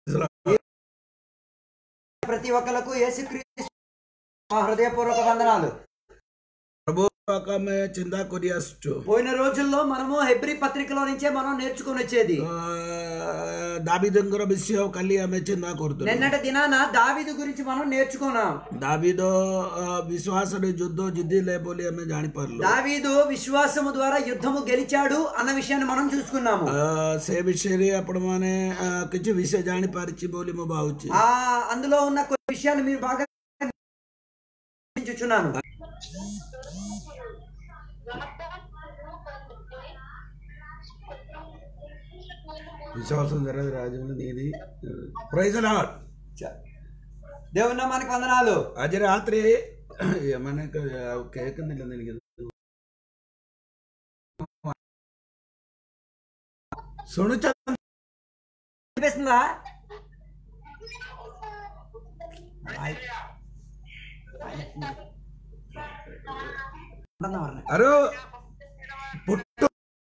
ప్రతి ఒక్కరికి యేసుక్రీస్తు మా హృదయపూర్వక వందనాలు ପ୍ରଭୁ ଆମେ ଚିନ୍ତା କରି ଆସୁଛୁ పోయిన రోజుల్లో మనము హెబ్రి పత్రికలో నుంచే మనం నేర్చుకొని వచ్చేది ଅ, ଦାବିଦଙ୍କର ବିଷୟ କାଲି ଆମେ ଚିନ୍ତା କରୁଥିଲୁ నిన్నటి దినాన దావీదు గురించి మనం నేర్చుకున్నాం ଦାବିଦ ଅ, ବିଶ୍ୱାସରେ ଯୁଦ୍ଧ ଜିତିଲେ ବୋଲି ଆମେ ଜାଣିପାରିଲୁ దావీదు విశ్వాసము ద్వారా యుద్ధము గెలిచాడు అన్న విషయాన్ని మనం చూసుకున్నాము ଅ, ସେ విషୟରେ ଆପଣମାନେ ଅ, କିଛି ବିଷୟ ଜାଣିପାରିଛି ବୋଲି ମୁଁ ଭାବୁଛି ఆ అందులో ఉన్న కొన్ని విషయాలు మీరు బాగా చూచున్నాను విశ్వాసం జరగదు రాజుని నీది ప్రైజ్ లాడ్ దేవుని నామానికి వందనాలు ଆଜି ରାତିରେ ଏମାନେ ଆଉ କେକ୍ ନେଲେ ନିକେ ଶୁଣୁଛ వినిపిస్తుందా అరు పుట్టు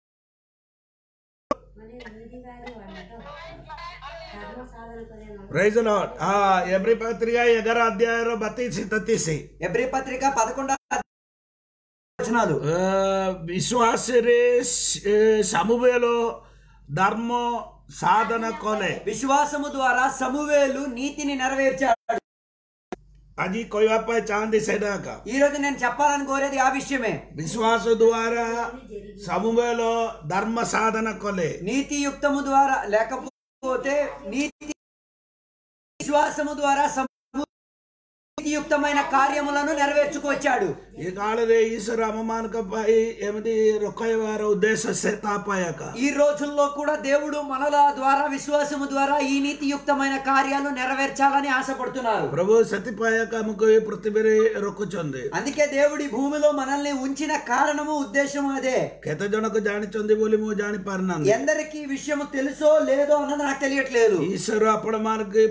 ప్రైజ్ లాడ్ ఆ ఎబ్రి పత్రిక ఎగర అధ్యాయం బతీసి తతీసి ఎబ్రి పత్రిక పదకొండ వచనాలు విశ్వాసରେ సమూహలో ధర్మ సాధన కొలే విశ్వాసము ద్వారా సమూవేలు నీతిని నెరవేర్చాడు ଆଜି କହିବା ପାଇଁ ଚାହାନ୍ତି ସେଇଟା ఈ రోజు నేను చెప్పాలని కోరేది ఆ విషయమే ବିଶ୍ୱାସ ଦ୍ୱାରା ସବୁବେଳ ଧର୍ମ ସାଧନ କଲେ నీతియుక్తము ద్వారా లేకపోతే నీతి విశ్వాసము ద్వారా సమూ- నీతియుక్తమైన కార్యములను నెరవేర్చుకొచ్చాడు ଏ କାଳରେ ଈଶ୍ୱର ଆମମାନଙ୍କ ପାଇଁ ଏମିତି ରଖାଇବାର ଉଦ୍ଦେଶ୍ୟ ସେ ତା ପାଇଁ ଏକା ఈ రోజుల్లో కూడా దేవుడు మనల ద్వారా విశ్వాసము ద్వారా ఈ నీతియుక్తమైన కార్యాలు నెరవేర్చాలని ఆశపడుతున్నారు ପ୍ରଭୁ ସେଥିପାଇଁ ଏକା ଆମକୁ ଏ ପୃଥିବୀରେ ରଖୁଛନ୍ତି అందుకే దేవుడి భూమిలో మనల్ని ఉంచిన కారణము ఉద్దేశం అదే କେତେ ଜଣକ ଜାଣିଛନ୍ତି ବୋଲି ମୁଁ ଜାଣିପାରୁନାହାନ୍ତି ఎందరికి ఈ విషయము తెలుసో లేదో అన్నది నాకు తెలియట్లేదు ଈଶ୍ୱର ଆପଣମାନଙ୍କୁ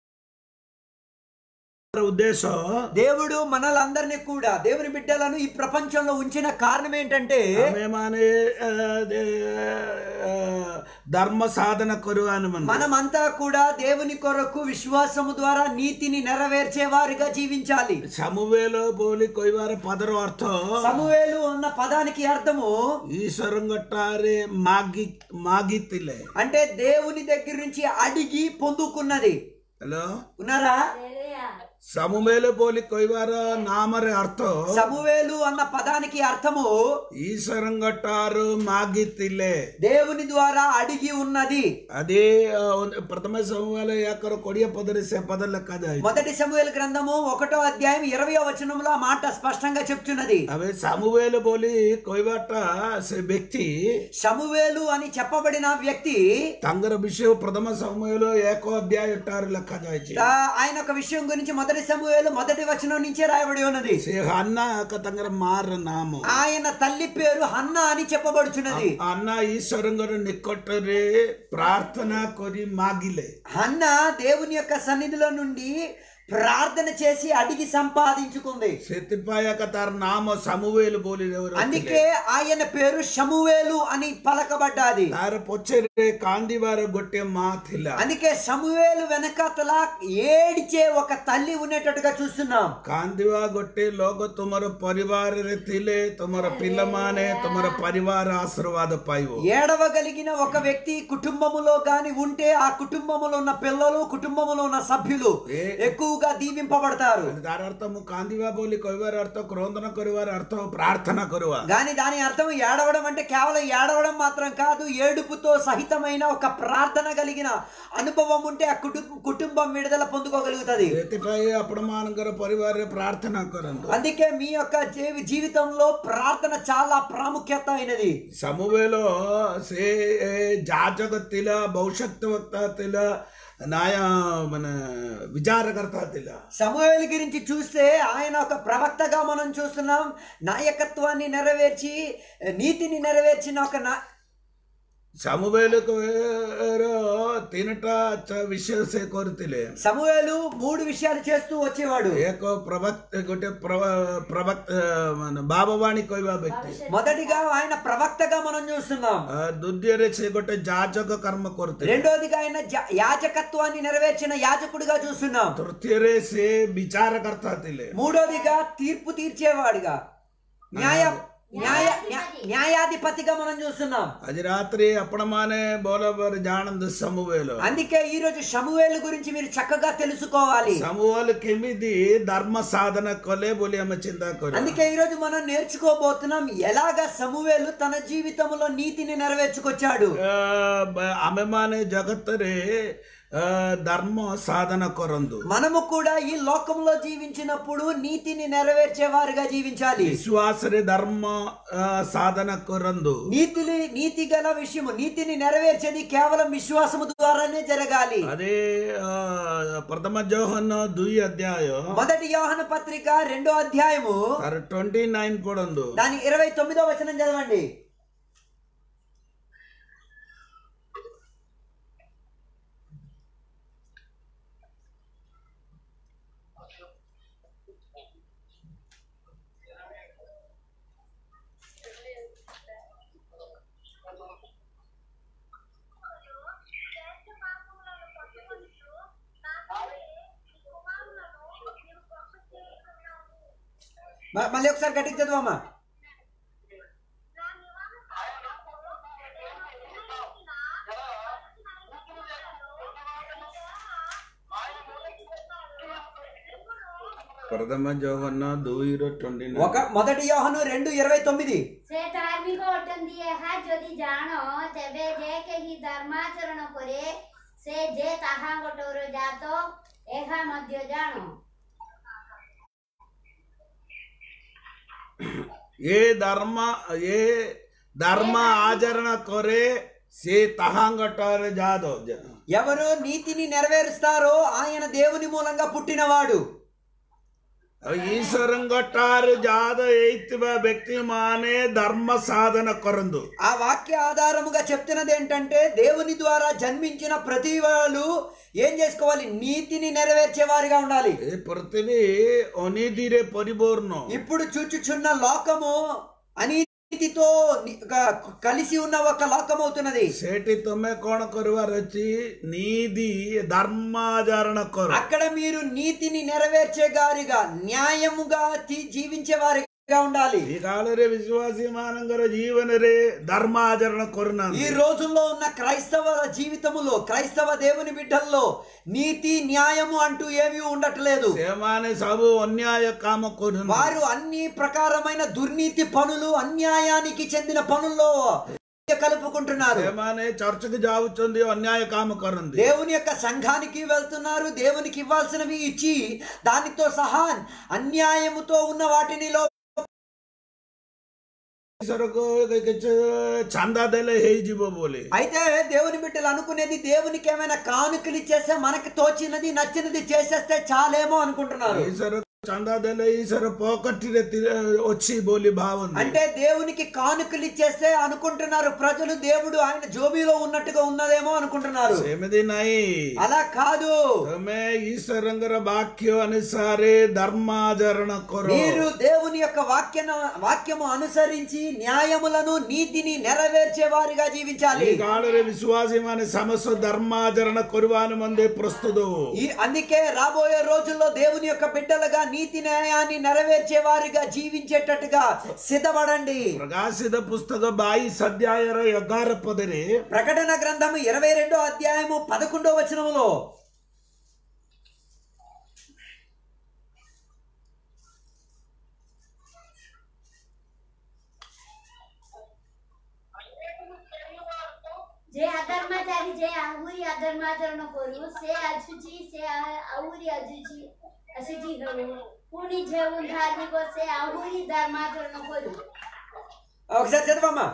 ఉద్దేశం దేవుడు మనలందరినీ కూడా దేవుని బిడ్డలను ఈ ప్రపంచంలో ఉంచిన కారణం ఏంటంటే ଆମେମାନେ ଅ, ଅ, ଧର୍ମ ସାଧନ କରିବା ମାନେ మనమంతా కూడా దేవుని కొరకు విశ్వాసము ద్వారా నీతిని నెరవేర్చే వారిగా జీవించాలి ସମୁବେଲ ବୋଲି କହିବାର ପଦର ଅର୍ଥ సమూవేలు అన్న పదానికి అర్థము ଈଶ୍ୱରଙ୍କଠାରେ ମାଗି ମାଗିଥିଲେ అంటే దేవుని దగ్గర నుంచి అడిగి పొందుకున్నది ହ୍ୟାଲୋ ఉన్నారా ସମୁବେଲ ବୋଲି କହିବାର ନାମରେ ଅର୍ଥ సమూవేలు అన్న పదానికి అర్థము ଈଶ୍ୱରଙ୍କଠାରୁ ମାଗିଥିଲେ దేవుని ద్వారా అడిగి ఉన్నది అదే ଅ, ପ୍ରଥମ ସମୁବେଲ ଏକର କୋଡ଼ିଏ ପଦରେ ସେ ପଦ ଲେଖାଯାଇଛି మొదటి సమూవేలు గ్రంథము ఒకటో అధ్యాయం ఇరవయో వచనంలో ఆ మాట స్పష్టంగా చెప్తున్నది ଆମେ ସମୁବେଲ ବୋଲି କହିବାଟା ସେ ବ୍ୟକ୍ତି సమూవేలు అని చెప్పబడిన వ్యక్తి ତାଙ୍କର ବିଷୟ ପ୍ରଥମ ସମୁବେଲ ଏକ ଅଧ୍ୟାୟ ଠାରୁ ଲେଖାଯାଇଛି ఆ, ఆయన ఒక విషయం గురించి మొదటి సమూవేలు మొదటి వచనం నుంచే రాయబడి ఉన్నది ସେ ହାନା ଏକ ତାଙ୍କର ମାର ନାମ ఆయన తల్లి పేరు హన్న అని చెప్పబడుచున్నది ଆନା ଈଶ୍ୱରଙ୍କର ନିକଟରେ ପ୍ରାର୍ଥନା କରି ମାଗିଲେ హన్న దేవుని యొక్క సన్నిధిలో నుండి ప్రార్థన చేసి అడిగి సంపాదించుకుంది ସେଥିପାଇଁ ଏକା ତାର ନାମ ସାମୁଏଲ ବୋଲି ରଖିଲେ। అందుకే ఆయన పేరు షమువేలు అని పలకబడ్డాది ତାର ପଛରେ କାନ୍ଦିବାର ଗୋଟିଏ ମା ଥିଲା అందుకే సమూవేలు వెనకాతల ఏడిచే ఒక తల్లి ఉండేటట్టుగా చూస్తున్నాం କାନ୍ଦିବା ଗୋଟେ ଲୋକ ତୁମର ପରିବାରରେ ଥିଲେ ତୁମର ପିଲାମାନେ ତୁମର ପରିବାର ଆଶୀର୍ବାଦ ପାଇବ ఏడవగలిగిన ఒక వ్యక్తి కుటుంబములో గాని ఉంటే ఆ కుటుంబములో ఉన్న పిల్లలు కుటుంబములో ఉన్న సభ్యులు ఏ- ఎక్కువగా దీవింపబడతారు ତାର ଅର୍ଥ ମୁଁ କାନ୍ଦିବା ବୋଲି କହିବାର ଅର୍ଥ କ୍ରୋଧନ କରିବାର ଅର୍ଥ ପ୍ରାର୍ଥନା କରିବା కానీ దాని అర్థం ఏడవడం అంటే కేవలం ఏడవడం మాత్రం కాదు ఏడుపుతో సహితమైన ఒక ప్రార్థన కలిగిన అనుభవం ఉంటే ఆ కుటుంబం కుటుంబం విడుదల పొందుకోగలుగుతుంది ସେଥିପାଇଁ ଆପଣମାନଙ୍କର ପରିବାରରେ ପ୍ରାର୍ଥନା କରନ୍ତୁ అందుకే మీ యొక్క జీవి జీవితంలో ప్రార్థన చాలా ప్రాముఖ్యత అయినది ସମୁବେଲ ସେ ଏ, ଯାଜକ ଥିଲା ଭବିଷ୍ୟତ ବକ୍ତା ଥିଲା ନ୍ୟାୟ ମାନେ ବିଚାରକର୍ତ୍ତା ଥିଲା సమూహేలు గురించి చూస్తే ఆయన ఒక ప్రవక్తగా మనం చూస్తున్నాం నాయకత్వాన్ని నెరవేర్చి నీతిని నెరవేర్చిన ఒక నా ସମୁବେଲକୁ ତିନିଟା ଚ- ବିଷୟ ସେ କରୁଥିଲେ సమూయేలు మూడు విషయాలు చేస్తూ వచ్చేవాడు ଏକ ପ୍ରବକ୍ତ ଗୋଟେ ପ୍ରବ- ପ୍ରବକ୍ତ ମାନେ ଭାବବାଣୀ କହିବା ବ୍ୟକ୍ତି మొదటిగా ఆయన ప్రవక్తగా మనం చూస్తున్నాం ଆ, ଦ୍ୱିତୀୟରେ ସେ ଗୋଟେ ଯାଜକ କର୍ମ କରୁଥିଲେ రెండోదిగా ఆయన జ- యాజకత్వాన్ని నెరవేర్చిన యాజకుడిగా చూస్తున్నాం ତୃତୀୟରେ ସେ ବିଚାରକର୍ତ୍ତା ଥିଲେ మూడోదిగా తీర్పు తీర్చేవాడిగా న్యాయ న్యాయ న్యా- న్యాయాధిపతిగా మనం చూస్తున్నాం ଆଜି ରାତିରେ ଆପଣମାନେ ଭଲ ଭାବରେ ଜାଣନ୍ତୁ ସମୁବେଲ అందుకే ఈ రోజు షమువేలు గురించి మీరు చక్కగా తెలుసుకోవాలి ସମୁଏଲ କେମିତି ଧର୍ମ ସାଧନ କଲେ ବୋଲି ଆମେ ଚିନ୍ତା କରିବା అందుకే ఈ రోజు మనం నేర్చుకోబోతున్నాం ఎలాగ సమూవేలు తన జీవితంలో నీతిని నెరవేర్చుకొచ్చాడు ଆ, ବ- ଆମେମାନେ ଜଗତରେ ଆ, ଧର୍ମ సాధన କରନ୍ତୁ మనము కూడా ఈ లోకంలో జీవించినప్పుడు నీతిని నెరవేర్చే వారిగా జీవించాలి విశ్వాసରେ ଧର୍ମ ଆ, సాధన କରନ୍ତୁ నీతిని నీతి గల విషయము నీతిని నెరవేర్చేది కేవలం విశ్వాసము ద్వారానే జరగాలి అదే ఆ, ప్రథమ జోహన్ ଦୁଇ అధ్యాయ మొదటి యోహన పత్రిక రెండో అధ్యాయము ତାର ట్వంటీ నైన్ పడందు దాని ఇరవై తొమ్మిదో వచనం చదవండి మ- మళ్ళీ ఒకసారి గట్టిగా చదవమ్మా ప్రథమ జోహన్ ଦୁଇର ట్వంటీ ఒక మొదటి యోహను రెండు ఇరవై తొమ్మిది ସେ ଧାର୍ମିକ ଅଟନ୍ତି ଏହା ଯଦି ଜାଣ ତେବେ ଯେ କେହି ଧର୍ମାଚରଣ କରେ ସେ ଯେ ତାହାଙ୍କଠରୁ ଜାତ ଏହା ମଧ୍ୟ ଜାଣ ఏ ధర్మ ఏ ధర్మ ఆచరణ కొరే సే తహాంగటారు జాదో ఎవరు నీతిని నెరవేరుస్తారో ఆయన దేవుని మూలంగా పుట్టినవాడు ఈశ్వరంగటారు జాద ఎయితివ వ్యక్తి మానే ధర్మ సాధన కొరందు ఆ వాక్య ఆధారముగా చెప్తున్నది ఏంటంటే దేవుని ద్వారా జన్మించిన ప్రతి వాళ్ళు ఏం చేసుకోవాలి నీతిని నెరవేర్చే వారిగా ఉండాలి ଏ ପୃଥିବୀ ଅନୀତିରେ ପରିପୂର୍ଣ୍ଣ ఇప్పుడు చూచుచున్న లోకము అనీతితో ని- క- కలిసి ఉన్న ఒక లోకం అవుతున్నది ସେଠି ତମେ କଣ କରିବାର ଅଛି ନୀତି ଧର୍ମାଚରଣ କର అక్కడ మీరు నీతిని నెరవేర్చే గారిగా న్యాయముగా తీ- జీవించే వారిగా ఉండాలి ఈ కాଳରେ విశ్వాసీ ମାନଙ୍କର ଜୀବନରେ ଧର୍ମାଚରଣ ఈ କରୁନାହାନ୍ତି రోజుల్లో ఉన్న క్రైస్తవ జీవితములో క్రైస్తవ దేవుని బిడ్డల్లో నీతి న్యాయము అంటూ ఏమీ ఉండట్లేదు ସେମାନେ ସବୁ ଅନ୍ୟାୟ କାମ କରୁଛନ୍ତି వారు అన్ని ప్రకారమైన దుర్నీతి పనులు అన్యాయానికి చెందిన పనుల్లో కలుపుకుంటున్నారు ସେମାନେ ଚର୍ଚ୍ଚକୁ ଯାଉଛନ୍ତି ଅନ୍ୟାୟ କାମ କରନ୍ତି దేవుని యొక్క సంఘానికి వెళ్తున్నారు దేవునికి ఇవ్వాల్సినవి ఇచ్చి దానితో సహా అన్యాయముతో ఉన్న వాటిని లో ଈଶ୍ୱରକୁ କିଛି ଚାନ୍ଦା ଦେଲେ ହେଇଯିବ ବୋଲି అయితే దేవుని బిడ్డలు అనుకునేది దేవునికి ఏమైనా కానుకలు ఇచ్చేస్తే మనకి తోచినది నచ్చినది చేసేస్తే చాలేమో అనుకుంటున్నారు ଈଶ୍ୱର ଚାନ୍ଦା ଦେଲେ ଈଶ୍ୱର ପକଟିରେ ତି- ଅଛି ବୋଲି ଭାବନ୍ତି అంటే దేవునికి కానుకలు ఇచ్చేస్తే అనుకుంటున్నారు ప్రజలు దేవుడు ఆయన జోబీలో ఉన్నట్టుగా ఉన్నదేమో అనుకుంటున్నారు ସେମିତି ନାହିଁ అలా కాదు ତମେ ଈଶ୍ୱରଙ୍କର ବାକ୍ୟ ଅନୁସାରେ ଧର୍ମାଚରଣ କର మీరు దేవుని యొక్క వాక్య వాక్యము అనుసరించి న్యాయములను నీతిని నెరవేర్చే వారిగా జీవించాలి ఈ కాଳରେ విశ్వాసీ ମାନେ ସମସ୍ତ ଧର୍ମାଚରଣ କରିବା ନିମନ୍ତେ ପ୍ରସ୍ତୁତ ఈ అందుకే రాబోయే రోజుల్లో దేవుని యొక్క బిడ్డలుగా నీతి న్యాయాన్ని నెరవేర్చే వారిగా జీవించేటట్టుగా సిద్ధపడండి ప్రకాశిత పుస్తక బాయిస్ అధ్యాయర ఎగార పదరి ప్రకటన గ్రంథము ఇరవై రెండో అధ్యాయము పదకొండో వచనములో ଯେ ଆଧର୍ମାଚାରୀ ଯେ ଆହୁରି ଆଧର୍ମାଚରଣ କରୁ ସେ ଆସୁଛି ସେ ଆ- ଆହୁରି ଆସୁଛି ଆସୁଛି ହେଉ ପୁଣି ଯେଉଁ ଧାର୍ମିକ ସେ ଆହୁରି ଧର୍ମାଚରଣ କରୁ ఒకసారి చదవమ్మా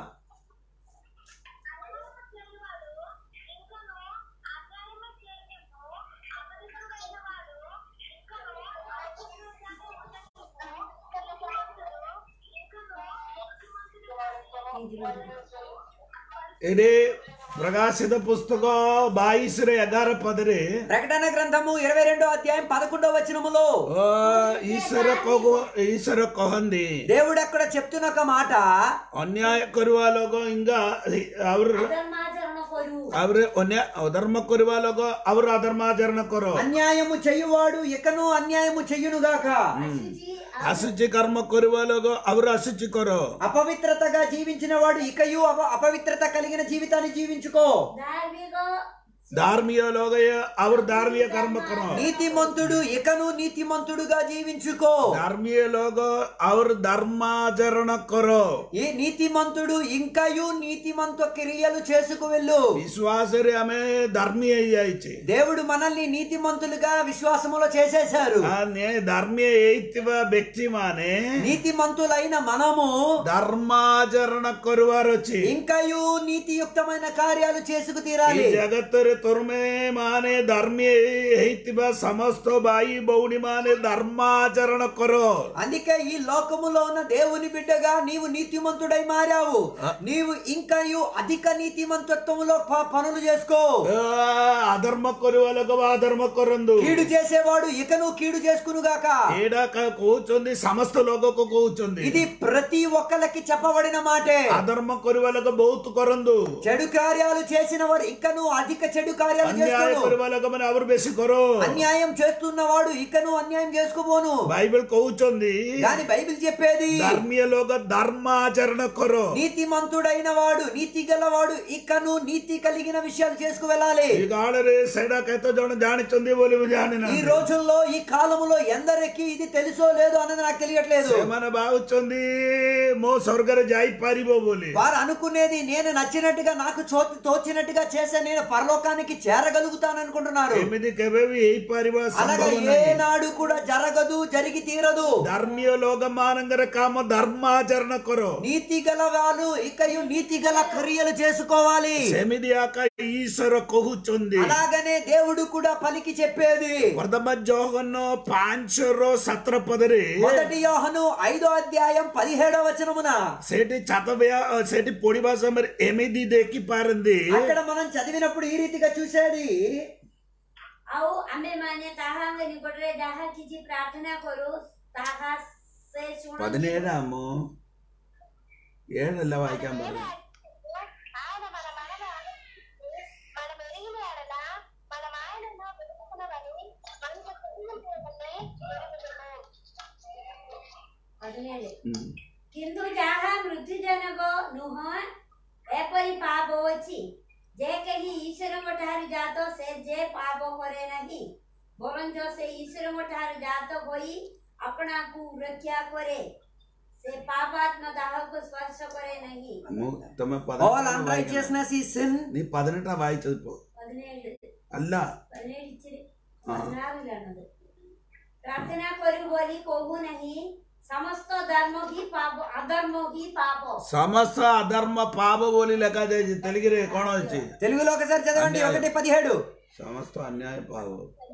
ଏରେ ପ୍ରକାଶିତ ପୁସ୍ତକ ବାଇଶରେ ଏଗାର ପଦରେ ప్రకటన గ్రంథము ఇరవై రెండో అధ్యాయం పదకొండో వచనములో ଅ, ଈଶ୍ୱର କହୁ ଈଶ୍ୱର କହନ୍ତି దేవుడు అక్కడ చెప్తున్న ఒక మాట ଅନ୍ୟାୟ କରିବା ଲୋକ ଇଙ୍ଗା ଆହୁରି అధర్మాచరణ కొరు ଆହୁରି ଅନ୍ୟ ଅଧର୍ମ କରିବା ଲୋକ ଆହୁରି ଅଧର୍ମାଚରଣ କର అన్యాయము చెయ్యువాడు ఇకను అన్యాయము చెయ్యునుగాక అశుచి ଆସୁଚି କର୍ମ କରିବା ଲୋକ ଆହୁରି ଆସୁଚି କର అపవిత్రతగా జీవించిన వాడు ఇకయు అప- అపవిత్రత కలిగిన జీవితాన్ని జీవించుకో ధార్మిక ଧାର୍ମିକ ଲୋକ ଆହୁରି ଧାର୍ମିକ କର୍ମ କର నీతిమంతుడు ఇకను నీతిమంతుడుగా జీవించుకో ଧାର୍ମିକ ଲୋକ ଆହୁରି ଧର୍ମାଚରଣ କର ఈ నీతిమంతుడు ఇంకయు నీతిమంత క్రియలు చేసుకు వెళ్ళు ବିଶ୍ୱାସରେ ଆମେ ଧର୍ମୀ ହେଇଯାଇଛେ దేవుడు మనల్ని నీతిమంతులుగా విశ్వాసములో చేసేశారు ఆ నే- ధర్మీ ହେଇଥିବା ବ୍ୟକ୍ତିମାନେ నీతిమంతులైన మనము ଧର୍ମାଚରଣ କରିବାର ଅଛି ఇంకయు నీతియుక్తమైన కార్యాలు చేసుకు ఈ తీరాలి ଜଗତରେ ତୁମେ ମାନେ ଧର୍ମୀ ହେଇଥିବା ସମସ୍ତ ଭାଇ ଭଉଣୀ ମାନେ ଧର୍ମାଚରଣ କର అందుకే ఈ లోకములో ఉన్న దేవుని బిడ్డగా నీవు నీతిమంతుడై మారావు నీవు ఇంకయు అధిక నీతిమంతత్వములో ప- పనులు చేసుకో ఆ, అధర్మ କରିବା ଲୋକ ବା ଅଧର୍ମ କରନ୍ତୁ కీడు చేసేవాడు ఇకను కీడు చేసుకునుగాక ଏଇଟା କା- କହୁଛନ୍ତି ସମସ୍ତ ଲୋକକୁ କହୁଛନ୍ତି ఇది ప్రతి ఒక్కరికి చెప్పబడిన మాటే ଅଧର୍ମ କରିବା ଲୋକ ବହୁତ କରନ୍ତୁ చెడు కార్యాలు చేసిన వారు ఇంకను అధిక చెడు కార్యాలు ଅନ୍ୟାୟ చేసుకోను କରିବା ଲୋକମାନେ ଆହୁରି ବେଶୀ କର అన్యాయం చేస్తున్నవాడు ఇకను అన్యాయం చేసుకోబోను ବାଇବେଲ କହୁଛନ୍ତି కానీ బైబిల్ చెప్పేది ଧର୍ମୀୟ ଲୋକ ଧର୍ମାଚରଣ କର నీతిమంతుడైన వాడు నీతి గలవాడు ఇకను నీతి కలిగిన విషయాలు చేసుకు వెళ్ళాలి ఈ కాଳରେ ସେଇଟା କେତେ ଜଣ ଜାଣିଛନ୍ତି ବୋଲି ମୁଁ ଜାଣିନା ఈ రోజుల్లో ఈ కాలములో ఎందరికి ఇది తెలుసో లేదో అన్నది నాకు తెలియట్లేదు ସେମାନେ ଭାବୁଛନ୍ତି ମୋ ସ୍ୱର୍ଗରେ ଯାଇପାରିବ ବୋଲି వారు అనుకునేది నేను నచ్చినట్టుగా నాకు చో- తోచినట్టుగా చేసే నేను పరలోకానికి చేరగలుగుతాను అనుకుంటున్నారు ଏମିତି କେବେ ବି ହେଇପାରିବ అలాగా ସମ୍ଭବ ନାହିଁ ఏనాడు కూడా జరగదు జరిగి తీరదు ଧର୍ମୀୟ ଲୋକମାନଙ୍କର କାମ ଧର୍ମାଚରଣ କର నీతి గల వాళ్ళు ఇకయు నీతి గల క్రియలు చేసుకోవాలి ସେମିତି ଆକା ଈଶ୍ୱର କହୁଛନ୍ତି అలాగనే దేవుడు కూడా పలికి చెప్పేది ପ୍ରଥମ ଜଗନ ପାଞ୍ଚର ସାତର ପଦରେ మొదటి యోహను ఐదో అధ్యాయం పదిహేడవ వచనమున ସେଠି ଛାତ ବିହା- ସେଠି ପଢିବା ସମୟରେ ଏମିତି ଦେଖିପାରନ୍ତି అక్కడ మనం చదివినప్పుడు ఈ రీతిగా చూసేది ଆଉ ଆମେ ମାନେ ତାହାଙ୍କ ନିକଟରେ ଯାହା କିଛି ପ୍ରାର୍ଥନା କରୁ ତାହା ସେ ଶୁଣନ୍ତି പതിനേഴാമോ ഏഴല്ല വായിക്കാൻ പറഞ്ഞു ఆయన మన మనల మనం ఎరిగిన ఎడల మనం ఆయనను వెతుకుతున్నవని మనకు తెలియజేయడమే ఎరుగుదుము. ପଦିନେଳେ ഉം. କିନ୍ତୁ ଯାହା ମୃତ୍ୟୁଜନକ ନୁହଁ ଏପରି ପାପ ଅଛି ଯେ କେହି ଈଶ୍ୱରଙ୍କ ଠାରୁ ଜାତ ସେ ଯେ ପାପ କରେ ନାହିଁ ବରଞ୍ଚ ସେ ଈଶ୍ୱରଙ୍କ ଠାରୁ ଜାତ ହୋଇ ଆପଣାକୁ ରକ୍ଷା କରେ ସେ ପାପାତ୍ମ ଦାହକୁ ସ୍ପର୍ଶ କରେ ନାହିଁ ମୁଁ- ତମେ ఆల్ പതിനെട്ടാണ് വായിക്കണം. అన్రైచియస్నెస్ ఈ సిన్ നീ പതിനെട്ടാ വായിച്ചത് ഇപ്പോ ପଦିନେଳେ അല്ല ପଦିନେଳେ ଇଚ୍ଛରେ ହଁ। ପଦିନାରୁଲାନது ପ୍ରାର୍ଥନା କରୁ ବୋଲି କହୁ ନାହିଁ ସମସ୍ତ ଧର୍ମ ହିଁ ପାପ ଅଧର୍ମ ହିଁ ପାପ సమస్త అధర్మ పాప బోలి లెక్క చేసి తెలుగురే కోణ వచ్చి తెలుగులో ఒకసారి చదవండి అన్యాయం. ఒకటి పదిహేడు సమస్త అన్యాయ పాప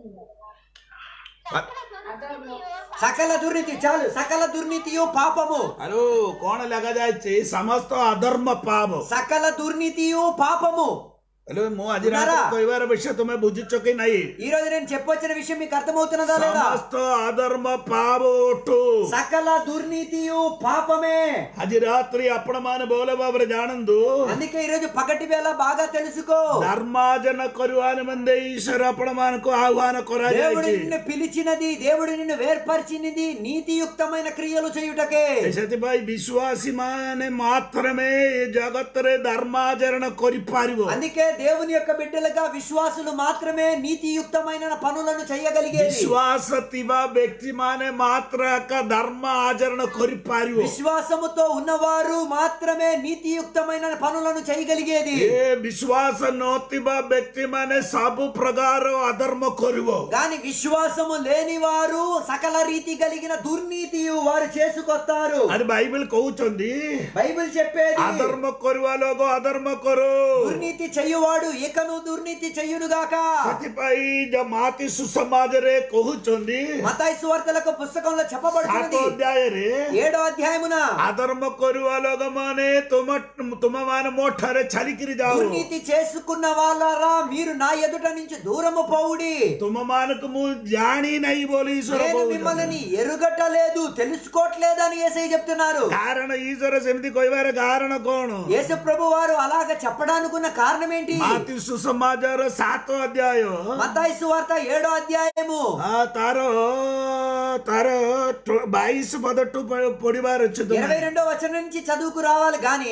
ଅଧର୍ମ సకల దుర్నీతి చాలు సకల దుర్నీతియు పాపము అరే కోణ లెక్క చేసి సమస్త అధర్మ పాప సకల దుర్నీతియు పాపము హలో ମୁଁ ଆଜି ఉన్నారా? ରାତିରେ କହିବାର ବିଷୟ ତୁମେ ବୁଝୁଛ କି ନାହିଁ ఈ రోజు నేను చెప్పొచ్చిన విషయం మీకు అర్థమవుతున్నదా లేదా ସମସ୍ତ ଅଧର୍ମ ପାପ ଅଟୁ సకల దుర్నీతియు పాపమే ଆଜି ରାତ୍ରି ଆପଣ ମାନେ ଭଲ ଭାବରେ ଜାଣନ୍ତୁ అందుకే ఈ రోజు పగటి వేళ బాగా తెలుసుకో ଧର୍ମାର୍ଜନ କରିବା ନିମନ୍ତେ ଈଶ୍ୱର ଆପଣ ମାନଙ୍କୁ ଆହ୍ୱାନ దేవుడు କରାଯାଇଛି నిన్ను పిలిచినది దేవుడు నిన్ను వేర్పరిచినది నీతియుక్తమైన క్రియలు చేయుటకే ସେଥିପାଇଁ ବିଶ୍ୱାସୀ ମାନେ ମାତ୍ରమే ଏ ଜଗତରେ ଧର୍ମାଚରଣ କରିପାରିବ అందుకే దేవుని యొక్క బిడ్డలుగా విశ్వాసులు మాత్రమే నీతియుక్తమైన పనులను చేయగలిగేది ବିଶ୍ୱାସ ଥିବା ବ୍ୟକ୍ତି ମାନେ ମାତ୍ର ଏକା ଧର୍ମ ଆଚରଣ କରିପାରିବ విశ్వాసముతో ఉన్నవారు మాత్రమే నీతియుక్తమైన పనులను చేయగలిగేది ଏ ବିଶ୍ୱାସ ନଥିବା ବ୍ୟକ୍ତି ମାନେ ସବୁ ପ୍ରକାର ଅଧର୍ମ କରିବ గాని విశ్వాసము లేని వారు సకల రీతి కలిగిన దుర్నీతియు వారు చేసుకొస్తారు ଆରେ ବାଇବେଲ କହୁଛନ୍ତି బైబిల్ చెప్పేది ଅଧର୍ମ କରିବା ଲୋକ ଅଧର୍ମ କର దుర్నీతి చెయ్యువాడు చేయువాడు ఇకను దుర్నీతి చెయ్యునుగాక ସେଥିପାଇଁ ଯୋଉ ମାତି ସୁସମାଜରେ କହୁଛନ୍ତି మతాయి సువార్తలకు పుస్తకంలో ସାତ చెప్పబడుతున్నది ଅଧ୍ୟାୟରେ ఏడో అధ్యాయమున ଆଧର୍ମ କରୁବା ଲୋକମାନେ ତୁମ ତୁମମାନେ ମୋ ଠାରେ ଛାଡ଼ିକିରି ଯାଅ దుర్నీతి చేసుకున్న వాళ్ళారా మీరు నా ఎదుట నుంచి దూరము పోవుడి ତୁମମାନଙ୍କୁ ମୁଁ ଜାଣି ନାହିଁ ବୋଲି ଈଶ୍ୱର నేను କହୁଛନ୍ତି మిమ్మల్ని ఎరుగట్టలేదు తెలుసుకోవట్లేదని ఏసై చెప్తున్నారు କାରଣ ଈଶ୍ୱର ସେମିତି କହିବାର କାରଣ କଣ యేసు ప్రభు వారు అలాగ చెప్పడానికి ఉన్న కారణం ఏంటి ମାତି ସୁସମାଜର ସାତ ଅଧ୍ୟାୟ మతాయి సువార్త ఏడో అధ్యాయము ଆ, ତାର ତାର ଟ- ବାଇଶ ପଦଠୁ ପ- ପଢିବାର ଅଛି ତୁମେ ఇరవై రెండో వచనం నుంచి చదువుకు రావాలి గాని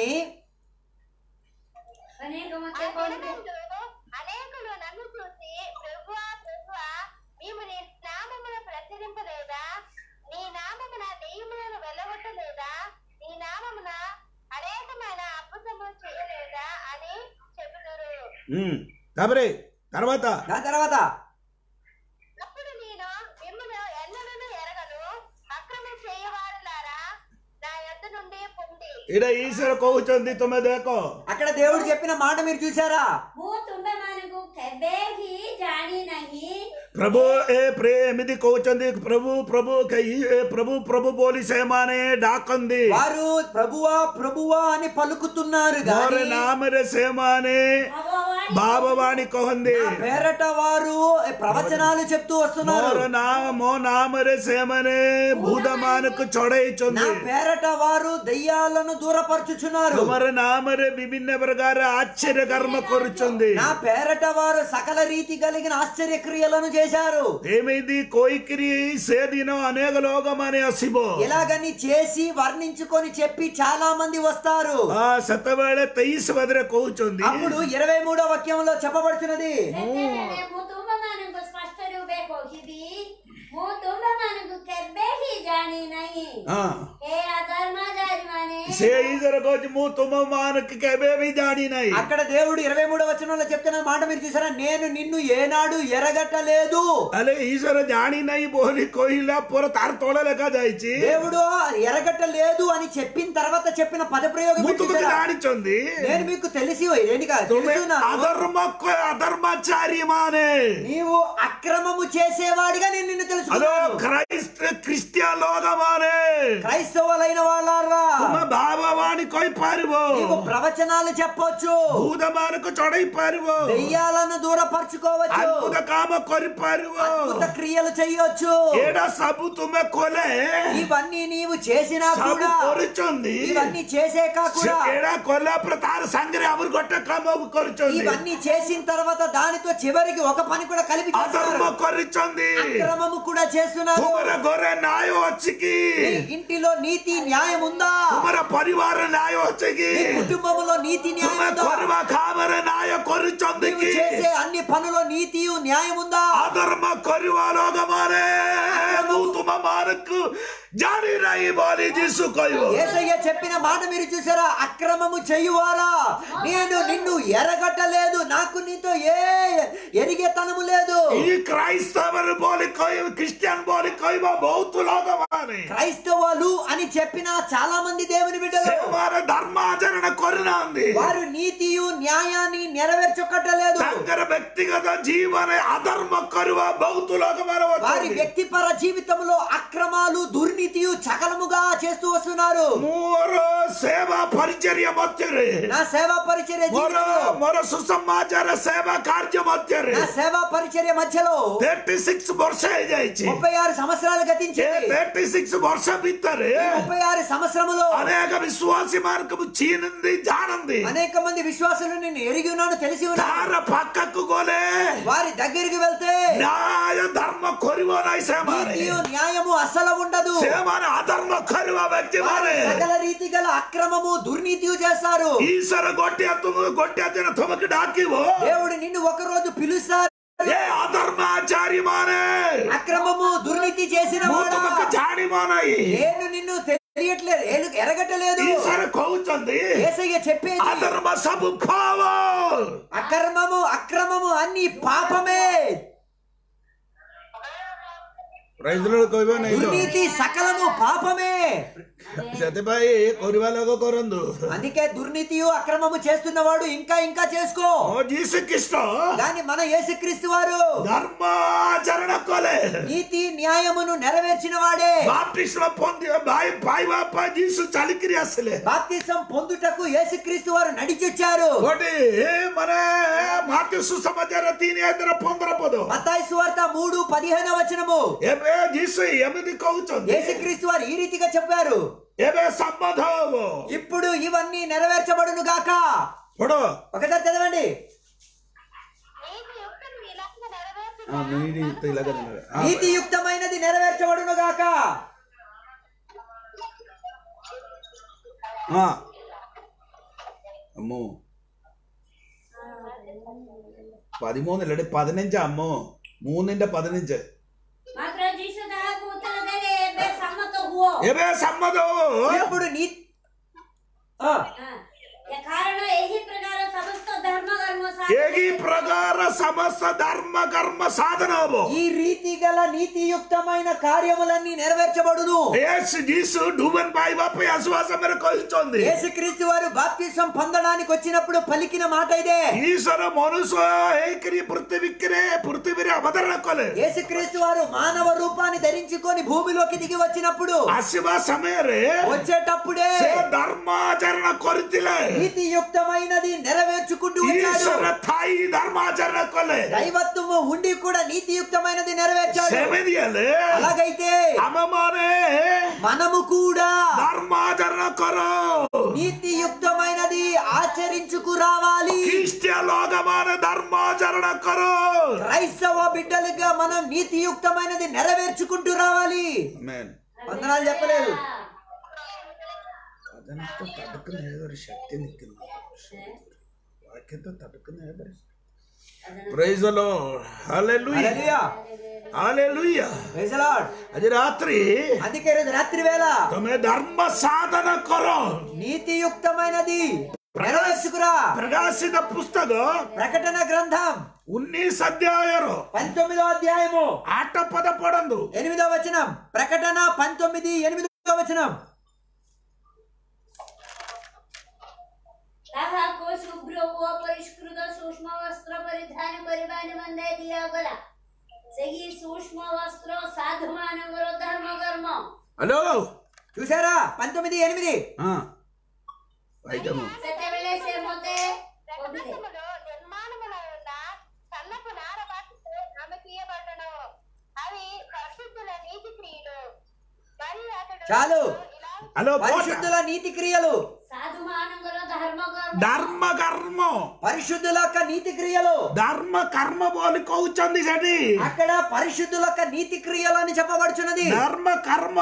అనేక ఆ మొత్తం కొన్ని దినమందు అనేకులు నన్ను చూసి ప్రభువా ప్రభువా మేము నీ నామమున ప్రచురింపలేదా నీ నామమున దెయ్యములను వెళ్ళగొట్టలేదా నీ నామమున అనేకమైన అద్భుతములు చేయలేదా అని చెబుతురు ఉమ్, ତାପରେ తర్వాత దాని తర్వాత అప్పుడు నేను మిమ్మల్ని ఎన్నడూ ఎరగను అక్రమం చేయవారులారా నా యొద్ద నుండి పొంది ଏଇଟା ଈଶ୍ୱର କହୁଛନ୍ତି ତୁମେ ଦେଖ అక్కడ దేవుడు చెప్పిన మాట మీరు చూసారా ମୁଁ ତୁମ୍ଭମାନଙ୍କୁ କେବେ ହିଁ ଜାଣି ନାହିଁ ପ୍ରଭୁ ଏ ପ୍ରେ ଏମିତି କହୁଛନ୍ତି ପ୍ରଭୁ ପ୍ରଭୁ କେହି ଏ ପ୍ରଭୁ ପ୍ରଭୁ ବୋଲି ସେମାନେ ଡାକନ୍ତି వారు ప్రభువా ప్రభువా అని పలుకుతున్నారు ମୋର గాని ନାମରେ ସେମାନେ భగవాని ଭାବବାଣୀ କହନ୍ତି నా పేరట వారు ప్రవచనాలు చెప్తూ వస్తున్నారు ମୋର ନାମ ମୋ ନାମରେ ସେମାନେ ଭୂତମାନଙ୍କୁ నా ଚଢେଇଛନ୍ତି పేరట వారు దయ్యాలను దూరపరచుచున్నారు ତୁମର ନାମରେ ବିଭିନ୍ନ ପ୍ରକାର ଆଶ୍ଚର୍ଯ୍ୟ କର୍ମ କରୁଛନ୍ତି నా పేరట వారు సకల రీతి కలిగిన ఆశ్చర్య క్రియలను చేశారు ଏମିତି କହିକିରି ସେଦିନ ଅନେକ ଲୋକମାନେ ଆସିବ ఇలాగని చేసి వర్ణించుకొని చెప్పి చాలా మంది వస్తారు ఆ, ସେତେବେଳେ ତେଇଶ ପଦରେ କହୁଛନ୍ତି అప్పుడు ఇరవై మూడో వాక్యంలో చెప్పబడుతున్నది ସେତେବେଳେ ମୁଁ ତୁମମାନଙ୍କୁ ସ୍ପଷ୍ଟ ରୂପେ କହିବି ମୁଁ ତୁମମାନଙ୍କୁ କେବେ ହିଁ ଜାଣି ନାହିଁ ହଁ ହେ ଅଧର୍ମଚାରୀ ମାନେ ସେ ଈଶ୍ୱର କହୁଛି ମୁଁ ତୁମ ମାନଙ୍କୁ କେବେ ବି ଜାଣି ନାହିଁ అక్కడ దేవుడు ఇరవై మూడో వచనంలో చెప్తున్న మాట మీరు చూసారా నేను నిన్ను ఏనాడు ఎరగట్టలేదు ହେଲେ ଈଶ୍ୱର ଜାଣି ନାହିଁ ବୋଲି କହିଲା ପରେ ତାର ତଳେ ଲେଖା ଯାଇଛି దేవుడు ఎరగట్టలేదు అని చెప్పిన తర్వాత చెప్పిన పద ప్రయోగం ମୁଁ మీరు ତୁମକୁ చూసారా? ଜାଣିଛନ୍ତି నేను మీకు తెలిసి ఏంటి కాదు ତୁମେ తెలుసు నాకు. ଅଧର୍ମ ଅଧର୍ମାଚାରୀ ମାନେ నీవు అక్రమము చేసేవాడిగా నేను నిన్ను హలో తెలుసుకున్నాను క్రైస్త క్రిస్టియన్ ଲୋକମାନେ క్రైస్తవులైన వాళ్ళారా ତୁମେ ଭାବବାଣୀ କହିପାରିବ నీవు ప్రవచనాలు చెప్పొచ్చు ଭୂତମାନଙ୍କୁ ଚଢେଇ ପାରିବ దెయ్యాలను దూరపరచుకోవచ్చు ଅଦ୍ଭୁତ କାମ କରିପାରିବ అద్భుత క్రియలు చేయొచ్చు ଏଇଟା ସବୁ ତୁମେ କଲେ ఇవన్నీ నీవు చేసినా ସବୁ కూడా କରୁଛନ୍ତି ఇవన్నీ చేసేకా ସେ కూడా ଏଇଟା କଲା ପରେ ତାର ସାଙ୍ଗରେ ଆହୁରି ଗୋଟେ କାମ କରୁଛନ୍ତି ఇవన్నీ చేసిన తర్వాత దానితో చివరికి ఒక పని కూడా కలిపి ଅଧର୍ମ చేస్తున్నారు କରିଛନ୍ତି అక్రమము కూడా చేస్తున్నారు ତୁମର ଘରେ ନ୍ୟାୟ ଅଛି କି నీ ఇంటిలో నీతి న్యాయం ఉందా ତୁମର ପରିବାର ନ୍ୟାୟ ଅଛି କି నీ కుటుంబంలో నీతి న్యాయం ତୁମେ ఉందా କରିବା କାମରେ ନ୍ୟାୟ କରୁଛନ୍ତି నీవు କି చేసే అన్ని పనుల నీతి న్యాయం ఉందా ଅଧର୍ମ କରିବା ଲୋକମାନେ ମୁଁ ତୁମମାନଙ୍କୁ ଜାଣି ନାହିଁ ବୋଲି ଯୀଶୁ କହିବ ఏసయ్య చెప్పిన మాట మీరు చూసారా అక్రమము చెయ్యువారా నేను నిన్ను ఎరగట్టలేదు నాకు నీతో ఏ ఎరిగేతనము లేదు ఈ క్రైస్తవులు బోలి କହିବ ଖ୍ରୀଷ୍ଟିଆନ ବୋଲି କହିବ ବହୁତ ଲୋକମାନେ క్రైస్తవులు అని చెప్పిన చాలా మంది దేవుని బిడ్డలు ସେମାନେ ଧର୍ମ ଆଚରଣ କରିନାହାନ୍ତି వారు నీతియు న్యాయాన్ని నెరవేర్చొక్కటలేదు ତାଙ୍କର ବ୍ୟକ୍ତିଗତ ଜୀବନରେ ଅଧର୍ମ କରିବା ବହୁତ ଲୋକମାନେ వారి ଅଛନ୍ତି వ్యక్తిపర జీవితంలో అక్రమాలు దుర్నీతియు చకలముగా చేస్తూ వస్తున్నారు ମୋର ସେବା ପରିଚର୍య ମଧ୍ୟରେ నా సేవా పరిచర్య ମୋର జీవితంలో, ମୋର ସୁସମାଚାର ସେବା କାର୍ଯ୍ୟ ମଧ୍ୟରେ నా సేవా పరిచర్య మధ్యలో థర్టీ సిక్స్ ବର୍ଷ ହେଇଯାଇଛି ముప్పై ఆరు సంవత్సరాలు ଏ గతించింది థర్టీ సిక్ସ ବର୍ଷ ଭିତରେ ఈ ముప్పై ఆరు సంవత్సరములో ଅନେକ ବିଶ୍ୱାସୀ ମାନଙ୍କୁ ଚିହ୍ନନ୍ତି ଜାଣନ୍ତି అనేక మంది విశ్వాసులు నేను ఎరిగి ఉన్నాను తెలిసి ఉన్నాను ତାର ପାଖକୁ ଗଲେ వారి దగ్గరికి వెళ్తే ନ୍ୟାୟ ଧର୍ମ କରିବ ନାହିଁ ସେମାନେ నీతియు న్యాయము అసలు ఉండదు ସେମାନେ ଅଧର୍ମ କରିବା ବ୍ୟକ୍ତି వారు ମାନେ సకల రీతి గల అక్రమము దుర్నీతియు చేస్తారు ଈଶ୍ୱର ଗୋଟିଏ ତୁମକୁ ଗୋଟିଏ ଦିନ ତୁମକୁ ଡାକିବ దేవుడు నిన్ను ఒక రోజు పిలుస్తారు ଏ ଅଧର୍ମାଚାରୀ ମାନେ అక్రమము దుర్నీతి చేసిన ମୁଁ వాడా, ତୁମକୁ ଜାଣିବ ନାହିଁ నేను నిన్ను తెలియట్లేదు ఏలు- ఎరగటలేదు ଈଶ୍ୱର କହୁଛନ୍ତି ఏసయ్య చెప్పేది ଅଧର୍ମ ସବୁ ପାପ అక్రమము అక్రమము అన్ని పాపమే ପ୍ରାଇଜ ଲୋଡ କହିବ ନାହିଁ ତ దుర్నీతి సకలము పాపమే ସେଥିପାଇଁ କରିବା ଲୋକ କରନ୍ତୁ అందుకే దుర్నీతియు అక్రమము చేస్తున్నవాడు ఇంకా ఇంకా చేసుకో ଓ ଯୀଶୁ ଖ୍ରୀଷ୍ଟ కానీ మన యేసుక్రీస్తు వారు ଧର୍ମ ଆଚରଣ କଲେ నీతి న్యాయమును నెరవేర్చిన వాడే ବାପ୍ତିସ୍ମ ପନ୍ଥୀ ଭାଇ ପାଇବା ପାଇଁ ଯୀଶୁ ଚାଲିକିରି ଆସିଲେ బాప్తిసం పొందుటకు యేసుక్రీస్తు వారు నడిచొచ్చారు ଗୋଟେ ମାନେ ମାତୃ ସୁସମାଚାର ତିନି ଏକର ପନ୍ଦର ପଦ మత్తాయి సువార్త మూడు పదిహేను వచనము ଏବେ ଯୀଶୁ ଏମିତି କହୁଛନ୍ତି యేసుక్రీస్తు వారు ఈ రీతిగా చెప్పారు ଏବେ ସମ୍ବନ୍ଧ ହବ ఇప్పుడు ఇవన్నీ నెరవేర్చబడును గాక ପଢ ఒకసారి చదవండి నీకు యుక్తం ఇలాగ నెరవేర్చు నీతియుక్తమైనది నెరవేర్చబడును గాక അമ്മോ പതിമൂന്നല്ലേ പതിനഞ്ച് അമ്മോ മൂന്നിന്റെ പതിനഞ്ച് ମାତ୍ର ଯୀଶୁ ତାହାକୁ ଉତ୍ତର ଦେଲେ ଏବେ ସମ୍ମତ ହୁଅ ଏବେ ସମ୍ମତ ఇప్పుడు నీ ఆ, ହଁ। ଏ କାରଣ ଏହି ପ୍ରକାର ସମସ୍ତ ଧର୍ମ କର୍ମ ଏହି ପ୍ରକାର ସମସ୍ତ ଧର୍ମ କର୍ମ ସାଧନ ହବ ఈ రీతి గల నీతియుక్తమైన కార్యములన్నీ నెరవేర్చబడును యేసు ଯୀଶୁ ଡୁବନ ପାଇବା ପାଇଁ ଆସିବା ସମୟରେ କହିଛନ୍ତି యేసుక్రీస్తు వారు బాప్తిసం పొందడానికి వచ్చినప్పుడు పలికిన మాట ఇదే ଈଶ୍ୱର ମନୁଷ୍ୟ ହେଇକିରି ପୃଥିବୀରେ ପୃଥିବୀରେ ଅବତରଣ କଲେ యేసుక్రీస్తు వారు మానవ రూపాన్ని ధరించుకొని భూమిలోకి దిగి వచ్చినప్పుడు ଆସିବା ସମୟରେ వచ్చేటప్పుడే ସେ ଧର୍ମ ଆଚରଣ କରିଥିଲେ నీతియుక్తమైనది నెరవేర్చుకుంటూ వచ్చాడు ଈଶ୍ୱର ଥାଇ ଧର୍ମ ଆଚରଣ କଲେ దైవత్వము ఉండి కూడా నీతియుక్తమైనది నెరవేర్చాడు ସେମିତି ହେଲେ అలాగైతే ଆମମାନେ మనము కూడా ଧର୍ମ ଆଚରଣ କର నీతియుక్తమైనది ఆచరించుకు రావాలి ଖ୍ରୀଷ୍ଟିୟ ଲୋକମାନେ ଧର୍ମ ଆଚରଣ କର క్రైస్తవ బిడ్డలుగా మనం నీతియుక్తమైనది నెరవేర్చుకుంటూ రావాలి వందనాలు చెప్పలేదు അതിനൊക്കെ തടുക്കുന്ന ഏതൊരു ശക്തി നിൽക്കുന്നു വാക്യത്തെ തടുക്കുന്ന ഏതൊരു Praise the Lord. Hallelujah. Hallelujah. Hallelujah. Praise the Lord. ଆଜି ରାତ୍ରି అందుకే ఈరోజు రాత్రి వేళ ତମେ ଧର୍ମ ସାଧନ କର నీతియుక్తమైనది నెరవేర్చుకురా ପ୍ରକାଶିତ ପୁସ୍ତକ ప్రకటన గ్రంథం ଉଣେଇଶ ଅଧ୍ୟାୟର పంతొమ్మిదో అధ్యాయము ଆଠ ପଦ ପଢନ୍ତୁ ఎనిమిదో వచనం ప్రకటన పంతొమ్మిది ఎనిమిదో వచనం ତାହାକୁ ଶୁଭ୍ର ଓ ପରିଷ୍କୃତ ସୂକ୍ଷ୍ମ ବସ୍ତ୍ର ପରିଧାନ କରିବା ନିମନ୍ତେ ଦିଆଗଲା ସେହି ସୂକ୍ଷ୍ମ ବସ୍ତ୍ର ସାଧୁମାନଙ୍କର ଧର୍ମ କର୍ମ ହ୍ୟାଲୋ చూసారా పంతొమ్మిది ఎనిమిది ହଁ వాయిద్యము ସେତେବେଳେ ସେ ମତେ କହିଲେ ప్రపంచములో నిర్మాణములో ఉన్న సన్నపు నారబాటుతో ఆమెకీయబడను అవి పరిశుద్ధుల నీతి క్రియలు మరియు అతడు చాలు. ఇలా ହ୍ୟାଲୋ పరిశుద్ధుల నీతి క్రియలు ସାଧୁମାନଙ୍କର ଧର୍ମ କର୍ମ ଧର୍ମ କର୍ମ పరిశుద్ధుల యొక్క నీతి క్రియలు ଧର୍ମ କର୍ମ ବୋଲି କହୁଛନ୍ତି ସେଠି అక్కడ పరిశుద్ధుల యొక్క నీతి క్రియలు అని చెప్పబడుచున్నది ଧର୍ମ କର୍ମ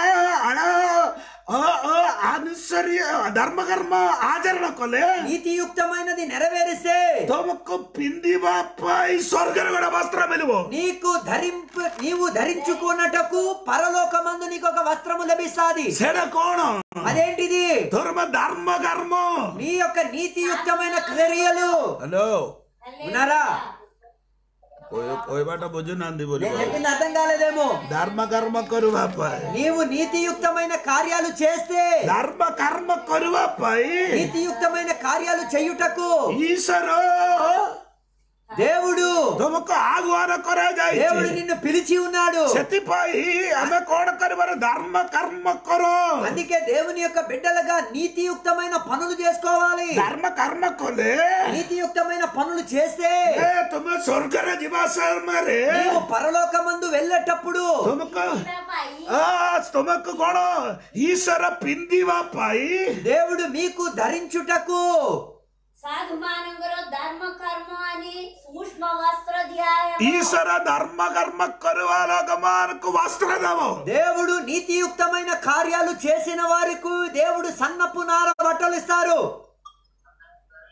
అనుసరి ଧର୍ମ କର୍ମ ଆଚରଣ କଲେ నీతియుక్తమైనది నెరవేరిస్తే ତମକୁ ପିନ୍ଧିବା ପାଇଁ ସ୍ୱର୍ଗରେ ଗୋଟେ ବସ୍ତ୍ର ମିଳିବ నీకు ధరింపు నీవు ధరించుకున్నటకు పరలోకమందు నీకు ఒక వస్త్రము లభిస్తాది ସେଟା କଣ అదేంటిది ଧର୍ମ ଧର୍ମ କର୍ମ నీ యొక్క నీతియుక్తమైన క్రియలు ହ୍ୟାଲୋ ఉన్నారా କହିବାଟା ବୁଝୁନାହାନ୍ତି ବୋଲି నేను చెప్పింది అర్థం కాలేదేమో ଧର୍ମ କର୍ମ କରିବା ପାଇଁ నీవు నీతియుక్తమైన కార్యాలు చేస్తే ଧର୍ମ କର୍ମ କରିବା ପାଇଁ నీతియుక్తమైన కార్యాలు చేయుటకు ଈଶ୍ୱର దేవుడు ତମକୁ ଆହ୍ୱାନ దేవుడు କରାଯାଇଛି నిన్ను పిలిచి ఉన్నాడు ସେଥିପାଇଁ ଆମେ କଣ କରିବାର ଧର୍ମ କର୍ମ କର అందుకే దేవుని యొక్క బిడ్డలుగా నీతియుక్తమైన పనులు చేసుకోవాలి ଧର୍ମ କର୍ମ କଲେ నీతియుక్తమైన పనులు చేస్తే ଏ ତୁମେ ସ୍ୱର୍ଗରେ ଯିବା ସମୟରେ నీవు పరలోకమందు వెళ్ళేటప్పుడు ତୁମକୁ ଯିବା ପାଇଁ ଆ, ତୁମକୁ କଣ ଈଶ୍ୱର ପିନ୍ଧିବା ପାଇଁ దేవుడు మీకు ధరించుటకు ସାଧୁମାନଙ୍କର ଧର୍ମ କର୍ମ ଆଣି ସୂକ୍ଷ୍ମ ବସ୍ତ୍ର ଦିଆହେବ ଈଶ୍ୱର ଧର୍ମ କର୍ମ କରିବା ଲୋକମାନଙ୍କୁ ବସ୍ତ୍ର ଦେବ దేవుడు నీతియుక్తమైన కార్యాలు చేసిన వారికి దేవుడు సన్నపు నార బట్టలు ఇస్తారు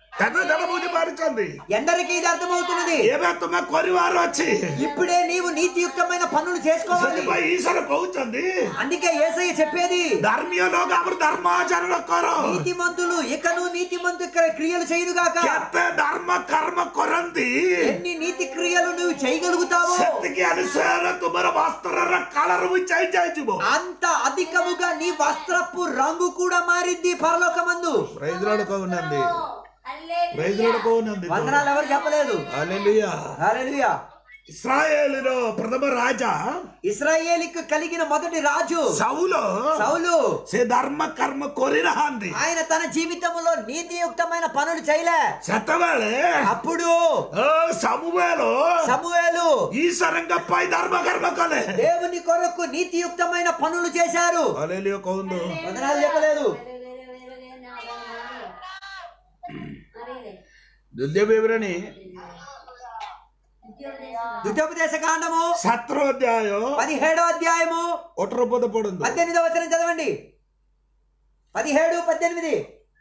କେତେ ଜଣ ବୁଝିପାରୁଛନ୍ତି ఎందరికీ ఇది అర్థమవుతున్నది ଏବେ ତୁମେ କରିବାର ଅଛି ఇప్పుడే నీవు నీతియుక్తమైన పనులు చేసుకోవాలి ସେଥିପାଇଁ ଈଶ୍ୱର କହୁଛନ୍ତି అందుకే ఏసయ్య చెప్పేది ଧର୍ମୀୟ ଲୋକ ଆମର ଧର୍ମ ଆଚରଣ କର నీతిమంతులు ఇకను నీతిమంతు క్ర- క్రియలు చేయుదుగాక କେତେ ଧର୍ମ କର୍ମ କରନ୍ତି ఎన్ని నీతి క్రియలు నువ్వు చేయగలుగుతావో ସେତିକି ଅନୁସାରେ ତୁମର ବସ୍ତ୍ରର କଲର ବି ଚେଞ୍ଜ ହେଇଯିବ అంత అధికముగా నీ వస్త్రపు రంగు కూడా మారింది పరలోకమందు ప్రైజ్ రాడు కవునంది హల్లెలూయా. ప్రైజ్ రాడు కవునంది వందనాలు ఎవరు చెప్పలేదు హల్లెలూయా హల్లెలూయా ఇస్రాయేలులో ప్రథమ రాజా ఇస్రాయేలీకు కలిగిన మొదటి రాజు సౌలు సౌలు ସେ ଧର୍ମ କର୍ମ କରିନାହାନ୍ତି ఆయన తన జీవితంలో నీతియుక్తమైన పనులు చేయలే ସେତେବେଳେ అప్పుడు ଓ ସମୁଏଲ సమూయేలు ఈశ్వరంగ పై ధర్మ కర్మ కలే దేవుని కొరకు నీతియుక్తమైన పనులు చేశారు హల్లెలూయా కౌందు వందనాలు చెప్పలేదు వేరే, వేరే, వేరే, వేరే, నా వందనాలు. మరేలే. ద్వితీయ వివరణి ఉద్యోగదేశం. దుట్టోపదేశ కాండము సత్రో అధ్యాయం పదిహేడో అధ్యాయము ఒట్టర పద పడుంది పద్దెనిమిదో వచనం చదవండి పదిహేడు పద్దెనిమిది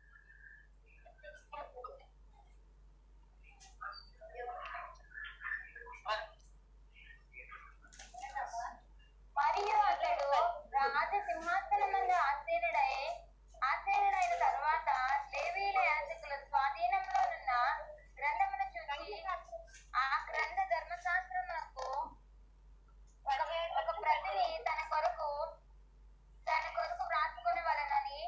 మరియు అతడు రాజ సింహాసనం మందు ఆశ్చర్యుడై ఆశ్చర్యుడైన తరువాత లేవీల యాజకుల స్వాధీనంలోనున్న గ్రంథమును చూసి ఆ గ్రంథ ధర్మశాస్త్రములకు ఒక ఒక ప్రతిని తన కొరకు తన కొరకు వ్రాసుకుని వలనని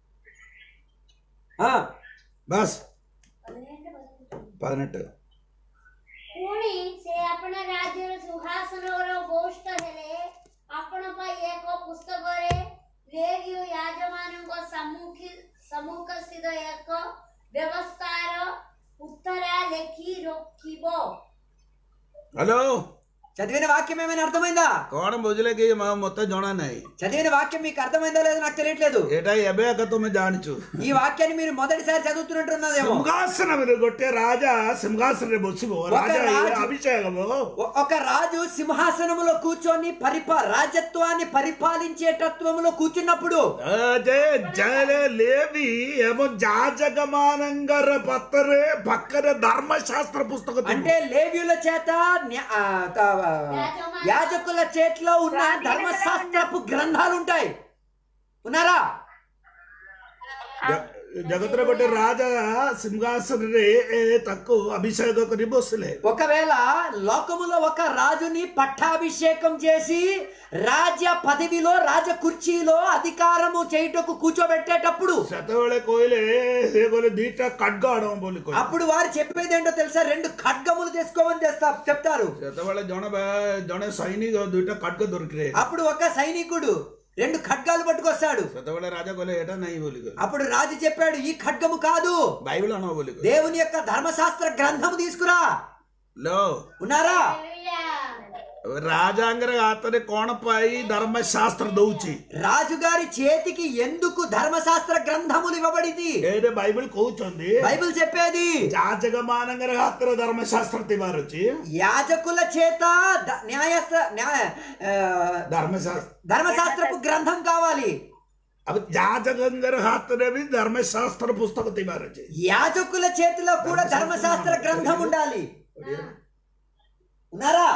ఆ, బస్ పదిహేను, పదిహేను. పదినెట్టు ପୁଣି ସେ ଆପଣା ରାଜ୍ୟର ସିଂହାସନର ବୋଷ୍ଟ ହେଲେ ଆପଣ ପାଇଁ ଏକ ପୁସ୍ତକରେ ଲେଖି ୟାଜମାନଙ୍କ ସମ୍ମୁଖୀ ସମ୍ମୁଖସ୍ଥିତ ଏକ ବ୍ୟବସ୍ଥାର ଉତ୍ତରା ଲେଖି ରଖିବ హలో చదివిన వాక్యం ఏమైనా అర్థమైందా କଣ ବୁଝିଲେ କି ମ- ମତେ ଜଣା ନାହିଁ చదివిన వాక్యం మీకు అర్థమైందో లేదో నాకు తెలియట్లేదు ଏଇଟା ଏବେ ଏକା ତୁମେ ଜାଣିଛୁ ఈ వాక్యాన్ని మీరు మొదటిసారి చదువుతున్నట్టున్నదేమో ସିଂହାସନରେ ଗୋଟେ ରାଜା ସିଂହାସନରେ ବସିବ ରାଜା ରାଜ- ଅଭିଷେକ ହବ ఒ- ఒక రాజు సింహాసనములో కూర్చొని పరిపా రాజత్వాన్ని పరిపాలించేటత్వములో కూర్చున్నప్పుడు ଆ, ଯେ ଜୟରେ ଲେବି ଏବଂ ଯାଜକ ମାନଙ୍କର ପତ୍ରରେ ପାଖରେ ଧର୍ମଶାସ୍ତ୍ର ପୁସ୍ତକ ଥିବ అంటే లేవ్యుల చేత న్యా- ఆ, త- యాజకుల చేతిలో ఉన్న ధర్మశాస్త్రపు గ్రంథాలు ఉంటాయి ఉన్నారా ଜ- ଜଗତର ଗୋଟେ ରାଜା ସିଂହାସନରେ ଏ, ତାକୁ ଅଭିଷେକ କରି ବସିଲେ ఒకవేళ లోకములో ఒక రాజుని పట్టాభిషేకం చేసి రాజ్య పదవిలో రాజ కుర్చీలో అధికారము చేయుటకు కూర్చోబెట్టేటప్పుడు ସେତେବେଳେ କହିଲେ ସେ କହିଲେ ଦିଟା ఖడ్ଗ ଆଣ ବୋଲି କହିଲେ అప్పుడు వారు చెప్పేది ఏంటో తెలుసా రెండు ఖడ్గములు తెచ్చుకోమని తెస్తా చెప్తారు ସେତେବେଳେ ଜଣେ ବା- ଜଣେ ସୈନିକ ଦୁଇଟା ఖడ్ଗ ଦରକାର అప్పుడు ఒక సైనికుడు రెండు ఖడ్గాలు పట్టుకొస్తాడు ସେତେବେଳେ ରାଜା କହିଲେ ଏଇଟା ନାହିଁ ବୋଲି କହିଲେ అప్పుడు రాజు చెప్పాడు ఈ ఖడ్గము కాదు ବାଇବଲ ଆଣ ବୋଲି କହିଲେ దేవుని యొక్క ధర్మశాస్త్ర గ్రంథము తీసుకురా లో ఉన్నారా హల్లెలూయా ରାଜାଙ୍କର ହାତରେ କଣ ପାଇଁ ଧର୍ମଶାସ୍ତ୍ର ଦଉଛି రాజుగారి చేతికి ఎందుకు ధర్మశాస్త్ర గ్రంథములు ఇవ్వబడింది ଏଇଟା ବାଇବଲ କହୁଛନ୍ତି బైబిల్ చెప్పేది ଯାଜକ ମାନଙ୍କର ହାତରେ ଧର୍ମଶାସ୍ତ୍ର ଥିବାର ଅଛି యాజకుల చేత ద- న్యాయస్థ న్యాయ ఆ, ଧର୍ମଶାସ୍ତ୍ର ధర్మశాస్త్రపు గ్రంథం కావాలి अब ଯାଜକଙ୍କର ହାତରେ ବି ଧର୍ମଶାସ୍ତ୍ର పుస్తକ ଥିବାର ଅଛି యాజకుల చేతిలో కూడా ధర్మశాస్త్ర గ్రంథం ఉండాలి ఉన్నారా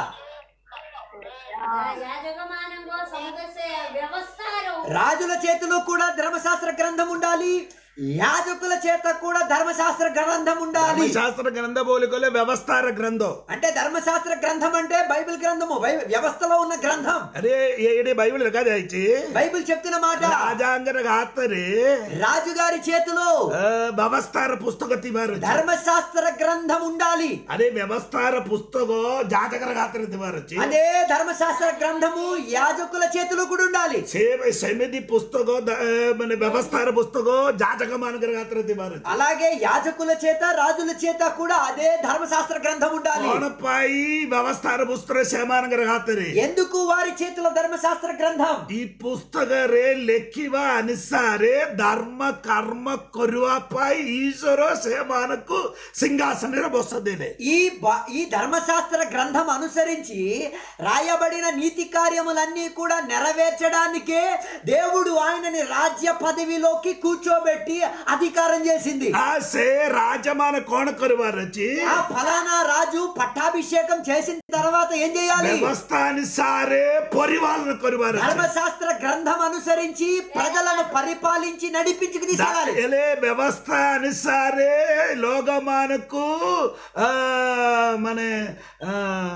యాజకమానంగో సమదస్య వ్యవస్థారో రాజుల చేతిలో కూడా ధర్మశాస్త్ర గ్రంథం ఉండాలి యాజకుల చేత కూడా ధర్మశాస్త్ర గ్రంథం ఉండాలి ଧର୍ମଶାସ୍ତ୍ର ଗ୍ରନ୍ଥ ବୋଲି କହିଲେ ବ୍ୟବସ୍ଥାର ଗ୍ରନ୍ଥ అంటే ధర్మశాస్త్ర గ్రంథం అంటే బైబిల్ గ్రంథము బై- వ్యవస్థలో ఉన్న గ్రంథం ଆରେ ଏଇଠି ବାଇବଲ ଲେଖାଯାଇଛି బైబిల్ చెప్తున్న మాట ରାଜାଙ୍କର ହାତରେ రాజుగారి చేతిలో ଅ, ବ୍ୟବସ୍ଥାର పుస్తକ ଥିବାର ଅଛି ధర్మశాస్త్ర గ్రంథం ఉండాలి ଆରେ ବ୍ୟବସ୍ଥାର పుస్తକ ଯାଜକର ହାତରେ ଥିବାର ଅଛି అదే ధర్మశాస్త్ర గ్రంథము యాజకుల చేతిలో కూడా ఉండాలి ସେ ସେମିତି పుస్తକ ద- ମାନେ ବ୍ୟବସ୍ଥାର పుస్తକ ଯାଜକ ମାନଙ୍କର ହାତରେ ଥିବାର ଅଛି అలాగే యాజకుల చేత రాజుల చేత కూడా అదే ధర్మశాస్త్ర గ్రంథం ఉండాలి କଣ ପାଇଁ ବ୍ୟବସ୍ଥାର ପୁସ୍ତକ ସେମାନଙ୍କର ହାତରେ ఎందుకు వారి చేతిలో ధర్మశాస్త్ర గ్రంథం ఈ పుస్తକରେ ଲେଖିବା ଅନୁସାରେ ଧର୍ମ କର୍ମ କରିବା ପାଇଁ ଈଶ୍ୱର ସେମାନଙ୍କୁ ସିଂହାସନରେ ବସଦେଲେ ఈ బ- ఈ ధర్మశాస్త్ర గ్రంథం అనుసరించి రాయబడిన నీతి కార్యములన్నీ కూడా నెరవేర్చడానికే దేవుడు ఆయనని రాజ్య పదవిలోకి కూర్చోబెట్టి పెట్టి అధికారం చేసింది ಆ ಸೇ ರಾಜಮಾನ ಕೋಣ ಕರುವಾರಚಿ ఆ ఫలానా రాజు పట్టాభిషేకం చేసిన తర్వాత ఏం చేయాలి ವ್ಯವಸ್ಥಾನುಸಾರೇ ಪರಿಪಾಲನ ಕರುವಾರಚಿ ధర్మశాస్త్ర గ్రంథం అనుసరించి ప్రజలను పరిపాలించి నడిపించుకు తీసుకెళ్ళాలి ఎలే వ్యవస్థ అనుసారే లోకమానకు ఆ, మన ఆ,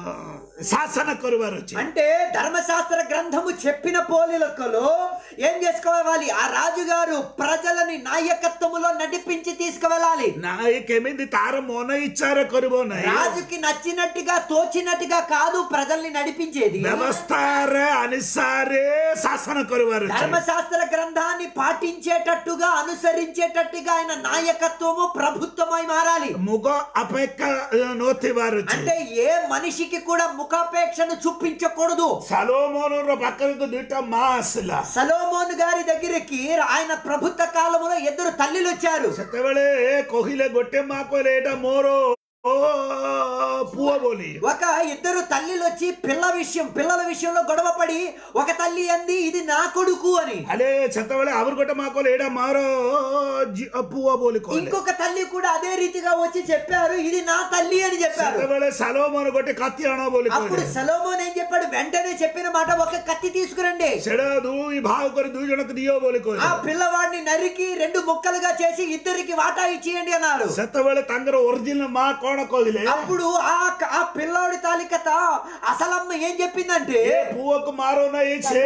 శాసన కొరువారు వచ్చి అంటే ధర్మశాస్త్ర గ్రంథము చెప్పిన పోలిలకలో ఏం చేసుకోవాలి ఆ రాజుగారు ప్రజలని నాయకత్వములో నడిపించి తీసుకువెళ్ళాలి నాయకెమింది తార మోన ఇచ్చార కొరుబోనాయి రాజుకి నచ్చినట్టుగా తోచినట్టుగా కాదు ప్రజల్ని నడిపించేది వ్యవస్థార అనుసారే శాసన కొరువారు వచ్చి. ధర్మశాస్త్ర గ్రంథాన్ని పాటించేటట్టుగా అనుసరించేటట్టుగా ఆయన నాయకత్వము ప్రభుత్వమై మారాలి ముగ అపేక్ష నోతివారు వచ్చి. అంటే ఏ మనిషికి కూడా ముఖాపేక్షను చూపించకూడదు సలోమోను పక్కనకు దిట్ట మాస్ల సలోమోన్ గారి దగ్గరికి ఆయన ప్రభుత్వ కాలంలో ఇద్దరు తల్లిలు వచ్చారు ସେତେବେଳେ କହିଲେ ଗୋଟେ ମା କହିଲେ ଏଇଟା ମୋର ଓ, ପୁଅ ବୋଲି ఒక ఇద్దరు తల్లిలు వచ్చి పిల్ల విషయం పిల్లల విషయంలో గొడవ పడి ఒక తల్లి అంది ఇది నా కొడుకు అని ହେଲେ ସେତେବେଳେ ଆହୁରି ଗୋଟେ ମା କହିଲେ ଏଇଟା ମୋର ଝି- ପୁଅ ବୋଲି କହିଲେ ఇంకొక తల్లి కూడా అదే రీతిగా వచ్చి చెప్పారు ఇది నా తల్లి అని చెప్పారు ସେତେବେଳେ ସାଲୋମନ ଗୋଟେ କାତି ଆଣ ବୋଲି అప్పుడు କହିଲେ సలోమోన్ ఏం చెప్పాడు వెంటనే చెప్పిన మాట ఒక కత్తి తీసుకురండి ସେଟା ଦୁଇ ଭାଗ କରି ଦୁଇ ଜଣକୁ ଦିଅ ବୋଲି ఆ କହିଲେ పిల్లవాడిని నరికి రెండు ముక్కలుగా చేసి ఇద్దరికి వాటా ఇచ్చేయండి అన్నారు ସେତେବେଳେ ତାଙ୍କର ఒరిజినల్ ମା କଣ କହିଲେ అప్పుడు ఆ ఆ పిల్లోడి తాలికత అసలమ్మ ఏం చెప్పిందంటే ଏ ପୁଅକୁ ମାର ନାହିଁ ସେ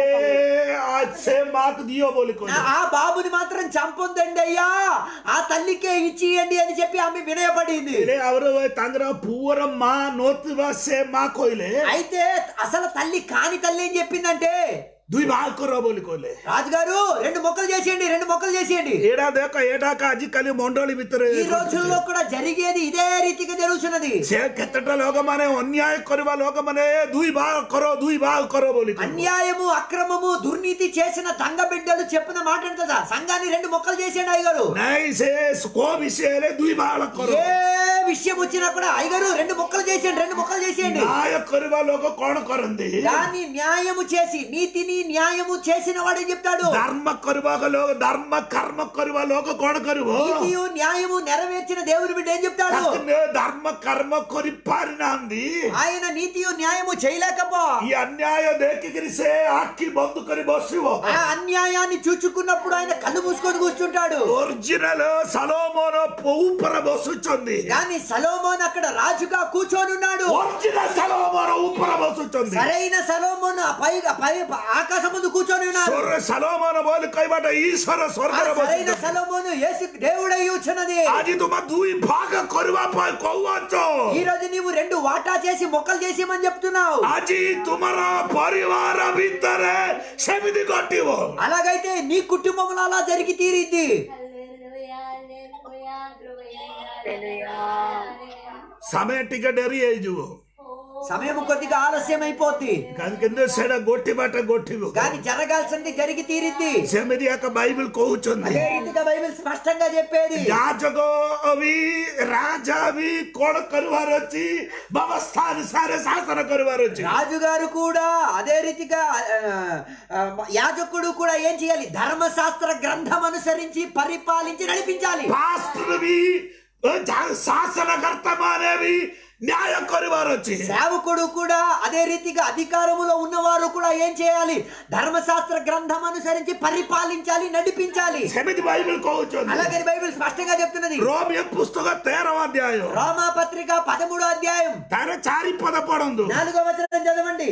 ଆ- ସେ ମାକୁ ଦିଅ ବୋଲି କହିଲେ ఆ బాబుని మాత్రం చంపొందండి అయ్యా ఆ తల్లికే ఇచ్చియండి అని చెప్పి ఆమె వినయపడింది ହେଲେ ಅವರು ତାଙ୍କର ପୁଅର ମା ନଥିବା ସେ ମା କହିଲେ అయితే అసలు తల్లి కాని తల్లి ఏం చెప్పిందంటే ଦୁଇ ଭାଗ କର ବୋଲି କହିଲେ రాజుగారు రెండు మొక్కలు చేసేయండి రెండు మొక్కలు చేసేయండి ଏଇଟା ଦେଖ ଏଇଟାକ ଆଜିକାଲି ମଣ୍ଡଳୀ ଭିତରେ ఈ రోజుల్లో కూడా జరిగేది ఇదే రీతిగా జరుగుతున్నది ସେ କେତେଟା ଲୋକମାନେ ଅନ୍ୟାୟ କରିବା ଲୋକମାନେ ଦୁଇ ଭାଗ କର ଦୁଇ ଭାଗ କର ବୋଲି କହିଲେ। అన్యాయము అక్రమము దుర్నీతి చేసిన దంగ బిడ్డలు చెప్పిన మాట కదా సంఘాన్ని రెండు మొక్కలు చేసేయండి అయ్యగారు ନାଇଁ ସେ କୋ ବିଷୟରେ ଦୁଇ ଭାଗ କର ఏ విషయం వచ్చినా కూడా అయ్యగారు రెండు మొక్కలు చేసేయండి రెండు మొక్కలు చేసేయండి ନ୍ୟାୟ କରିବା ଲୋକ କଣ କରନ୍ତି దాన్ని న్యాయము చేసి నీతిని న్యాయము చేసిన వాడు ఏం చెప్తాడు ଧର୍ମ କରିବା ଲୋକ ଧର୍ମ କର୍ମ କରିବା ଲୋକ କଣ କରିବ నీతియు న్యాయము నెరవేర్చిన దేవుని బిడ్డ ఏం చెప్తాడు ତାକୁ ନେ- ଧର୍ମ କର୍ମ କରିପାରିନାହାନ୍ତି ఆయన నీతియు న్యాయము చేయలేకపో ఈ ଅନ୍ୟାୟ ଦେଖିକିରି ସେ ଆଖି ବନ୍ଦ କରି ବସିବ ఆ అన్యాయాన్ని చూచుకున్నప్పుడు ఆయన కళ్ళు మూసుకొని కూర్చుంటాడు ఒరిజినల్ సలోమోన ଉପରେ ବସୁଛନ୍ତି కానీ సలోమోన్ అక్కడ రాజుగా కూర్చొని ఉన్నాడు ఒరిజినల్ సలోమోన ଉପରେ బସୁଛନ୍ତି సరైన సలోమోన్ ఆ పై పై ఆకాశం ముందు కూర్చొని ఉన్నాడు ସ୍ୱର ସଲୋମନ ବୋଲି କହିବାଟ ଈଶ୍ୱର ఆ ସ୍ୱର୍ଗରେ సరైన ବସିଛନ୍ତି సలోమోను యేసు దేవుడై ఉన్నది ଆଜି ତୁମେ ଦୁଇ ଭାଗ କରିବା ପାଇଁ କହୁଅଛ ఈ రోజు నీవు రెండు వాటా చేసి మొక్కలు చేసేయమని చెప్తున్నావు ଆଜି ତୁମର ପରିବାର ଭିତରେ ସେମିତି ଘଟିବ అలాగైతే నీ కుటుంబంలో అలా జరిగి తీరిద్ది హల్లెలూయా, హల్లెలూయా, హల్లెలూయా, హల్లెలూయా. ସମୟ ଟିକେ ଡେରି ହେଇଯିବ సమయం కొద్దిగా ఆలస్యం అయిపోద్ది କାହିଁକି କିନ୍ତୁ ସେଇଟା ଗୋଟି ବାଟ ଗୋଟିବ కానీ జరగాల్సింది జరిగి తీరిద్ది ସେମିତି ଏକ ବାଇబଲ କହୁଛନ୍ତି అదే రీతిగా బైబిల్ స్పష్టంగా చెప్పేది ଯାଜକ ବି ରାଜା ବି କଣ କରିବାର ଅଛି ବ୍ୟବସ୍ଥା ଅନୁସାରେ ଶାସନ କରିବାର ଅଛି రాజుగారు కూడా అదే రీతిగా ఆ, ఆ, యాజకుడు కూడా ఏం చేయాలి ధర్మశాస్త్ర గ్రంథం అనుసరించి పరిపాలించి నడిపించాలి ପାଷ୍ଟର ବି ଯା- ଶାସନକର୍ତ୍ତା ମାନେ ବି ନ୍ୟାୟ କରିବାର ଅଛି సేవకుడు కూడా అదే రీతిగా అధికారములో ఉన్నవారు కూడా ఏం చేయాలి ధర్మశాస్త్ర గ్రంథం అనుసరించి పరిపాలించాలి నడిపించాలి ସେମିତି ବାଇବଲ କହୁଛନ୍ତି అలాగే బైబిల్ స్పష్టంగా చెప్తున్నది ରୋମିଓ పుస్తକ ତେର ଅଧ୍ୟାୟ రోమా పత్రిక పదమూడో అధ్యాయం ତାର ଚାରି ପଦ ପଢନ୍ତୁ నాలుగో వచనం చదవండి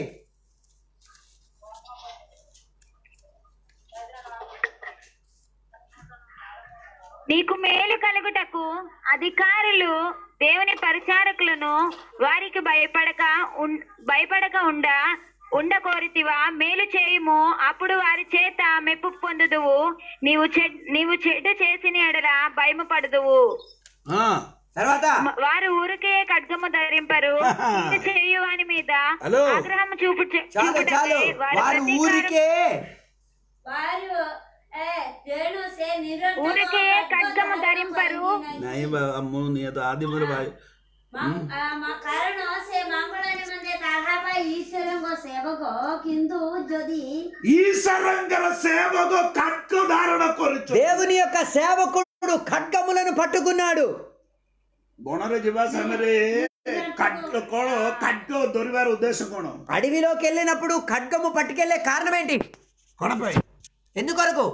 నీకు మేలు కలుగుటకు అధికారులు దేవుని పరిచారకులను వారికి భయపడక ఉన్- భయపడక ఉండ ఉండకోరితివా మేలు చేయుము అప్పుడు వారి చేత మెప్పు పొందుదువు నీవు చెడ్ నీవు చెడ్డ చేసిన ఎడల భయము పడుదువు తర్వాత మ- వారు ఊరికే ఖడ్గము ధరింపరు కీడు చేయు వాని మీద హలో. ఆగ్రహం చూపు చాలు చాలు వారు ఊరికే వారు ఏ, ତେଣୁ ସେ ନିରନ୍ତର ఊరికే ఖడ్గము ధరింపరు ନାଇଁ ମୁଁ ନିହାତି ଆଦି ମୋର ଭାଇ ମା- ଆ, ମା- କାରଣ ସେ ମଙ୍ଗଳ ନିମନ୍ତେ ତାହା ପାଇଁ ଈଶ୍ୱରଙ୍କ ସେବକ କିନ୍ତୁ ଯଦି ఈశ్వరంగర సేవకు కట్టు ధారణ కొరుచు దేవుని యొక్క సేవకుడు ఖడ్గములను పట్టుకున్నాడు ବଣରେ ଯିବା ସମୟରେ ଖାଦ୍ୟ କଣ ଖାଦ୍ୟ ଧରିବାର ଉଦ୍ଦେଶ୍ୟ କଣ అడవిలోకి వెళ్ళినప్పుడు ఖడ్గము పట్టుకెళ్లే కారణం ఏంటి କଣ ପାଇଁ ఎందుకొరకు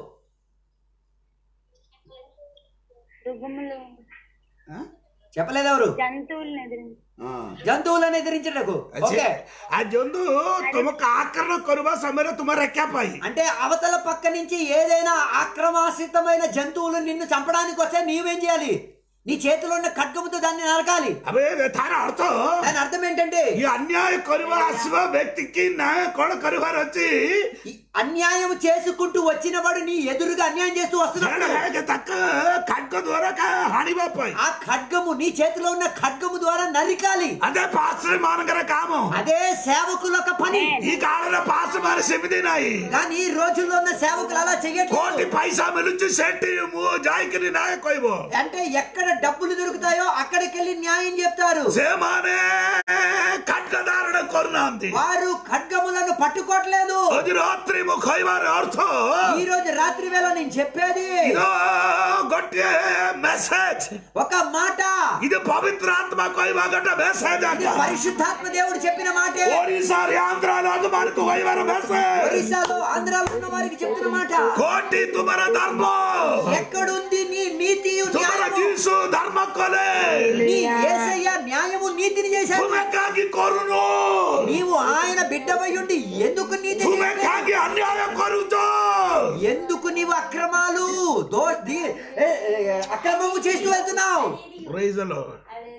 మృగములు ఆ? చెప్పలేదు ఎవరు జంతువులను ఎదిరించి ఆ. జంతువులను ఎదిరించటకు ఓకే ఆ జంతు ତୁମକୁ ఆక్రమణ କରିବା ସମୟରେ ତୁମ ରକ୍ଷା ପାଇଁ అంటే అవతల పక్క నుంచి ఏదైనా ఆక్రమాసితమైన జంతువులు నిన్ను చంపడానికి వస్తే నీవేం చేయాలి నీ చేతిలో ఉన్న ఖడ్గముతో దాన్ని నరకాలి అబే ତାର ଅର୍ଥ దాని అర్థం ఏంటంటే ఈ ଅନ୍ୟାୟ କରିବା ଆସିବା ବ୍ୟକ୍ତିକି ନ୍ୟାୟ କଣ କରିବାର ଅଛି ఈ అన్యాయం చేసుకుంటూ వచ్చిన వాడు నీ ఎదురుగా అన్యాయం చేస్తూ వస్తున్నాడు ସେଟା ତାକୁ ଖାଦ୍ୟ ଦ୍ୱାରା କା- ହାଣିବା ପାଇଁ ఆ ఖడ్గము నీ చేతిలో ఉన్న ఖడ్గము ద్వారా నరికాలి అదే పాస్టర్ ମାନଙ୍କର କାମ అదే సేవకుల ఒక పని ఈ కాలంలో పాస్టర్ ମାନେ ସେମିତି ନାହିଁ కానీ ఈ రోజుల్లో ఉన్న సేవకులు అలా కోటి చెయ్యట్లేదు పైసా మిలుచు సెట్టి ଯାଇକିରି ନ୍ୟାୟ କହିବ అంటే ఎక్కడ డబ్బులు దొరుకుతాయో అక్కడికి వెళ్ళి న్యాయం చెప్తారు ସେମାନେ ଖାଦ୍ୟ ଧାରଣ କରୁନାହାନ୍ତି వారు ఖడ్గములను పట్టుకోవట్లేదు ଆଜି ରାତ୍ରି ମୁଁ କହିବାର ଅର୍ଥ ఈ రోజు రాత్రి వేళ నేను చెప్పేది ଇଦ ଗୋଟିଏ ମେସେଜ ఒక మాట ఇది పవిత్ర ఆత్మ କହିବା ଗୋଟେ ମେସେଜ ఇది పరిశుద్ధాత్మ దేవుడు చెప్పిన మాటే ଓଡିଶାରେ ଆନ୍ଧ୍ର ଲୋକମାନଙ୍କୁ କହିବାର ମେସେଜ ఒరిస్సాలో ఆంధ్రాలో ఉన్న వారికి చెప్తున్న మాట କୋଟି ତୁମର ଧର୍ମ ఎక్కడుంది నీ నీతి ତୁମର న్యాయము ଯୀଶୁ ଧର୍ମ କଲେ నీ యేసయ్య న్యాయము నీతిని చేశాడు ତୁମେ କାହିଁକି କରୁନୁ నీవు ఆయన బిడ్డవయ్యుండి ఎందుకు నీతి ତୁମେ చేయట్లేదు? କାହିଁକି ଅନ୍ୟାୟ କରୁଛ ఎందుకు నీవు అక్రమాలు దో ది- ఏ- ఏ- అక్రమము చేస్తూ వెళ్తున్నావు Praise the Lord.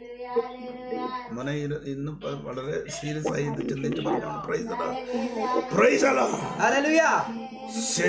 మన ఇరు- ఇನ್ನು ప- വളരെ സീരിയസ് ആയി ഇത് ചിന്തിച്ച് പറയണം praise the Lord. Praise the Lord. Hallelujah ସେ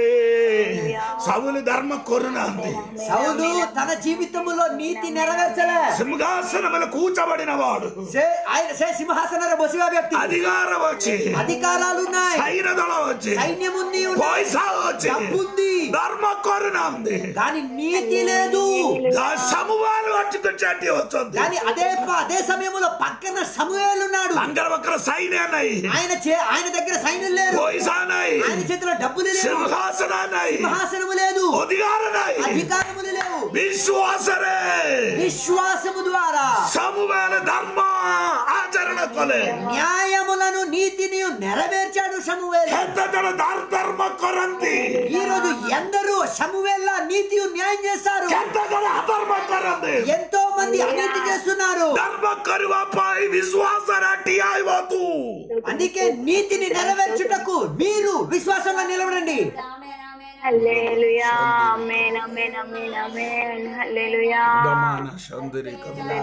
ସବୁବେଳେ ଧର୍ମ କରୁନାହାନ୍ତି సౌలు తన జీవితములో నీతి నెరవేర్చలే సింహాసన ಮೇಲೆ కూర్చబడిన వాడు సే- ఆయన సే సింహాసన బొసివా వ్యక్తి అధికారం వచ్చి అధికారాలు ఉన్నాయి సైన దళం వచ్చి సైన్యం ఉంది ఉన్నాయి. పైసా వచ్చి డబ్బుంది ధర్మ కొరునాంది కానీ నీతి లేదు సమూహాలు పట్టుకొచ్చేటి వస్తుంది కానీ అదే ప- అదే సమయంలో పక్కన సమూహాలు ఉన్నాడు అంగర ఒక్కర సైన్య నై ఆయన చే- ఆయన దగ్గర సైన్యం లేదు పైసా నై ఆయన చేతిలో డబ్బులు లేవు సింహాసన నై సింహాసనము లేదు అధికార నై అధికారములు లేవు విశ్వాసరే విశ్వాసము ద్వారా సమూహాల ధర్మ ఆచరణ కొలే న్యాయములను నీతిని నెరవేర్చాడు సమూవేలు ఎంత జన దార్ ధర్మ కొరంతి ఈ రోజు ఎందరూ సమూవేళ్ళ నీతి న్యాయం చేస్తారు ఎంత జన అధర్మ కొరంతి ఎంతో మంది అవినీతి చేస్తున్నారు ధర్మ కరువా పై విశ్వాసర టిఐ వతు అందుకే నీతిని నెరవేర్చుటకు మీరు విశ్వాసంగా నిలబడండి ఆమేన్ ఆమేన్ హల్లెలూయా ఆమేన్ ఆమేన్ ఆమేన్ ఆమేన్ హల్లెలూయా దమాన శందరి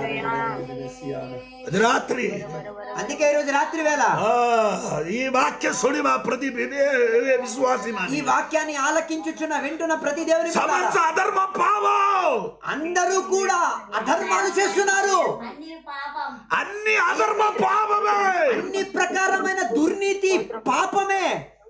అది రాత్రి అందుకే ఈ రోజు రాత్రి వేళ ఆ, ఈ వాక్య సుడిమ ప్రతి విశ్వాసి ఈ వాక్యాన్ని ఆలకించుచున్న వింటున్న ప్రతి దేవుని సమస్త పిల్లలారా, అధర్మ పావం అందరూ కూడా అధర్మాలు చేస్తున్నారు అన్ని పాపం అన్ని అధర్మ పాపమే అన్ని ప్రకారమైన దుర్నీతి పాపమే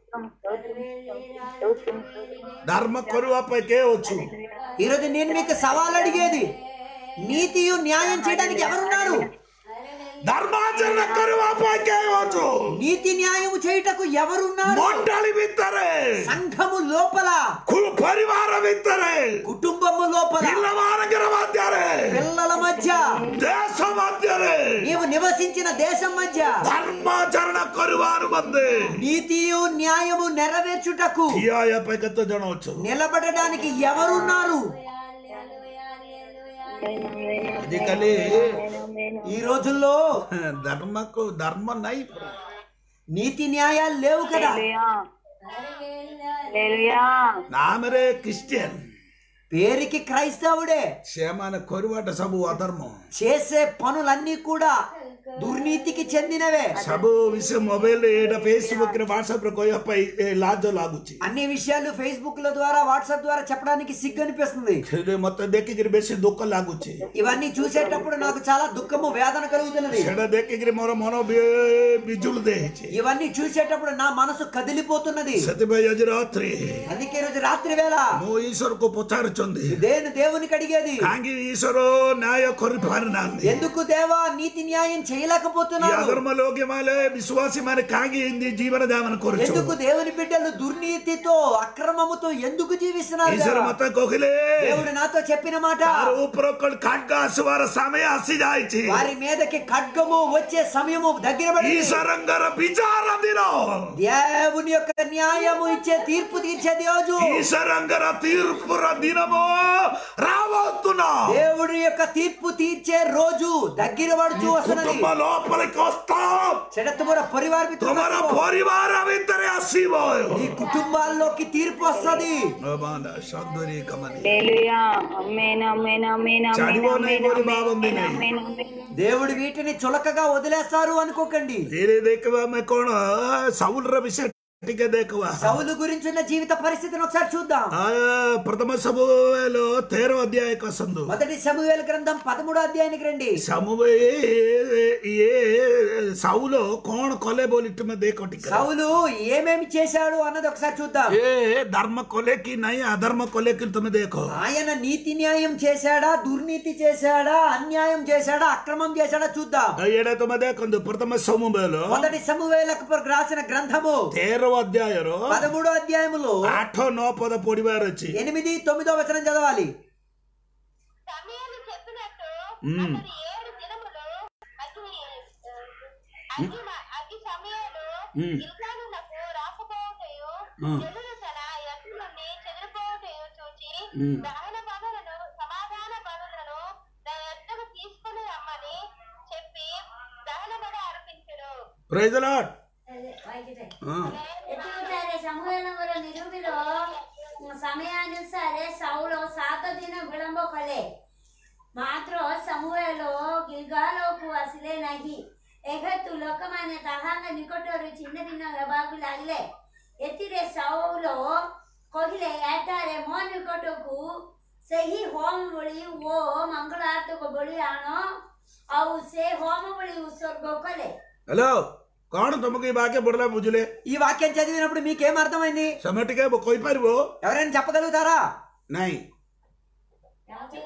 ధర్మ కరువా పైకే వచ్చు ఈరోజు నేను మీకు సవాల్ అడిగేది నీతియు న్యాయం చేయడానికి ఎవరున్నారు ధర్మాచరణ కరువా పైకే వచ్చు నీతి న్యాయము చేయుటకు ఎవరున్నారు మొండలి విత్తరే సంఘము లోపల కు- పరివార విత్తరే కుటుంబము లోపల పిల్లవారంగర మధ్యరే పిల్లల మధ్య దేశ మధ్యరే నీవు నివసించిన దేశం మధ్య ధర్మాచరణ కరువారు మంది నీతియు న్యాయము నెరవేర్చుటకు టిఐ పైకతో జనవచ్చు నిలబడడానికి ఎవరున్నారు అదికలి ఈ రోజుల్లో ధర్మకు ధర్మ నై నీతి న్యాయాలు లేవు కదా హల్లెలూయా నామరే క్రిస్టియన్ పేరుకి క్రైస్తవుడే క్షేమాన కొరువాట సబు అధర్మం చేసే పనులన్నీ కూడా దుర్నీతికి చెందినవే ସବୁ ବିଷୟ ମୋବାଇଲ ଏଇଟା ଫେସବୁକ ରେ ହ୍ୱାଟ୍ସଆପ ରେ କହିବା ପାଇଁ ଏ ଲାଜ ଲାଗୁଛି అన్ని విషయాలు ఫేస్బుక్ ల ద్వారా వాట్సాప్ ద్వారా చెప్పడానికి సిగ్గు అనిపిస్తుంది ସେଠି ମତେ ଦେଖିକିରି ବେଶୀ ଦୁଃଖ ଲାଗୁଛି ఇవన్నీ చూసేటప్పుడు నాకు చాలా దుఃఖము వేదన కలుగుతున్నది ସେଟା ଦେଖିକିରି ମୋର ମନ ବି- ବିଜୁଳି ଦେଇଛି ఇవన్నీ చూసేటప్పుడు నా మనసు కదిలిపోతున్నది ସେଥିପାଇଁ ଆଜି ରାତ୍ରି అందుకే ఈ రోజు రాత్రి వేళ ମୁଁ ଈଶ୍ୱରକୁ ପଚାରୁଛନ୍ତି దేని దేవునికి అడిగేది କାହିଁକି ଈଶ୍ୱର ନ୍ୟାୟ କରିପାରୁନାହାନ୍ତି ఎందుకు దేవా నీతి న్యాయం ఈ చేయలేకపోతున్నారు అధర్మలోక్యమాలే విశ్వాసి మన కాగి ఏంది జీవన దామన కొరచు ఎందుకు దేవుని బిడ్డలు దుర్నీతితో అక్రమముతో ఎందుకు జీవిస్తున్నారు ఈశ్వర దేవా? మత కోకిలే దేవుడు నాతో చెప్పిన మాట ତାର ଉପର ଖଡ୍ଗ ଆସିବାର ସମୟ ଆସି ଯାଇଛି వారి మీదకి ఖడ్గము వచ్చే సమయము దగ్గర పడింది ଈଶ୍ୱରଙ୍କର ବିଚାର ଦିନ దేవుని యొక్క న్యాయము ఇచ్చే తీర్పు తీర్చే రోజు ଈଶ୍ୱରଙ୍କର ତୀର୍ପୁର ଦିନ ମୋ ରାବତୁନ దేవుడి యొక్క తీర్పు తీర్చే రోజు దగ్గర పడుచు వస్తున్నది କୁଟୁମ୍ବ ଲୋପରେ କଷ୍ଟ చెడతముర పరివార ତୁମର ପରିବାର ଭିତରେ ଆସିବ ఈ కుటుంబాల్లోకి తీర్పు వస్తది ସନ୍ଦୁରୀ କମନି హల్లెలూయా ఆమేన్ ఆమేన్ ఆమేన్ ఆమేన్ ଛାଡ଼ିବ ନାହିଁ ବୋଲି ଭାବନ୍ତି ନାହିଁ ఆమేన్ ఆమేన్ దేవుడు వీటిని చులకగా వదిలేస్తారు అనుకోకండి ଧୀରେ ଦେଖିବା ଆମେ କଣ ସାଉଲର ବିଷୟ ଟିକେ ଦେଖିବା సౌలు గురించి ఉన్న జీవిత పరిస్థితిని ఒకసారి చూద్దాం ఆ, ప్రథమ సమూహలో తేరో అధ్యాయ కసందు మొదటి సమూహేల గ్రంథం పదమూడో అధ్యాయానికి రండి ସମୁଏ ଇଏ ସାଉଲ କଣ କଲେ ବୋଲି ତୁମେ ଦେଖ ଟିକେ సౌలు ఏమేమి చేశాడు అన్నది ఒకసారి చూద్దాం ଏ ଧର୍ମ କଲେ କି ନାହିଁ ଅଧର୍ମ କଲେ କି ତୁମେ ଦେଖ ఆయన నీతి న్యాయం చేశాడా దుర్నీతి చేశాడా అన్యాయం చేశాడా అక్రమం చేశాడా చూద్దాం ଏଇଟା ତୁମେ ଦେଖନ୍ତୁ ପ୍ରଥମ ସମୁବେଲ మొదటి సమూహేలకు రాసిన గ్రంథము ତେର ଅଧ୍ୟାୟର పదమూడో అధ్యాయములో ଆଠ ନଅ ପଦ ପଢିବାର ଅଛି ఎనిమిది తొమ్మిదో వచనం చదవాలి సమయాలు చెప్పినట్టు మ్మ్. అతడు ఏడు దినములు అగ్ని ఆ, అగ్ని మ- అగ్ని సమయాలు మ్మ్. ఇల్కానులకు రాకపోవటయు మ్మ్. జనులు తన ఎత్తు నుండి చెదిరిపోవటయు చూచి మ్మ్. దహన పనులను సమాధాన పనులను తన ఎద్దకు తీసుకుని రమ్మని చెప్పి దహన బలి అర్పించును ప్రైజ్ లాడ్ అదే, వాయికితే. ଏଥିରେ ସମୁଏଲଙ୍କର ନିରୂପିର ସମୟାନୁସାରେ ସାଉଳ ସାତ ଦିନ ବିଳମ୍ବ କଲେ ମାତ୍ର ସମୁଏଲ ଗିଲଗାଲକୁ ଆସିଲେ ନାହିଁ ଏହେତୁ ଲୋକମାନେ ତାହାଙ୍କ ନିକଟରୁ ଛିନ୍ନ ଭିନ୍ନ ହେବାକୁ ଲାଗିଲେ ଏଥିରେ ସାଉଲ କହିଲେ ଏଠାରେ ମୋ ନିକଟକୁ ସେହି ହୋମ ବଳି ଓ ମଙ୍ଗଳାର୍ଥକ ବଳି ଆଣ ଆଉ ସେ ହୋମ ବଳି ଉତ୍ସର୍ଗ କଲେ ହ୍ୟାଲୋ କଣ ତମକୁ ଏଇ ବାକ୍ୟ ପଢିଲା ବୁଝିଲେ ఈ వాక్యం చదివినప్పుడు మీకేం అర్థమైంది ସମୟ ଟିକେ କହିପାରିବ ఎవరైనా చెప్పగలుగుతారా ନାଇଁ ಯಾವುದು?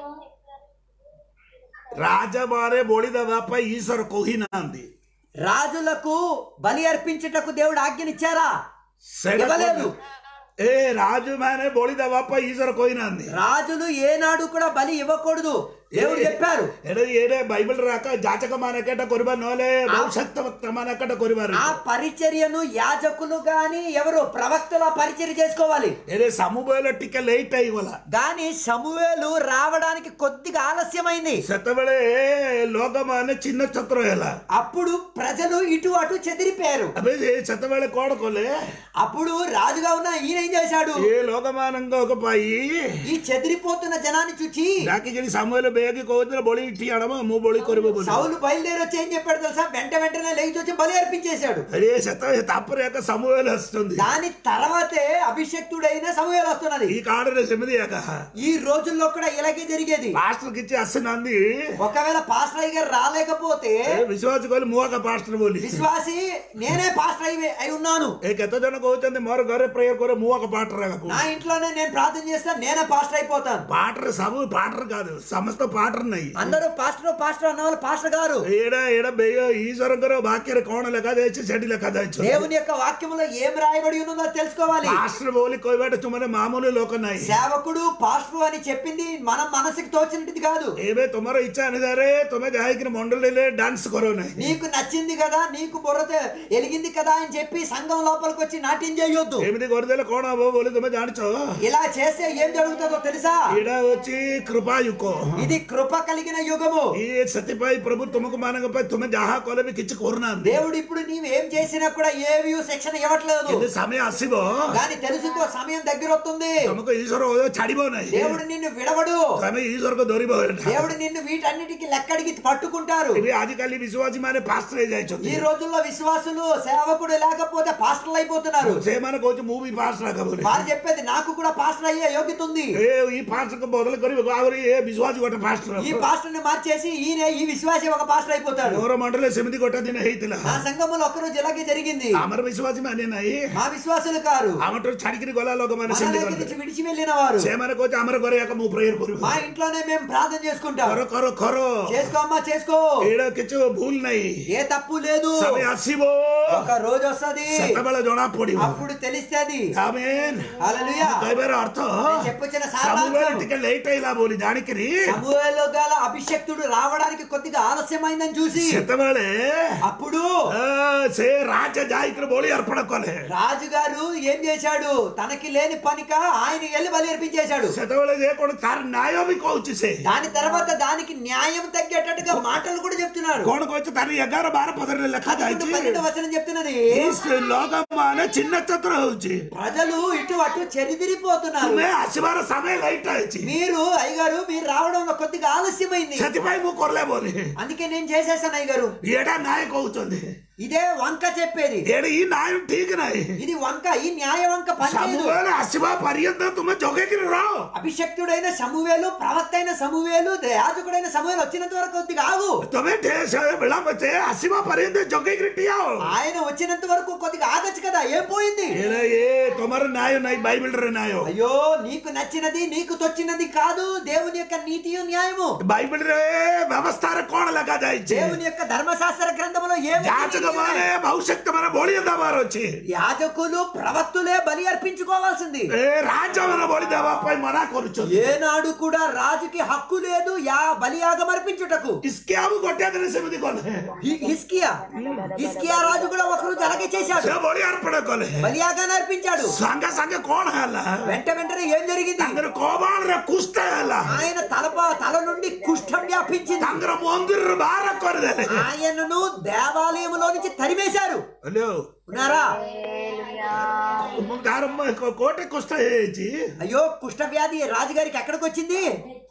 ରାଜବାରେ ବଳି ଦେବା ପାଇଁ ଈଶ୍ୱର କହିନାହାନ୍ତି రాజులకు బలి అర్పించుటకు దేవుడు ఆజ్ఞనిచ్చారా ସେଇଟା ఇవ్వలేదు. କଣ? ఏ రాజు ମାନେ ବଳି ଦେବା ପାଇଁ ଈଶ୍ୱର କହିନାହାନ୍ତି రాజులు ఏనాడు కూడా బలి ఇవ్వకూడదు దేవుడు చెప్పారు ଏଇଟା ଏଇଟା ବାଇବଲରେ ଆକା ଯାଚକ ମାନେ ଏକାଟା କରିବା ନହେଲେ ଭବିଷ୍ୟତ ମାନେ ଏକାଟା କରିବାର ఆ పరిచర్యను యాజకులు గాని ఎవరు ప్రవక్తల పరిచర్య చేసుకోవాలి ଏରେ ସାମୁବେଲ ଟିକେ ଲେଟ୍ ହେଇଗଲା గాని సమూవేలు రావడానికి కొద్దిగా ఆలస్యమైంది ସେତେବେଳେ ଲୋକମାନେ ଚିହ୍ନ ଛତ୍ର ହେଲା అప్పుడు ప్రజలు ఇటు అటు చెదిరిపోయారు ଏବେ ଏ ସେତେବେଳେ କଣ କଲେ అప్పుడు రాజుగా ఉన్న ఈయన ఏం చేశాడు ଏ ଲୋକମାନଙ୍କ ପାଇଁ ఈ చెదిరిపోతున్న జనాన్ని చూచి ଡାକିକିରି ସାମୁଏଲ ବେଗି କହୁଥିଲେ ବଳି ଇଠି ଆଣବ ମୁଁ ବଳି କରିବ ବୋଲି సౌలు బయలుదేరి వచ్చి ఏం చెప్పాడు తెలుసా వెంట వెంటనే లేచి వచ్చి బలి అర్పించేశాడు అరే ସେତେବେଳେ ତାପରେ ଏକ ସାମୁଏଲ ଆସୁଛନ୍ତି దాని తర్వాతే అభిషక్తుడైన సమూహలు వస్తున్నది ఈ కాడରେ ସେମିତି ଏକା ఈ రోజుల్లో కూడా ఇలాగే జరిగేది ପାଷ୍ଟର କିଛି ଆସିନାହାନ୍ତି ఒకవేళ పాస్టర్ అయ్య గారు రాలేకపోతే ଏ ବିଶ୍ୱାସ କହିଲେ ମୁଁ ଏକା ପାଷ୍ଟର ବୋଲି విశ్వాసి నేనే పాస్టర్ అయి అయి ఉన్నాను ଏ କେତେ ଜଣ କହୁଛନ୍ତି ମୋର ଘରେ ପ୍ରେୟର କରେ ମୁଁ ଏକ ପାଟର ଏକା నా ఇంట్లోనే నేను ప్రార్థన చేస్తాను నేనే పాస్టర్ అయిపోతాను పాటర ସବୁ పాటର కాదు ସମସ୍ତ ପାଟର ନାହିଁ అందరూ పాస్టర్ పాస్టర్ అన్న వాళ్ళు పాస్టర్ గారు ଏଇଟା ଏଇଟା ବେୟ ଈଶ୍ୱରଙ୍କର ବାକ୍ୟରେ କଣ ଲେଖାଯାଇଛି ସେଠି ଲେଖାଯାଇଛି దేవుని యొక్క వాక్యములో ఏం రాయబడి ఉన్నదో తెలుసుకోవాలి ପାଷ୍ଟର ବୋଲି କହିବାଟା ତୁମର ମାମୁଲି ଲୋକ ନାହିଁ సేవకుడు పాస్టర్ అని చెప్పింది మనం మనసుకి తోచినది కాదు ଏବେ ତୁମର ଇଚ୍ଛା ଅନୁସାରେ ତୁମେ ଯାଇକିରି ମଣ୍ଡଳୀରେ ଡାନ୍ସ କର ନାହିଁ నీకు నచ్చింది కదా నీకు బుర్ర ఎలిగింది కదా అని చెప్పి సంఘం లోపలికి వచ్చి నాట్యం చేయొద్దు ଏମିତି କରିଦେଲେ କଣ ହବ ବୋଲି ତୁମେ ଜାଣିଛ ఇలా చేస్తే ఏం జరుగుతుందో తెలుసా ଏଇଟା ହଉଛି କୃପାୟୁଗ ఇది కృప కలిగిన యుగము ଇଏ ସେଥିପାଇଁ ପ୍ରଭୁ ତୁମକୁ ମାନଙ୍କ ପାଇଁ ତୁମେ ଯାହା କଲେ ବି କିଛି କରୁନାହାନ୍ତି దేవుడు ఇప్పుడు నీవేం చేసినా కూడా ఏవి శిక్షణ ఇవ్వట్లేదు କିନ୍ତୁ ସମୟ ଆସିବ కానీ తెలుసుకో సమయం దగ్గర వస్తుంది ତମକୁ ଈଶ୍ୱର ଛାଡିବ ନାହିଁ దేవుడు నిన్ను విడవడు ତମେ ଈଶ୍ୱରକୁ ଧରିବ దేవుడు నిన్ను వీటన్నిటికి లెక్కడికి పట్టుకుంటారు ଏବେ ଆଜିକାଲି ବିଶ୍ୱାସୀ ମାନେ ପାଷ୍ଟର ఈ ହେଇଯାଇଛନ୍ତି రోజుల్లో విశ్వాసులు సేవకుడు లేకపోతే పాస్టర్లు అయిపోతున్నారు ସେମାନେ କହୁଛି ମୁଁ ବି ପାଷ୍ଟର ଏକା ବୋଲି వారు చెప్పేది నాకు కూడా పాస్టర్ అయ్యే యోగ్యత ఉంది ଏ ఈ ପାଷ୍ଟରକୁ ବଦଳ କରିବାକୁ ଆହୁରି ଏ ବିଶ୍ୱାସୀ ଗୋଟେ పాస్టర్ ఈ పాస్టర్ ని మార్చేసి ఈయన ఈ విశ్వాసి ఒక పాస్టర్ అయిపోతాడు ମୋର ମଣ୍ଡଳେ ସେମିତି ଗୋଟେ ଦିନ ହେଇଥିଲା నా సంఘములో ఒక్కరోజు ఇలాగే జరిగింది ଆମର ବିଶ୍ୱାସୀ ମାନେ ନାହିଁ మా విశ్వాసులు కారు ଆମଠୁ ଛାଡିକିରି ଗଲା ଲୋକମାନେ మన ସେମିତି దగ్గర କଲେ నుంచి విడిచి వెళ్ళిన వారు ସେମାନେ କହୁଛି ଆମର ଘରେ ଏକ ମୁଁ ପ୍ରେୟର କରିବୁ మా ఇంట్లోనే మేము ప్రార్థన చేసుకుంటాం କର କର କର చేసుకో అమ్మా చేసుకో ଏଇଟା କିଛି ଭୁଲ ନାହିଁ ఏ తప్పు లేదు ସମୟ ଆସିବ ఒక రోజు వస్తది ସେତେବେଳେ ଜଣା ପଡିବ అప్పుడు తెలిస్తేది ଆମେନ୍ హల్లెలూయా କହିବାର ଅର୍ଥ నేను చెప్పొచ్చిన ସବୁବେଳେ సారాంశం ଟିକେ ଲେଟ୍ ହେଇଲା ବୋଲି ଜାଣିକିରି సమూహంలో గల అభిషక్తుడు రావడానికి కొద్దిగా ఆలస్యమైందని చూసి ସେତେବେଳେ అప్పుడు ଆ, ସେ ରାଜ ଯାଇକିରି ବଳି ଅର୍ପଣ କଲେ రాజుగారు ఏం చేశాడు తనకి లేని పనిక ఆయన వెళ్ళి బలి అర్పించేశాడు ସେତେବେଳେ ଯେ କଣ ତାର ନ୍ୟାୟ ବି କହୁଛି ସେ దాని తర్వాత దానికి న్యాయం తగ్గేటట్టుగా మాటలు కూడా చెప్తున్నాడు କଣ କହୁଛି ତାର ଏଗାର ବାର ପଦରେ ଲେଖା పదకొండు ଯାଇଛି పన్నెండు వచనం చెప్తున్నది ఈ ଲୋକ ମାନେ ଚିହ୍ନ ଚତୁର ହଉଛି ప్రజలు ఇటు అటు చెరిదిరిపోతున్నారు ତୁମେ ଆସିବାର ସମୟ ଲେଟ୍ ହେଇଛି మీరు అయ్యగారు మీరు రావడంలో కొద్దిగా ఆలస్యమైంది ସେଥିପାଇଁ ମୁଁ କଲେ ବୋଲି అందుకే నేను చేసేసాను అయ్యగారు ଏଇଟା ନ୍ୟାୟ କହୁଛନ୍ତି ఇదే వంక చెప్పేది ଏଇଟା ఈ ନ୍ୟାୟ ଠିକ ନାହିଁ ఇది వంక ఈ న్యాయ వంక పనిచేయదు ସବୁବେଳେ ଆସିବା ପର୍ଯ୍ୟନ୍ତ ତୁମେ ଜଗେଇକିରି ରହ అభిషక్తుడైన సమూవేలు ప్రవక్త అయిన సమూవేలు యాజకుడైన సమూవేలు వచ్చినంత వరకు కొద్దిగా ఆగు ତମେ ଟେ- ସେ ବିଳମ୍ବ ସେ ଆସିବା ପର୍ଯ୍ୟନ୍ତ ଜଗେଇକିରି ଠିଆ ହୁଅ। ఆయన వచ్చినంత వరకు కొద్దిగా ఆగచ్చు కదా ఏం పోయింది ଏଇଟା ଏ ତମର ନ୍ୟାୟ ନାହିଁ ବାଇబିଲରେ ନ୍ୟାୟ అయ్యో నీకు నచ్చినది నీకు తొచ్చినది కాదు దేవుని యొక్క నీతియు న్యాయము ବାଇబିଲରେ ବ୍ୟବସ୍ଥାରେ କଣ ଲେଖାଯାଇଛି దేవుని యొక్క ధర్మశాస్త్ర గ్రంథములో ఏమి ଯାଚକ ମାନେ ଭବିଷ୍ୟତ ମାନେ ବଳି ଦେବାର ଅଛି యాజకులు ప్రవక్తులే బలి అర్పించుకోవాల్సింది ଏ ରାଜ ମାନେ ବଳି ଦେବା ପାଇଁ ମନା କରୁଛନ୍ତି ఏనాడు కూడా రాజుకి హక్కు లేదు యా బలియాగం అర్పించుటకు ଇସ୍କିଆବୁ ଗୋଟିଏ ଦିନ ସେମିତି କଲେ హి- హిస్కియా హిస్కియా రాజు కూడా ఒకరోజు అలాగే చేశాడు ସେ బଳି ଅର୍ପଣ କଲେ బలియాగాన్ని అర్పించాడు ସାଙ୍ଗେ ସାଙ୍ଗେ କଣ ହେଲା వెంట వెంటనే ఏం జరిగింది ତାଙ୍କର କବାଳରେ କୁସ୍ତ ହେଲା ఆయన తలప తల నుండి కుష్ఠం వ్యాపించింది ତାଙ୍କର ମନ୍ଦିରରୁ ବାହାର କରିଦେଲେ ఆయనను దేవాలయంలో నుంచి తరిమేశారు ହ୍ୟାଲୋ ఉన్నారా ତାର ମ- କୋଟି କୁସ୍ତ ହେଇଯାଇଛି అయ్యో కుష్ఠ వ్యాధి రాజుగారికి ఎక్కడికి వచ్చింది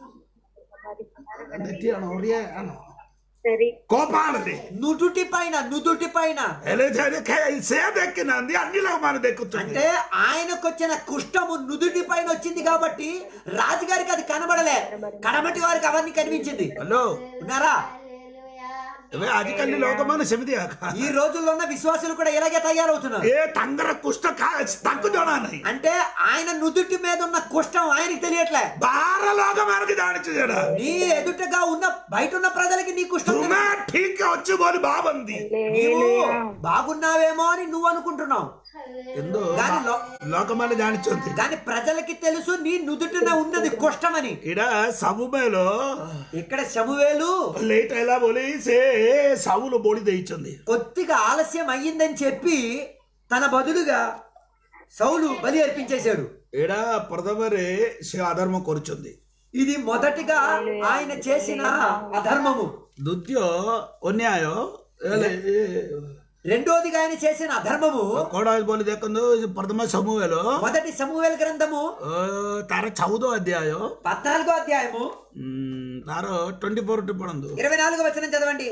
ଦେଖି ଆଣ ଓଡ଼ିଆ ଆଣ సరే କପାଳରେ నుదుటి పైన నుదుటి పైన ହେଲେ ସେ- ଖେ- ସେ ଦେଖିନାହାନ୍ତି ଅନ୍ୟ ଲୋକମାନେ ଦେଖୁଛନ୍ତି అంటే ఆయనకు వచ్చిన కుష్టము నుదుటి పైన వచ్చింది కాబట్టి రాజుగారికి అది కనబడలే కడమటి వారికి అవన్నీ కనిపించింది ହ୍ୟାଲୋ ఉన్నారా ଏବେ ଆଜିକାଲି ଲୋକମାନେ ସେମିତି ଆକା। ఈ రోజుల్లో ఉన్న విశ్వాసులు కూడా ఇలాగే తయారవుతున్నారు ଏ ତାଙ୍କର କୁଷ୍ଠ କା- ତାଙ୍କୁ ଜଣା ନାହିଁ అంటే ఆయన నుదుటి మీద ఉన్న కుష్టం ఆయనకి తెలియట్లే ବାହାର ଲୋକମାନଙ୍କୁ ଜାଣିଛୁ ସେଟା నీ ఎదుటగా ఉన్న బయట ఉన్న ప్రజలకి నీ కుష్టం ତୁମେ ଠିକ ଅଛୁ ବୋଲି ଭାବନ୍ତି నీవు బాగున్నావేమో అని నువ్వు అనుకుంటున్నావు କିନ୍ତୁ కానీ లో- ଲୋକମାନେ ଜାଣିଛନ୍ତି కానీ ప్రజలకి తెలుసు నీ నుదుటిన ఉన్నది కుష్టమని ଏଇଟା ସବୁବେଳେ ఇక్కడ శమువేలు ଲେଟ୍ ହେଲା ବୋଲି ସେ ସାବୁଲ ବୋଳି ଦେଇଛନ୍ତି కొద్దిగా ఆలస్యం అయ్యిందని చెప్పి తన బదులుగా సౌలు బలి అర్పించేశాడు ଏଇଟା ପ୍ରଥମରେ ସେ ଅଧର୍ମ କରୁଛନ୍ତି ఇది మొదటిగా ఆయన చేసిన అధర్మము ଦ୍ୱିତୀୟ ଅନ୍ୟାୟ ହେଲେ రెండోదిగా ఆయన చేసిన అధర్మము କଣ ବୋଲି ଦେଖନ୍ତୁ ପ୍ରଥମ ସମୁହେଲ మొదటి సమూవేల గ్రంథము ତାର ଚଉଦ ଅଧ୍ୟାୟ పద్నాలుగో అధ్యాయము ଉଁ, ତାର ଟ୍ୱେଣ୍ଟି ଫୋର ଟି ପଢନ୍ତୁ ఇరవై నాలుగో వచనం చదవండి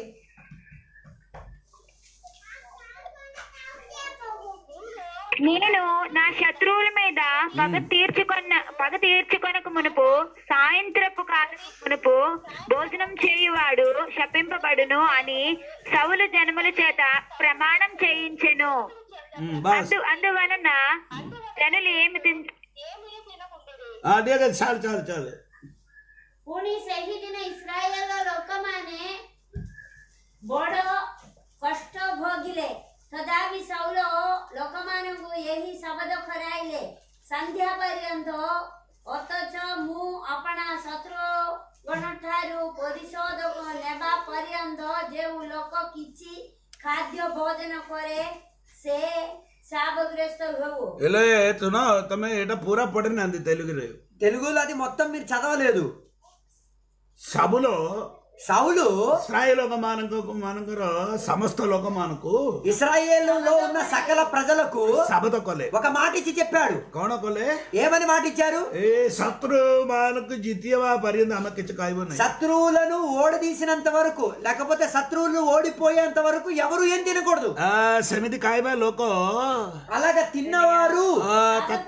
నేను నా శత్రువుల మీద పగ తీర్చుకొన్న పగ తీర్చుకొనక మునుపు సాయంత్రపు కాలం మునుపు భోజనం చేయువాడు శపింపబడును అని సౌలు జనముల చేత ప్రమాణం చేయించెను ఉమ్, బాస్ అందు అందువలన జనులు ఏమి తిన్ ఏమీ తినకుండిరి ఆ, దిగ చాలు చాలు చాలు ପୁଣି ସେହିଦିନ ଇସ୍ରାଏଲର ଲୋକମାନେ ବଡ଼ କଷ୍ଟ ଭୋଗିଲେ ତଥାପି ସାଉଲ ଲୋକମାନଙ୍କୁ ଏହି ଶବଦ ଖରାଇଲେ ସନ୍ଧ୍ୟା ପର୍ଯ୍ୟନ୍ତ ଅଥଚ ମୁଁ ଆପଣା ଶତ୍ରୁଗଣଠାରୁ ପରିଶୋଧ ନେବା ପର୍ଯ୍ୟନ୍ତ ଯେଉଁ ଲୋକ କିଛି ଖାଦ୍ୟ ଭୋଜନ କରେ ସେ ଶାବଗ୍ରସ୍ତ ହେଉ ହେଲେ ଶୁଣ ତମେ ଏଇଟା ପୁରା ପଢିନାହାନ୍ତି ତେଲୁଗୁରେ తెలుగులో అది మొత్తం మీరు చదవలేదు ସାବୁଲ సౌలు ଇସ୍ରାଏଲ ଲୋକମାନଙ୍କ ମାନଙ୍କର ସମସ୍ତ ଲୋକମାନଙ୍କୁ ఇస్రాయేలులో ఉన్న సకల ప్రజలకు ଶବଦ କଲେ ఒక మాట ఇచ్చి చెప్పాడు କଣ କଲେ ఏమని మాట ఇచ్చారు ଏ ଶତ୍ରୁ ମାନଙ୍କୁ ଜିତିବା ପର୍ଯ୍ୟନ୍ତ ଆମେ କିଛି ଖାଇବୁ ନାହିଁ శత్రువులను ఓడదీసినంత వరకు లేకపోతే శత్రువులను ఓడిపోయేంత వరకు ఎవరు ఏం తినకూడదు ఆ, ସେମିତି ଖାଇବା ଲୋକ అలాగ తిన్నవారు ఆ, త-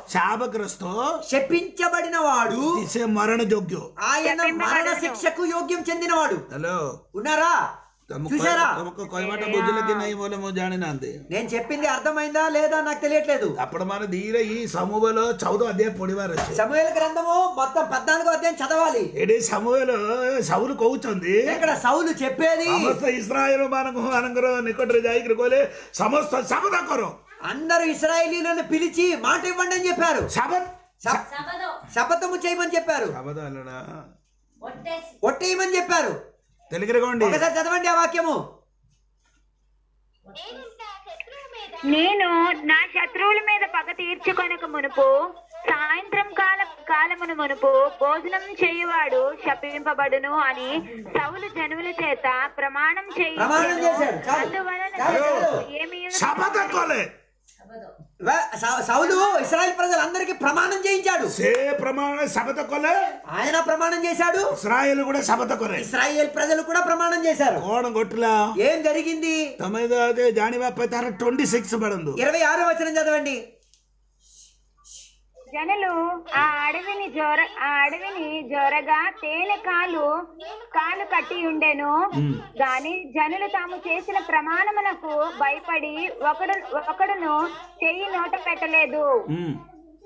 శాపగ్రస్తో శపించబడిన వాడు ఇసే మరణ యోగ్య ఆయన మరణ శిక్షకు యోగ్యం చెందినవాడు హలో ఉన్నారా తమకు చూసారా తమకు కొయ్యమాట బుద్ధులకి నై మూలము జానినాంది నేను చెప్పింది అర్థమైందా లేదా నాకు తెలియట్లేదు అప్పుడు మన ధీర ఈ సమూహలో చౌదు అధ్యాయం పొడివారు వచ్చి సమూహల గ్రంథము మొత్తం పద్నాలుగో అధ్యాయం చదవాలి ఎడి సమూహలో సౌలు కోవుచుంది ఇక్కడ సౌలు చెప్పేది సమస్త ఇస్రాయేల్ మనకు అనగరు నికటరు జాయికి కోలే సమస్త సబద కరో అందరూ ఇస్రాయేలీలను పిలిచి మాట ఇవ్వండి అని చెప్పారు సబత్ శ- సబదో శపథము చేయమని చెప్పారు సబద అల్లడా ఒట్టేసి ఒట్టేయమని చెప్పారు తెలుగుకోండి ఒకసారి చదవండి ఆ వాక్యము నేనింత శత్రువు మీద నేను నా శత్రువుల మీద పగ తీర్చుకొనక మునుపు సాయంత్రం కాల కాలమును మునుపు భోజనం చేయువాడు శపింపబడును అని సౌలు జనుల చేత ప్రమాణం ప్రమాణం చేశాడు. చాలు. అందువలన చాలు, చాలు. ఏమి సబద కోలే సబదో వే- సౌ- సౌలు ఇస్రాయేల్ ప్రజలందరికీ ప్రమాణం చేయించాడు సే ప్రమాణ సబద కోలే ఆయన ప్రమాణం చేశాడు ఇస్రాయేల్ కూడా సబద కొరే ఇస్రాయేల్ ప్రజలు కూడా ప్రమాణం చేశారు కోణ కొట్టులా ఏం జరిగింది తొమ్మిది అదే జానివా పైతార ట్వంటీ సిక్స్ పడందు ఇరవై ఆరో వచనం చదవండి జనులు ఆ అడవిని జోర ఆ అడవిని జోరగా తేనె కాలు కాలు కట్టి ఉండెను గాని జనులు తాము చేసిన ప్రమాణమునకు భయపడి ఒకడు ఒకడును చెయ్యి నోట పెట్టలేదు ఉమ్.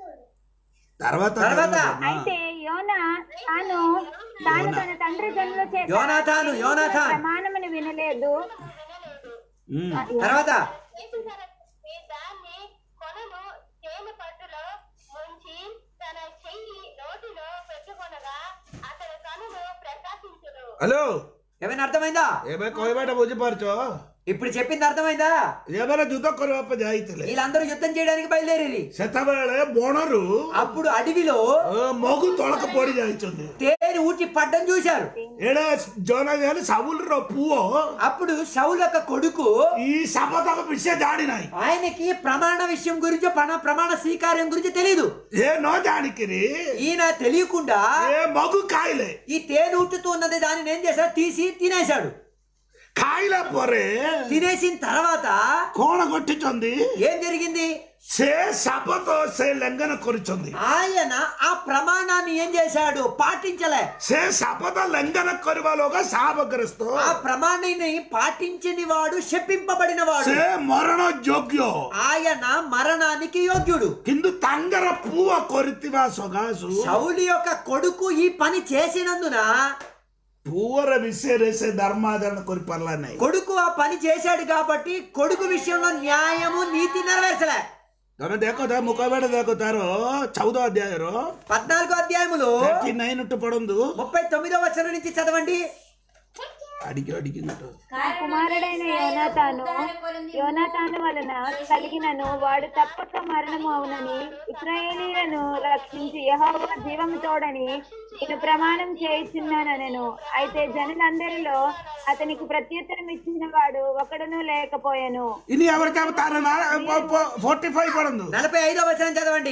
తర్వాత తర్వాత అయితే యోన తాను తాను తన తండ్రి జనుల చేత యోనాథాను, యోనాథాన్. ప్రమాణమును వినలేదు ఉమ్. తర్వాత చేసిన దాన్ని కొనను తేనె పట్టులో ముంచి తన చెయ్యి నోటిలో పెట్టుకొనగా అతని కనులు ప్రకాశించును హలో ఏమైనా అర్థమైందా ఏమే కోయబేట బుజ్జిపార్చో ఇప్పుడు చెప్పింది అర్థమైందా ఏమైనా యుద్ధ కొరవప్ప జాయితలే వీళ్ళందరూ యుద్ధం చేయడానికి బయలుదేరి శతవేళ బోణరు అప్పుడు అడవిలో ఆ, మొగు తొలక పొడి జాయిచుంది తేనె ఊటి పడ్డం చూశారు ఏడా జోన చేయాలి సవులు పువ్వు అప్పుడు సౌలు యొక్క కొడుకు ఈ సభతకు విషయ జాడినాయి ఆయనకి ప్రమాణ విషయం గురించి ప్రణ- ప్రమాణ స్వీకార్యం గురించి తెలియదు ఏ నో జానికి ఈయన తెలియకుండా ఏ మగు కాయలే ఈ తేనె ఉట్టుతూ ఉన్నది దానిని ఏం చేశాడు తీసి తినేశాడు కాయల పొరే తినేసిన తర్వాత కోణ కొట్టించుంది ఏం జరిగింది సే సభతో సే లంఘన కొరిచుంది ఆయన ఆ ప్రమాణాన్ని ఏం చేశాడు పాటించలే సే సభత లంఘన కొరివాలోగా శాపగ్రస్తో ఆ ప్రమాణాన్ని పాటించని వాడు శపింపబడిన వాడు సే మరణ యోగ్యో ఆయన మరణానికి యోగ్యుడు కింద తంగర పువ్వ కొరితివా సొగాసు సౌలి యొక్క కొడుకు ఈ పని చేసినందున పూవర విసేరేసే ధర్మాచరణ కొరి పర్లన్నాయి కొడుకు ఆ పని చేశాడు కాబట్టి కొడుకు విషయంలో న్యాయము నీతి నెరవేర్చలే તમે દેખો તા મુકાબેડ દેખો તારો చౌదో అధ్యాయరు పద్నాలుగో అధ్యాయములో థర్టీ నైన్ టు పడుందు ముప్పై తొమ్మిదో వచనం నుంచి చదవండి అడిగి అడిగినట్టు కుమారుడైన యోనాతాను యోనాతాను వలన కలిగినను వాడు తప్పక మరణము అవునని ఇస్రాయేలీలను రక్షించి యెహోవా జీవము తోడని నేను ప్రమాణం చేయుచున్నానెను అయితే జనులందరిలో అతనికి ప్రత్యుత్తరం ఇచ్చిన వాడు ఒకడును లేకపోయాను ఇని ఎవరు చెబుతారు ఫోర్టీ ఫైవ్ పడుందు నలభై ఐదో వచనం చదవండి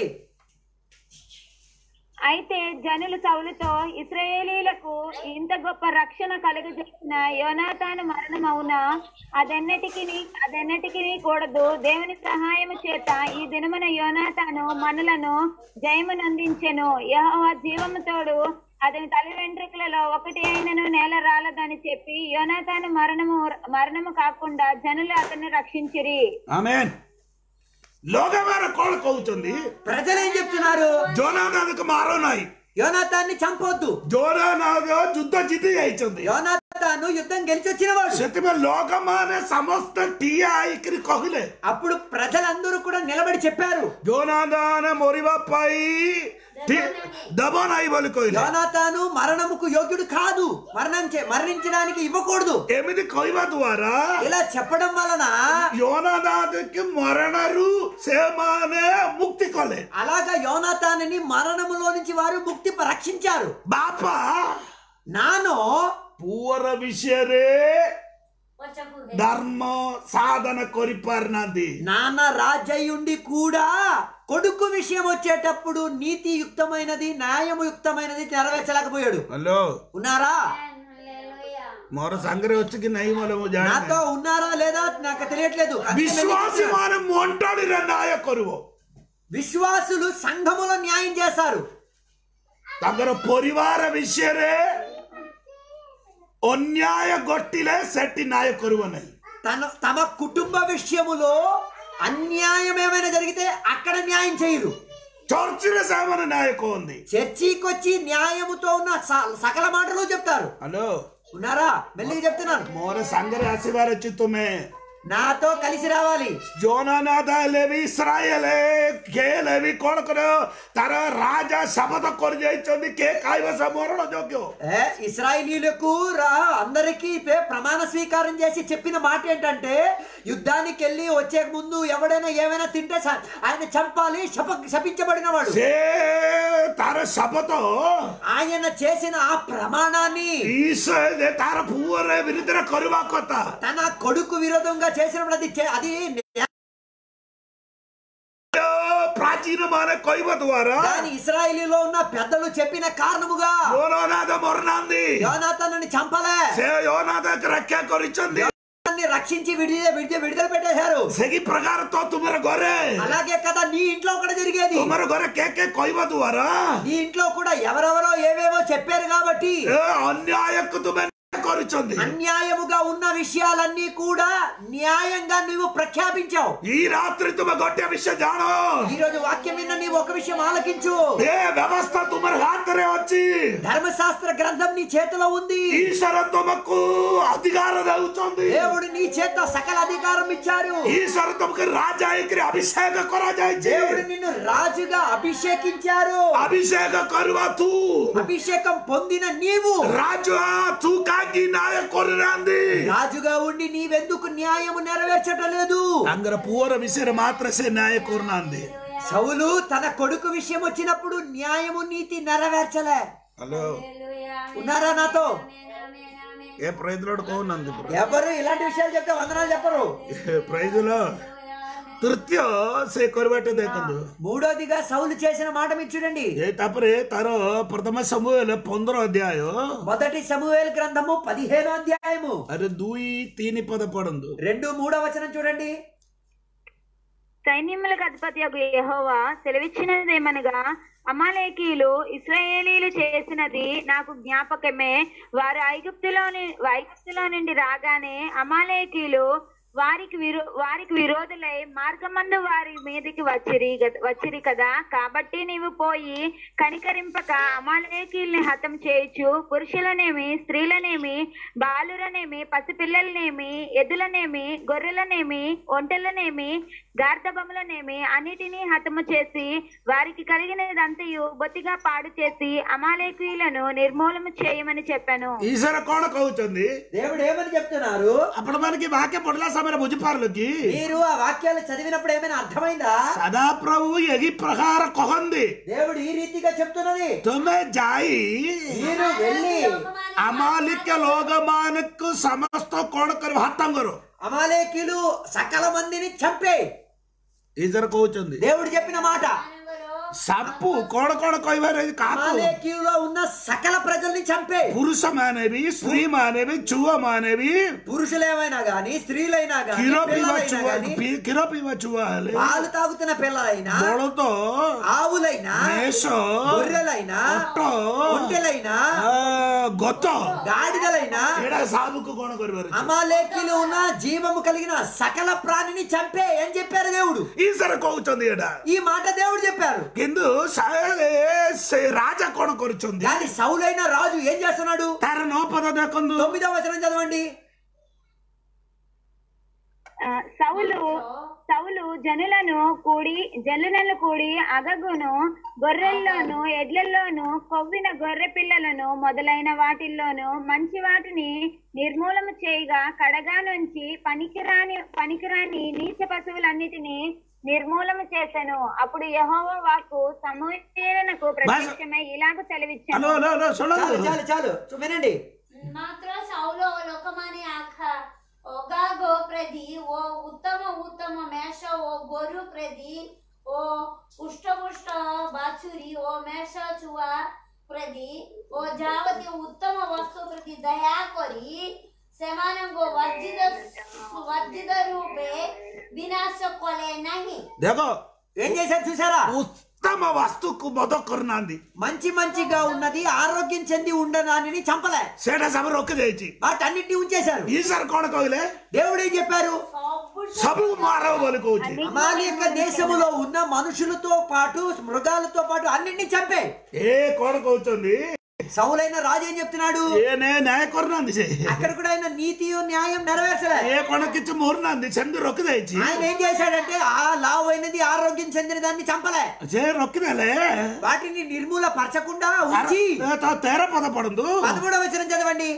అయితే జనులు సౌలుతో ఇస్రాయేలీలకు ఇంత గొప్ప రక్షణ కలుగజేసిన యోనాతాను మరణం అవునా అదెన్నటికి అదెన్నటికి కూడదు దేవుని సహాయము చేత ఈ దినమున యోనాతాను మనలను జయమునందించెను యెహోవా జీవము తోడు అతని తల్లి వెంట్రుకలలో ఒకటి అయినను నేల రాలదని చెప్పి యోనాతాను మరణము మరణము కాకుండా జనులు అతన్ని రక్షించిరి ఆమెన్ లోకమైన కోళ్ళ కోవుతుంది ప్రజలు ఏం చెప్తున్నారు జోనానాథకు మారోనాయి యోనాథాన్ని చంపొద్దు జోనానాథ యుద్ధ జితి అయింది యోనాథాను యుద్ధం గెలిచి వచ్చినవాడు ସେଥିପାଇଁ ଲୋକମାନେ ସମସ୍ତେ ଠିଆ ହେଇକିରି କହିଲେ అప్పుడు ప్రజలందరూ కూడా నిలబడి చెప్పారు ଜୋନାଦାନ ମରିବା ପାଇଁ ଠି- ଦେବ ନାହିଁ ବୋଲି କହିଲେ యోనాథాను మరణముకు యోగ్యుడు కాదు మరణం చే- మరణించడానికి ఇవ్వకూడదు ଏମିତି କହିବା ଦ୍ୱାରା ఇలా చెప్పడం వలన యోనాదానికి మరణରୁ ସେମାନେ ମୁକ୍ତି କଲେ అలాగా యోనాథాన్ని మరణములో నుంచి వారు ముక్తి రక్షించారు ବାପା నానో ପୁଅର ବିଷୟରେ ପଛକୁ ଧର୍ମ ସାଧନ କରିପାରିନାହାନ୍ତି నాన్న రాజయ్యుండి కూడా కొడుకు విషయం వచ్చేటప్పుడు నీతియుక్తమైనది న్యాయముయుక్తమైనది నెరవేర్చలేకపోయాడు ହ୍ୟାଲୋ ఉన్నారా హల్లెలూయా ମୋର ସାଙ୍ଗରେ ଅଛି କି ନାହିଁ ମୋର ମୁଁ ଜାଣିନି నాతో ఉన్నారా లేదా నాకు తెలియట్లేదు ବିଶ୍ୱାସୀ ମାନେ ମଣ୍ଡଳୀରେ ନ୍ୟାୟ କରିବ విశ్వాసులు సంఘములో న్యాయం చేశారు ତାଙ୍କର ପରିବାର ବିଷୟରେ ଅନ୍ୟାୟ ଘଟିଲେ ସେଠି ନ୍ୟାୟ କରିବ ନାହିଁ తన తమ కుటుంబ విషయములో అన్యాయం ఏమైనా జరిగితే అక్కడ న్యాయం చేయరు ଚର୍ଚ୍ଚରେ ସେମାନେ ନ୍ୟାୟ କୁହନ୍ତି చర్చికి వచ్చి న్యాయముతో ఉన్న స- సకల మాటలు చెప్తారు ହ୍ୟାଲୋ ఉన్నారా మెల్లిగా చెప్తున్నాను ମୋର ସାଙ୍ଗରେ ଆସିବାର ଅଛି ତୁମେ నాతో కలిసి రావాలి ଜୋନାନାଥ ହେଲେ ବି ଇସ୍ରାଏଲ କିଏ ହେଲେ ବି କଣ କରିବ ତାର ରାଜା ଶପଥ କରିଯାଇଛନ୍ତି କିଏ ଖାଇବ ସେ ମରଣ ଯୋଗ୍ୟ ఏ ఇస్రాయిలీలకు రా అందరికీ పే- ప్రమాణ స్వీకారం చేసి చెప్పిన మాట ఏంటంటే యుద్ధానికి వెళ్ళి వచ్చే ముందు ఎవడైనా ఏమైనా తింటే స- ఆయన చంపాలి శప శపించబడిన వాడు ସେ ତାର ଶପଥ ఆయన చేసిన ఆ ప్రమాణాన్ని ଇସ- ତାର ପୁଅରେ ବିରୁଦ୍ଧରେ କରିବା କଥା తన కొడుకు విరోధంగా చేసినప్పుడు అది చే- అది ପ୍ରାଚୀନ ମାନେ କହିବା ଦ୍ୱାରା దాని ఇస్రాయిలీలో ఉన్న పెద్దలు చెప్పిన కారణముగా యోనాథ మరణాంది యోనాథాన్ని చంపలే ସେ యోనాథకు రକ୍ଷା କରିଛନ୍ତି దాన్ని రక్షించి విడిద విడిద విడుదల పెట్టేశారు ସେହି ପ୍ରକାର ତ ତୁମର ଘରେ అలాగే కదా నీ ఇంట్లో కూడా జరిగేది ତୁମର ଘରେ କେ କେ କହିବା ଦ୍ୱାରା నీ ఇంట్లో కూడా ఎవరెవరో ఏవేవో చెప్పారు కాబట్టి ଏ ଅନ୍ୟାୟକୁ ତୁମେ କରୁଛନ୍ତି అన్యాయముగా ఉన్న విషయాలన్నీ కూడా న్యాయంగా నువ్వు ప్రఖ్యాపించావు ఈ రాత్రి ତୁମେ ଗୋଟିଏ ବିଷୟ ଜାଣ ఈ రోజు వాక్యం విన్న నీవు ఒక విషయం ఆలకించు ଏ ବ୍ୟବସ୍ଥା ତୁମର ହାତରେ ଅଛି ధర్మశాస్త్ర గ్రంథం నీ చేతిలో ఉంది ଈଶ୍ୱର ତୁମକୁ ଅଧିକାର ଦେଉଛନ୍ତି దేవుడు నీ చేత సకల అధికారం ఇచ్చారు ଈଶ୍ୱର ତୁମକୁ ରାଜା ହେଇକିରି ଅଭିଷେକ କରାଯାଇଛି దేవుడు నిన్ను రాజుగా అభిషేకించారు ଅଭିଷେକ କରିବା ତୁ అభిషేకం పొందిన నీవు ରାଜା ତୁ କାହିଁକି ନ୍ୟାୟ କରୁନାହାନ୍ତି రాజుగా ఉండి నీవెందుకు న్యాయము నెరవేర్చటం లేదు ତାଙ୍କର ପୁଅର ବିଷୟରେ ମାତ୍ର ସେ ନ୍ୟାୟ କରୁନାହାନ୍ତି సౌలు తన కొడుకు విషయం వచ్చినప్పుడు న్యాయము నీతి నెరవేర్చలే హలో ఉన్నారా నాతో ఏ ప్రైజ్ లోడ్ కହୁନାହାନ୍ତି ఎవరు ఇలాంటి విషయాలు చెప్తే వందనాలు చెప్పరు ପ୍ରାଇଜ లో ତୃତୀୟ ସେ କରିବାଟା ଦେଖନ୍ତୁ మూడోదిగా సౌలు చేసిన మాట మీరు చూడండి ଏ ତାପରେ ତାର ପ୍ରଥମ ସମୁଏଲ ପନ୍ଦର ଅଧ୍ୟାୟ మొదటి సమూహేల్ గ్రంథము పదిహేను అధ్యాయము ଆରେ ଦୁଇ ତିନି ପଦ ପଢନ୍ତୁ రెండు మూడో వచనం చూడండి సైన్యములకు అధిపతి యెహోవా సెలవిచ్చినదేమనగా అమాలేకీయులు ఇస్రాయేలీలు చేసినది నాకు జ్ఞాపకమే వారు ఐగుప్తులోని ఐగుప్తులో నుండి రాగానే అమాలేకీయులు వారికి విరో వారికి విరోధులై మార్గమందు వారి మీదకి వచ్చిరి గద- వచ్చిరి కదా కాబట్టి నీవు పోయి కనికరింపక అమాలేకీల్ని హతం చేయొచ్చు పురుషులనేమి స్త్రీలనేమి బాలురనేమి పసిపిల్లలనేమి ఎద్దులనేమి గొర్రెలనేమి ఒంటెలనేమి గార్ధబములనేమి అన్నిటినీ హతము చేసి వారికి కలిగినదంతయు బొత్తిగా పాడు చేసి అమాలేకీయులను నిర్మూలము చేయమని చెప్పాను ଈଶ୍ୱର କଣ କହୁଛନ୍ତି దేవుడు ఏమని చెప్తున్నారు ଆପଣ ମାନେ କି ବାକ୍ୟ ପଢିଲା ସମୟରେ ବୁଝିପାରିଲ କି మీరు ఆ వాక్యాలు చదివినప్పుడు ఏమైనా అర్థమైందా ସଦାପ୍ରଭୁ ଏହି ପ୍ରକାର କହନ୍ତି దేవుడు ఈ రీతిగా చెప్తున్నది ତୁମେ ଯାଇ మీరు వెళ్ళి అమాలిక లోకమానకు ସମସ୍ତ କଣ କରିବ ହାତଙ୍ଗର అమాలేకీలు సకల మందిని చంపే ଈଶ୍ୱର କହୁଛନ୍ତି దేవుడు చెప్పిన మాట ସାପୁ କଣ କଣ କହିବାର କାହାକୁ అమాలేకీలో ఉన్న సకల ప్రజల్ని చంపే ପୁରୁଷ ମାନେ ବି ସ୍ତ୍ରୀ ମାନେ ବି ଛୁଆ ମାନେ ବି పురుషులేమైనా గాని స్త్రీలైనా గాని କ୍ଷୀର ପିଇବା పిల్లలైనా ଛୁଆ గాని ପି- କ୍ଷୀର ପିଇବା ଛୁଆ ହେଲେ పాలు తాగుతున్న పిల్లలైనా ବଳଦ ఆవులైనా ମେଷ గొర్రెలైనా ଓଟ ఒంటెలైనా ଆ, ଗତ గాడిదలైనా ଏଇଟା ସାବୁକୁ କଣ କରିବାର ଅଛି? అమాలేకీలో ఉన్న జీవము కలిగిన సకల ప్రాణిని చంపే అని చెప్పారు దేవుడు ଈଶ୍ୱର କହୁଛନ୍ତି ଏଇଟା ఈ మాట దేవుడు చెప్పారు କିନ୍ତୁ ସା- ସେ ରାଜା କଣ କରୁଛନ୍ତି కానీ సౌలైన రాజు ఏం చేస్తున్నాడు ତାର ନଅ ପଦ ଦେଖନ୍ତୁ తొమ్మిదవ వచనం చదవండి ఆ, సౌలు సౌలు జనులను కూడి జనులను కూడి అగగును గొర్రెల్లోను ఎడ్లల్లోను కొవ్విన గొర్రె పిల్లలను మొదలైన వాటిల్లోను మంచి వాటిని నిర్మూలన చేయగా కడగా నుంచి పనికిరాని పనికిరాని నీచ పశువులన్నిటినీ నిర్మూలన చేశాను అప్పుడు యెహోవా వాక్కు సమూహనకు ప్రత్యక్షమై ఇలాగ హలో సెలవిచ్చాను హలో హలో చాలు ଶୁଣନ୍ତୁ చాలు చాలు చూ- వినండి ମାତ୍ର ଚାଉଳ ଲୋକମାନେ ଆଖା ଅଗାଗ ପ୍ରେଦି ଓ ଉତ୍ତମ ଉତ୍ତମ ମେଷ ଓ ଗୋରୁ ପ୍ରେଦି ଓ ପୁଷ୍ଟପୁଷ୍ଟ ବାଛୁରୀ ଓ ମେଷ ଛୁଆ ପ୍ରେଦି ଓ ଯାବତୀୟ ଉତ୍ତମ ବସ୍ତୁ ପ୍ରତି ଦୟା କରି ସେମାନଙ୍କୁ ବର୍ଜିତ ବର୍ଜିତ ରୂପେ ବିନାଶ କଲେ ନାହିଁ ଦେଖ ఏం చేశారు చూసారా ఉత్తమ వస్తుకు మొదకొరినాంది మంచి మంచిగా ఉన్నది ఆరోగ్యం చెంది ఉండనాని చంపలే సేట సభ రొక్క చేయించి వాటన్నిటిని ఉంచేశారు ఈసారి కోణ కోగిలే దేవుడు ఏం చెప్పారు సభు మారవ బలుకోవచ్చు అమాలిక దేశములో ఉన్న మనుషులతో పాటు మృగాలతో పాటు అన్నింటినీ చంపే ఏ కోణ కోచుంది సౌలైన రాజు ఏం చెప్తున్నాడు ఏ నే న్యాయ కొరినాంది చే అక్కడ కూడా ఆయన నీతి న్యాయం నెరవేర్చలే ఏ కొనకిచ్చి మూరినాంది చందు రొక్క చేయించి ఆయన ఏం చేశాడంటే ఆ లావు అయినది ఆరోగ్యం చెందిన దాన్ని చంపలే చే రొక్కినలే వాటిని నిర్మూల పరచకుండా ఉంచి తేర పద పడుందు పదమూడవ వచనం చదవండి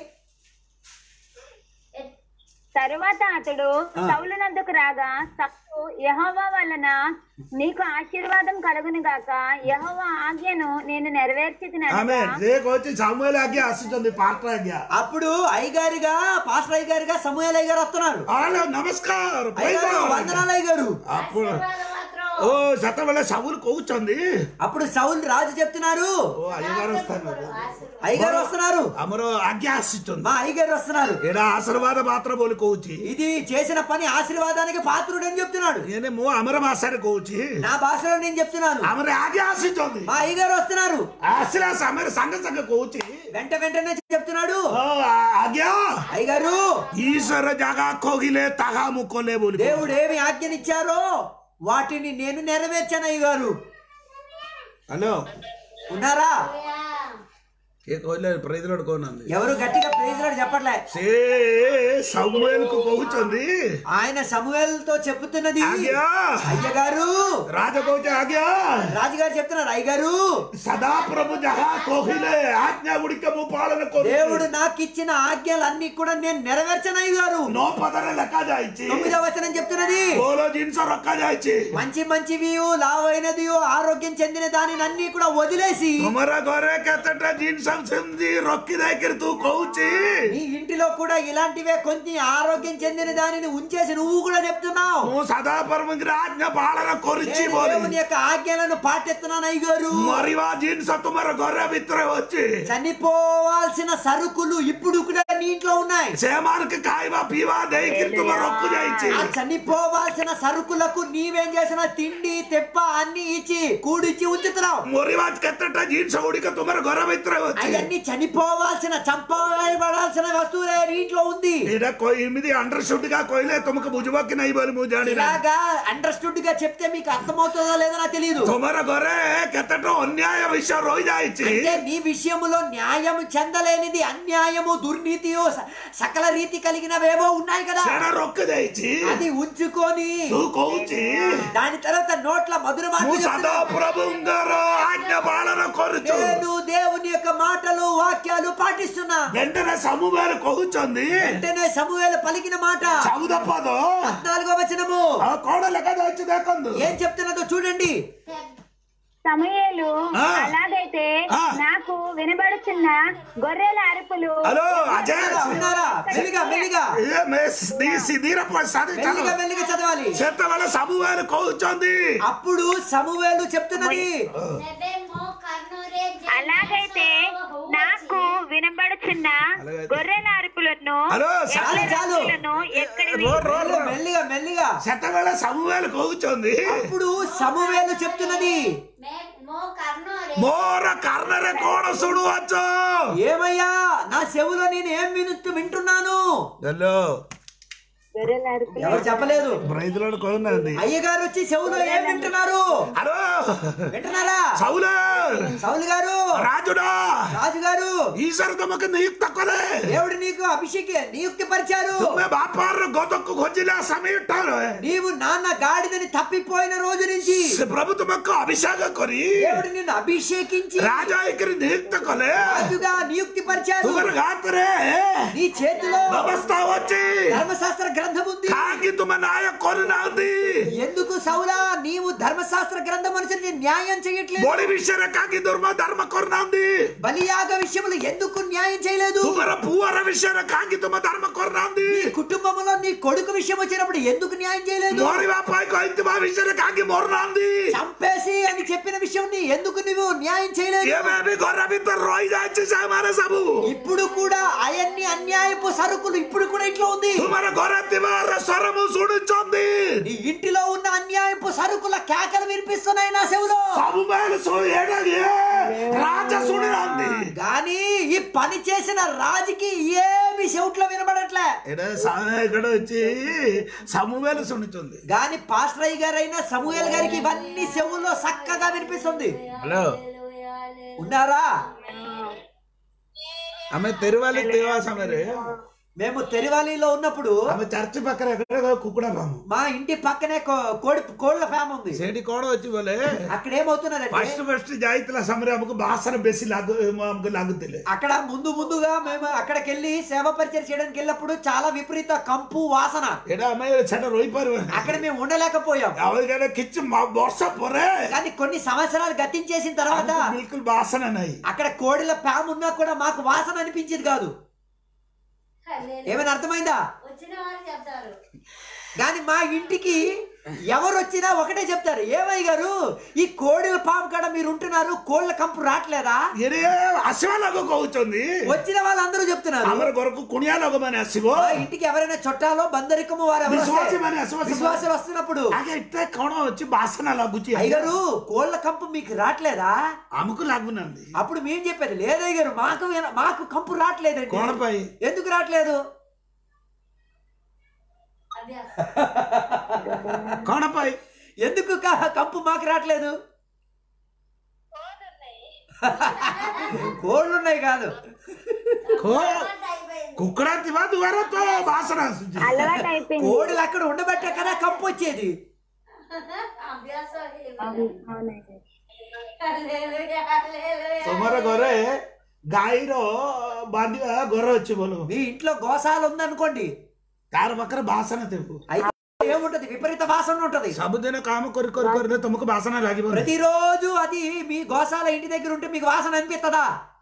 తరువాత అతడు సౌలునందుకు రాగా సౌలు యెహోవా వలన నీకు ఆశీర్వాదం కలుగును గాక యెహోవా ఆజ్ఞను నేను నెరవేర్చితినట ఆమె ఏ కోచి సామువేల్ ఆజ్ఞ ఆశించింది పార్ట ఆజ్ఞ అప్పుడు అయ్యగారిగా పాస్టర్ అయ్యగారిగా సమూహల్ అయ్యగారు వస్తున్నారు హలో నమస్కారం ప్రైజ్ అయ్యగారు లార్డ్. వందనాలు అయ్యగారు అప్పుడు మాత్రం ఓ సతవేళ సవులు కోవుచుంది అప్పుడు సౌల్ రాజు చెప్తున్నారు ఓ అయ్యగారు వస్తాను అయ్యగారు వస్తున్నారు అమరు ఆజ్ఞ ఆశించింది మా అయ్యగారు వస్తున్నారు ఏడా ఆశీర్వాద మాత్రం బోలు కోచి ఇది చేసిన పని ఆశీర్వాదానికి పాత్రుడు అని చెప్తున్నాడు నేనేమో అమర భాషని కోచి నా భాషలో నేను చెప్తున్నాను అమర ఆజ్ఞ ఆశించింది మా అయ్యగారు వస్తున్నారు ఆశీర్వాద అమర సంగ సంగ కోచి వెంట వెంటనే చెప్తున్నాడు ఓ ఆజ్ఞ అయ్యగారు ఈశ్వర జగా కోగిలే తగా ముక్కోలే బోలి దేవుడు ఏమి ఆజ్ఞనిచ్చారో వాటిని నేను నెరవేర్చాను అయ్యగారు హలో ఉన్నారా ఏ కోయిలే ప్రైజ్లాడు కోనంది ఎవరు గట్టిగా ప్రేజలాడు చెప్పట్లే సే సమూహేల్ కు కోవుచుంది ఆయన సమూహల్ తో చెప్తున్నది ఆజ్ఞ అయ్యగారు రాజకోచ ఆజ్ఞ రాజుగారు చెప్తున్నారు అయ్యగారు సదా ప్రభు జహా కోహిలే ఆజ్ఞ ఉడికము పాలన కొరు దేవుడు నాకు ఇచ్చిన ఆజ్ఞలన్నీ కూడా నేను నెరవేర్చను అయ్యగారు నో పదర లెక్క జాయిచి తొమ్మిదవ వచనం చెప్తున్నది బోలో జిన్స రొక్క జాయిచి మంచి మంచివి లావైనది ఆరోగ్యం చెందిన దానిని అన్ని కూడా వదిలేసి తుమర గొర్రె కెత్తట జిన్సం సింది రొక్కి దగ్గర తూ కోచి నీ ఇంటిలో కూడా ఇలాంటివే కొంచెం ఆరోగ్యం చెందిన దానిని ఉంచేసి నువ్వు కూడా చెప్తున్నావు నువ్వు సదా పరమంగిరి ఆజ్ఞ పాలన కొరిచి నేను బోలి దేవుని యొక్క ఆజ్ఞలను పాటిస్తున్నాను అయ్యగారు మరివా జిన్స తుమర గొర్రె మిత్ర వచ్చి చనిపోవాల్సిన సరుకులు ఇప్పుడు కూడా నీ ఇంట్లో ఉన్నాయి సేమానికి కాయవా పీవా దయకిరి తుమర రొక్కు జాయిచి ఆ చనిపోవాల్సిన సరుకులకు నీవేం చేసిన తిండి తెప్ప అన్ని ఇచ్చి కూడిచ్చి ఉంచుతున్నావు మరివా కెత్తట జిన్స ఉడిక తుమర గొర్రె మిత్ర వచ్చి అవన్నీ చనిపోవాల్సిన చంపబడాల్సిన వస్తువులే నీ ఇంట్లో ఉంది ఈడ కొ- ఎనిమిది అండర్ షుడ్ గా కోయిలే తుమకు భుజబక్కి నై బోలి ముజాడి ఇలాగా అండర్స్టూడ్ గా చెప్తే మీకు అర్థమవుతుందో లేదో నాకు తెలియదు తుమర గొర్రె కెత్తట అన్యాయ విషయం రోజు జాయిచి అంటే నీ విషయములో న్యాయం చెందలేనిది అన్యాయము దుర్నీతియు స- సకల రీతి కలిగినవేవో ఉన్నాయి కదా సెడ రొక్కు జాయిచి అది ఉంచుకొని నువ్వు కోచి దాని తర్వాత నోట్ల మధుర మాటలు నువ్వు సదా చెప్తున్నావు. ప్రభుంగారు ఆజ్ఞ పాలన కొరుచు నేను దేవుని యొక్క మాటలు వాక్యాలు పాటిస్తున్నా వెంటనే సమూహాలు కొగుచుంది వెంటనే సమూహేలు పలికిన మాట చదుదప్పదు పద్నాలుగో వచనము ఆ కోడలు ఎక్కడ వచ్చి దేకందు ఏం చెప్తున్నదో చూడండి సమయేలు ఆ. అలాగైతే ఆ. నాకు వినబడుచున్న గొర్రెల అరుపులు హలో అజయ్ విన్నారా మెల్లిగా మెల్లిగా ఏ మే- నీ సిద్ధీరప్ప సది మెల్లిగా మెల్లిగా చదవాలి చెత్త వల్ల సమూహాలు కొగుచుంది అప్పుడు సమూహేలు చెప్తున్నది నెబే మో కర్నూరే జే అలాగైతే నాకు వినబడుచున్న గొర్రెల అరుపులను హలో చాలు చాలు అరుపులను ఎక్కడివి రోడ్ రోడ్ మెల్లిగా, మెల్లిగా మెల్లిగా చెత్త వల్ల సమూహాలు కొగుచుంది అప్పుడు సమూహేలు చెప్తున్నది మే మో కర్నూరే మోర కర్ణర కోడ సుడువచ్చు ఏమయ్యా నా చెవులో నేను ఏం విను వింటున్నాను హలో గొర్రెల అరుపులు ఎవరు చెప్పలేదు రైతులను కొనండి అయ్యగారు వచ్చి చెవులో ఏం వింటున్నారు హలో వింటున్నారా సౌలు సౌలు గారు రాజుడా రాజు గారు ఈశ్వర తమకు నియుక్త కొలే దేవుడు నీకు అభిషేక్ నియుక్తి పరిచారు తుమ్మె బాపారు గోతక్కు కొంజిలా సమయట్టారు నీవు నాన్న గాడిదని తప్పిపోయిన రోజు నుంచి ప్రభు తమకు అభిషేక కొరి దేవుడు నిన్ను అభిషేకించి రాజా ఇక్కడి నియుక్త కొలే రాజుగా నియుక్తి పరిచారు తుమరు గాత్రే నీ చేతిలో నమస్తా వచ్చి ధర్మశాస్త్ర గ్రంథం ఉంది కాకి తుమ నాయ కొనునాంది ఎందుకు సౌలా నీవు ధర్మశాస్త్ర గ్రంథం అనుసరించి న్యాయం చేయట్లేదు బోడి విషయ కాకి దుర్మ ధర్మ కొరనాంది బలియాగ విషయంలో ఎందుకు న్యాయం చేయలేదు తుమర పూవర విషయ కాకి తుమ ధర్మ కొరనాంది నీ కుటుంబంలో నీ కొడుకు విషయం వచ్చినప్పుడు ఎందుకు న్యాయం చేయలేదు మోరి వాపాయి కొయితి మా విషయ కాకి మొరనాంది చంపేసి అని చెప్పిన విషయం ఎందుకు నువ్వు న్యాయం చేయలేదు ఏమేమి గొర్రె బిడ్డ రోయి జాచి సామాన సబు ఇప్పుడు కూడా అవన్నీ అన్యాయపు సరుకులు ఇప్పుడు కూడా ఇంట్లో ఉంది తుమర గొర్రె తివార స్వరము చూడుచోంది నీ ఇంటిలో ఉన్న అన్యాయపు సరుకుల కేకలు వినిపిస్తున్నాయి నా చెవులో సబు మేలు సో ఏడాది రాజ చూడండి కానీ ఈ పని చేసిన రాజుకి ఏమి చెవుట్లో వినబడట్లే ఇక్కడ వచ్చి సమువేలు సుడుచుంది గాని పాస్టర్ అయ్య గారైన సమూహల్ గారికి ఇవన్నీ చెవుల్లో చక్కగా వినిపిస్తుంది హలో ఉన్నారా ఆమె తెరువాలి దేవా సమరే మేము తెరివాలిలో ఉన్నప్పుడు ఆమె చర్చి పక్కన ఎక్కడ కుక్కుడ పాము మా ఇంటి పక్కనే కో- కోడి కోళ్ళ ఫామ్ ఉంది సేటి కోడ వచ్చి బోలే అక్కడ ఏమవుతున్నదంటే ఫస్ట్ ఫస్ట్ జాయితల సమరే అమ్మకు బాసన బెసి లాగు అమ్మకు లాగుతలే అక్కడ ముందు ముందుగా మేము అక్కడికి వెళ్ళి సేవ పరిచయం చేయడానికి వెళ్ళినప్పుడు చాలా విపరీత కంపు వాసన ఎడా అమ్మాయి చెడ్డ రోయిపారు అక్కడ మేము ఉండలేకపోయాం ఎవరికైనా కిచ్చి మా బొర్స పొరే కానీ కొన్ని సంవత్సరాలు గతించేసిన తర్వాత బిల్కుల్ బాసన నాయి అక్కడ కోడిల ప్యామ్ ఉన్నా కూడా మాకు వాసన అనిపించేది కాదు ఏమైనా అర్థమైందా వచ్చిన వారు చెప్తారు కానీ మా ఇంటికి ఎవరు వచ్చినా ఒకటే చెప్తారు ఏమయ్య గారు ఈ కోడిల పాము కాడ మీరు ఉంటున్నారు కోళ్ళ కంపు రావట్లేదా ఎరే అశివలాగా కోవుతుంది వచ్చిన వాళ్ళందరూ చెప్తున్నారు అమర కొరకు కుణ్యాలోకమని అశివో మా ఇంటికి ఎవరైనా చుట్టాలో బందరికము వారు ఎవరు వస్తే, విశ్వాసమని అశ్వాసం. విశ్వాసం వస్తున్నప్పుడు ಹಾಗೆ ಇಟ್ಟೆ ಕೋಣ వచ్చి బాసన లాగుచి అయ్యగారు కోళ్ళ కంపు మీకు రావట్లేదా అముకు లాగునంది అప్పుడు మేము చెప్పేది లేదయ్య గారు మాకు విన- మాకు కంపు రావట్లేదండి కోణపై ఎందుకు రావట్లేదు అభ్యాసం కోణపై ఎందుకు క- కంపు మాకు రావట్లేదు కోళ్ళు ఉన్నాయి కాదు కో అయిపోయింది కుక్కడా తివా దువారతో బాసన అసుచి. అలవాటు అయిపోయింది కోడులు అక్కడ ఉండబట్టే కదా కంపు వచ్చేది అభ్యాసం అవునండి హల్లెలూయా, హల్లెలూయా. తొమర గొర్రె గాయిరో బాండిగా గొర్రె వచ్చి బోలు మీ ఇంట్లో గోసాలు ఉందనుకోండి తార పక్కన బాసన తెప్పు అయితే ఏముంటది విపరీత వాసన ఉంటది సబుదిన కామ కొరి కొరి కొరి తమకు బాసన లాగిపోయి ప్రతిరోజు అది మీ గోసాల ఇంటి దగ్గర ఉంటే మీకు వాసన అనిపిస్తుందా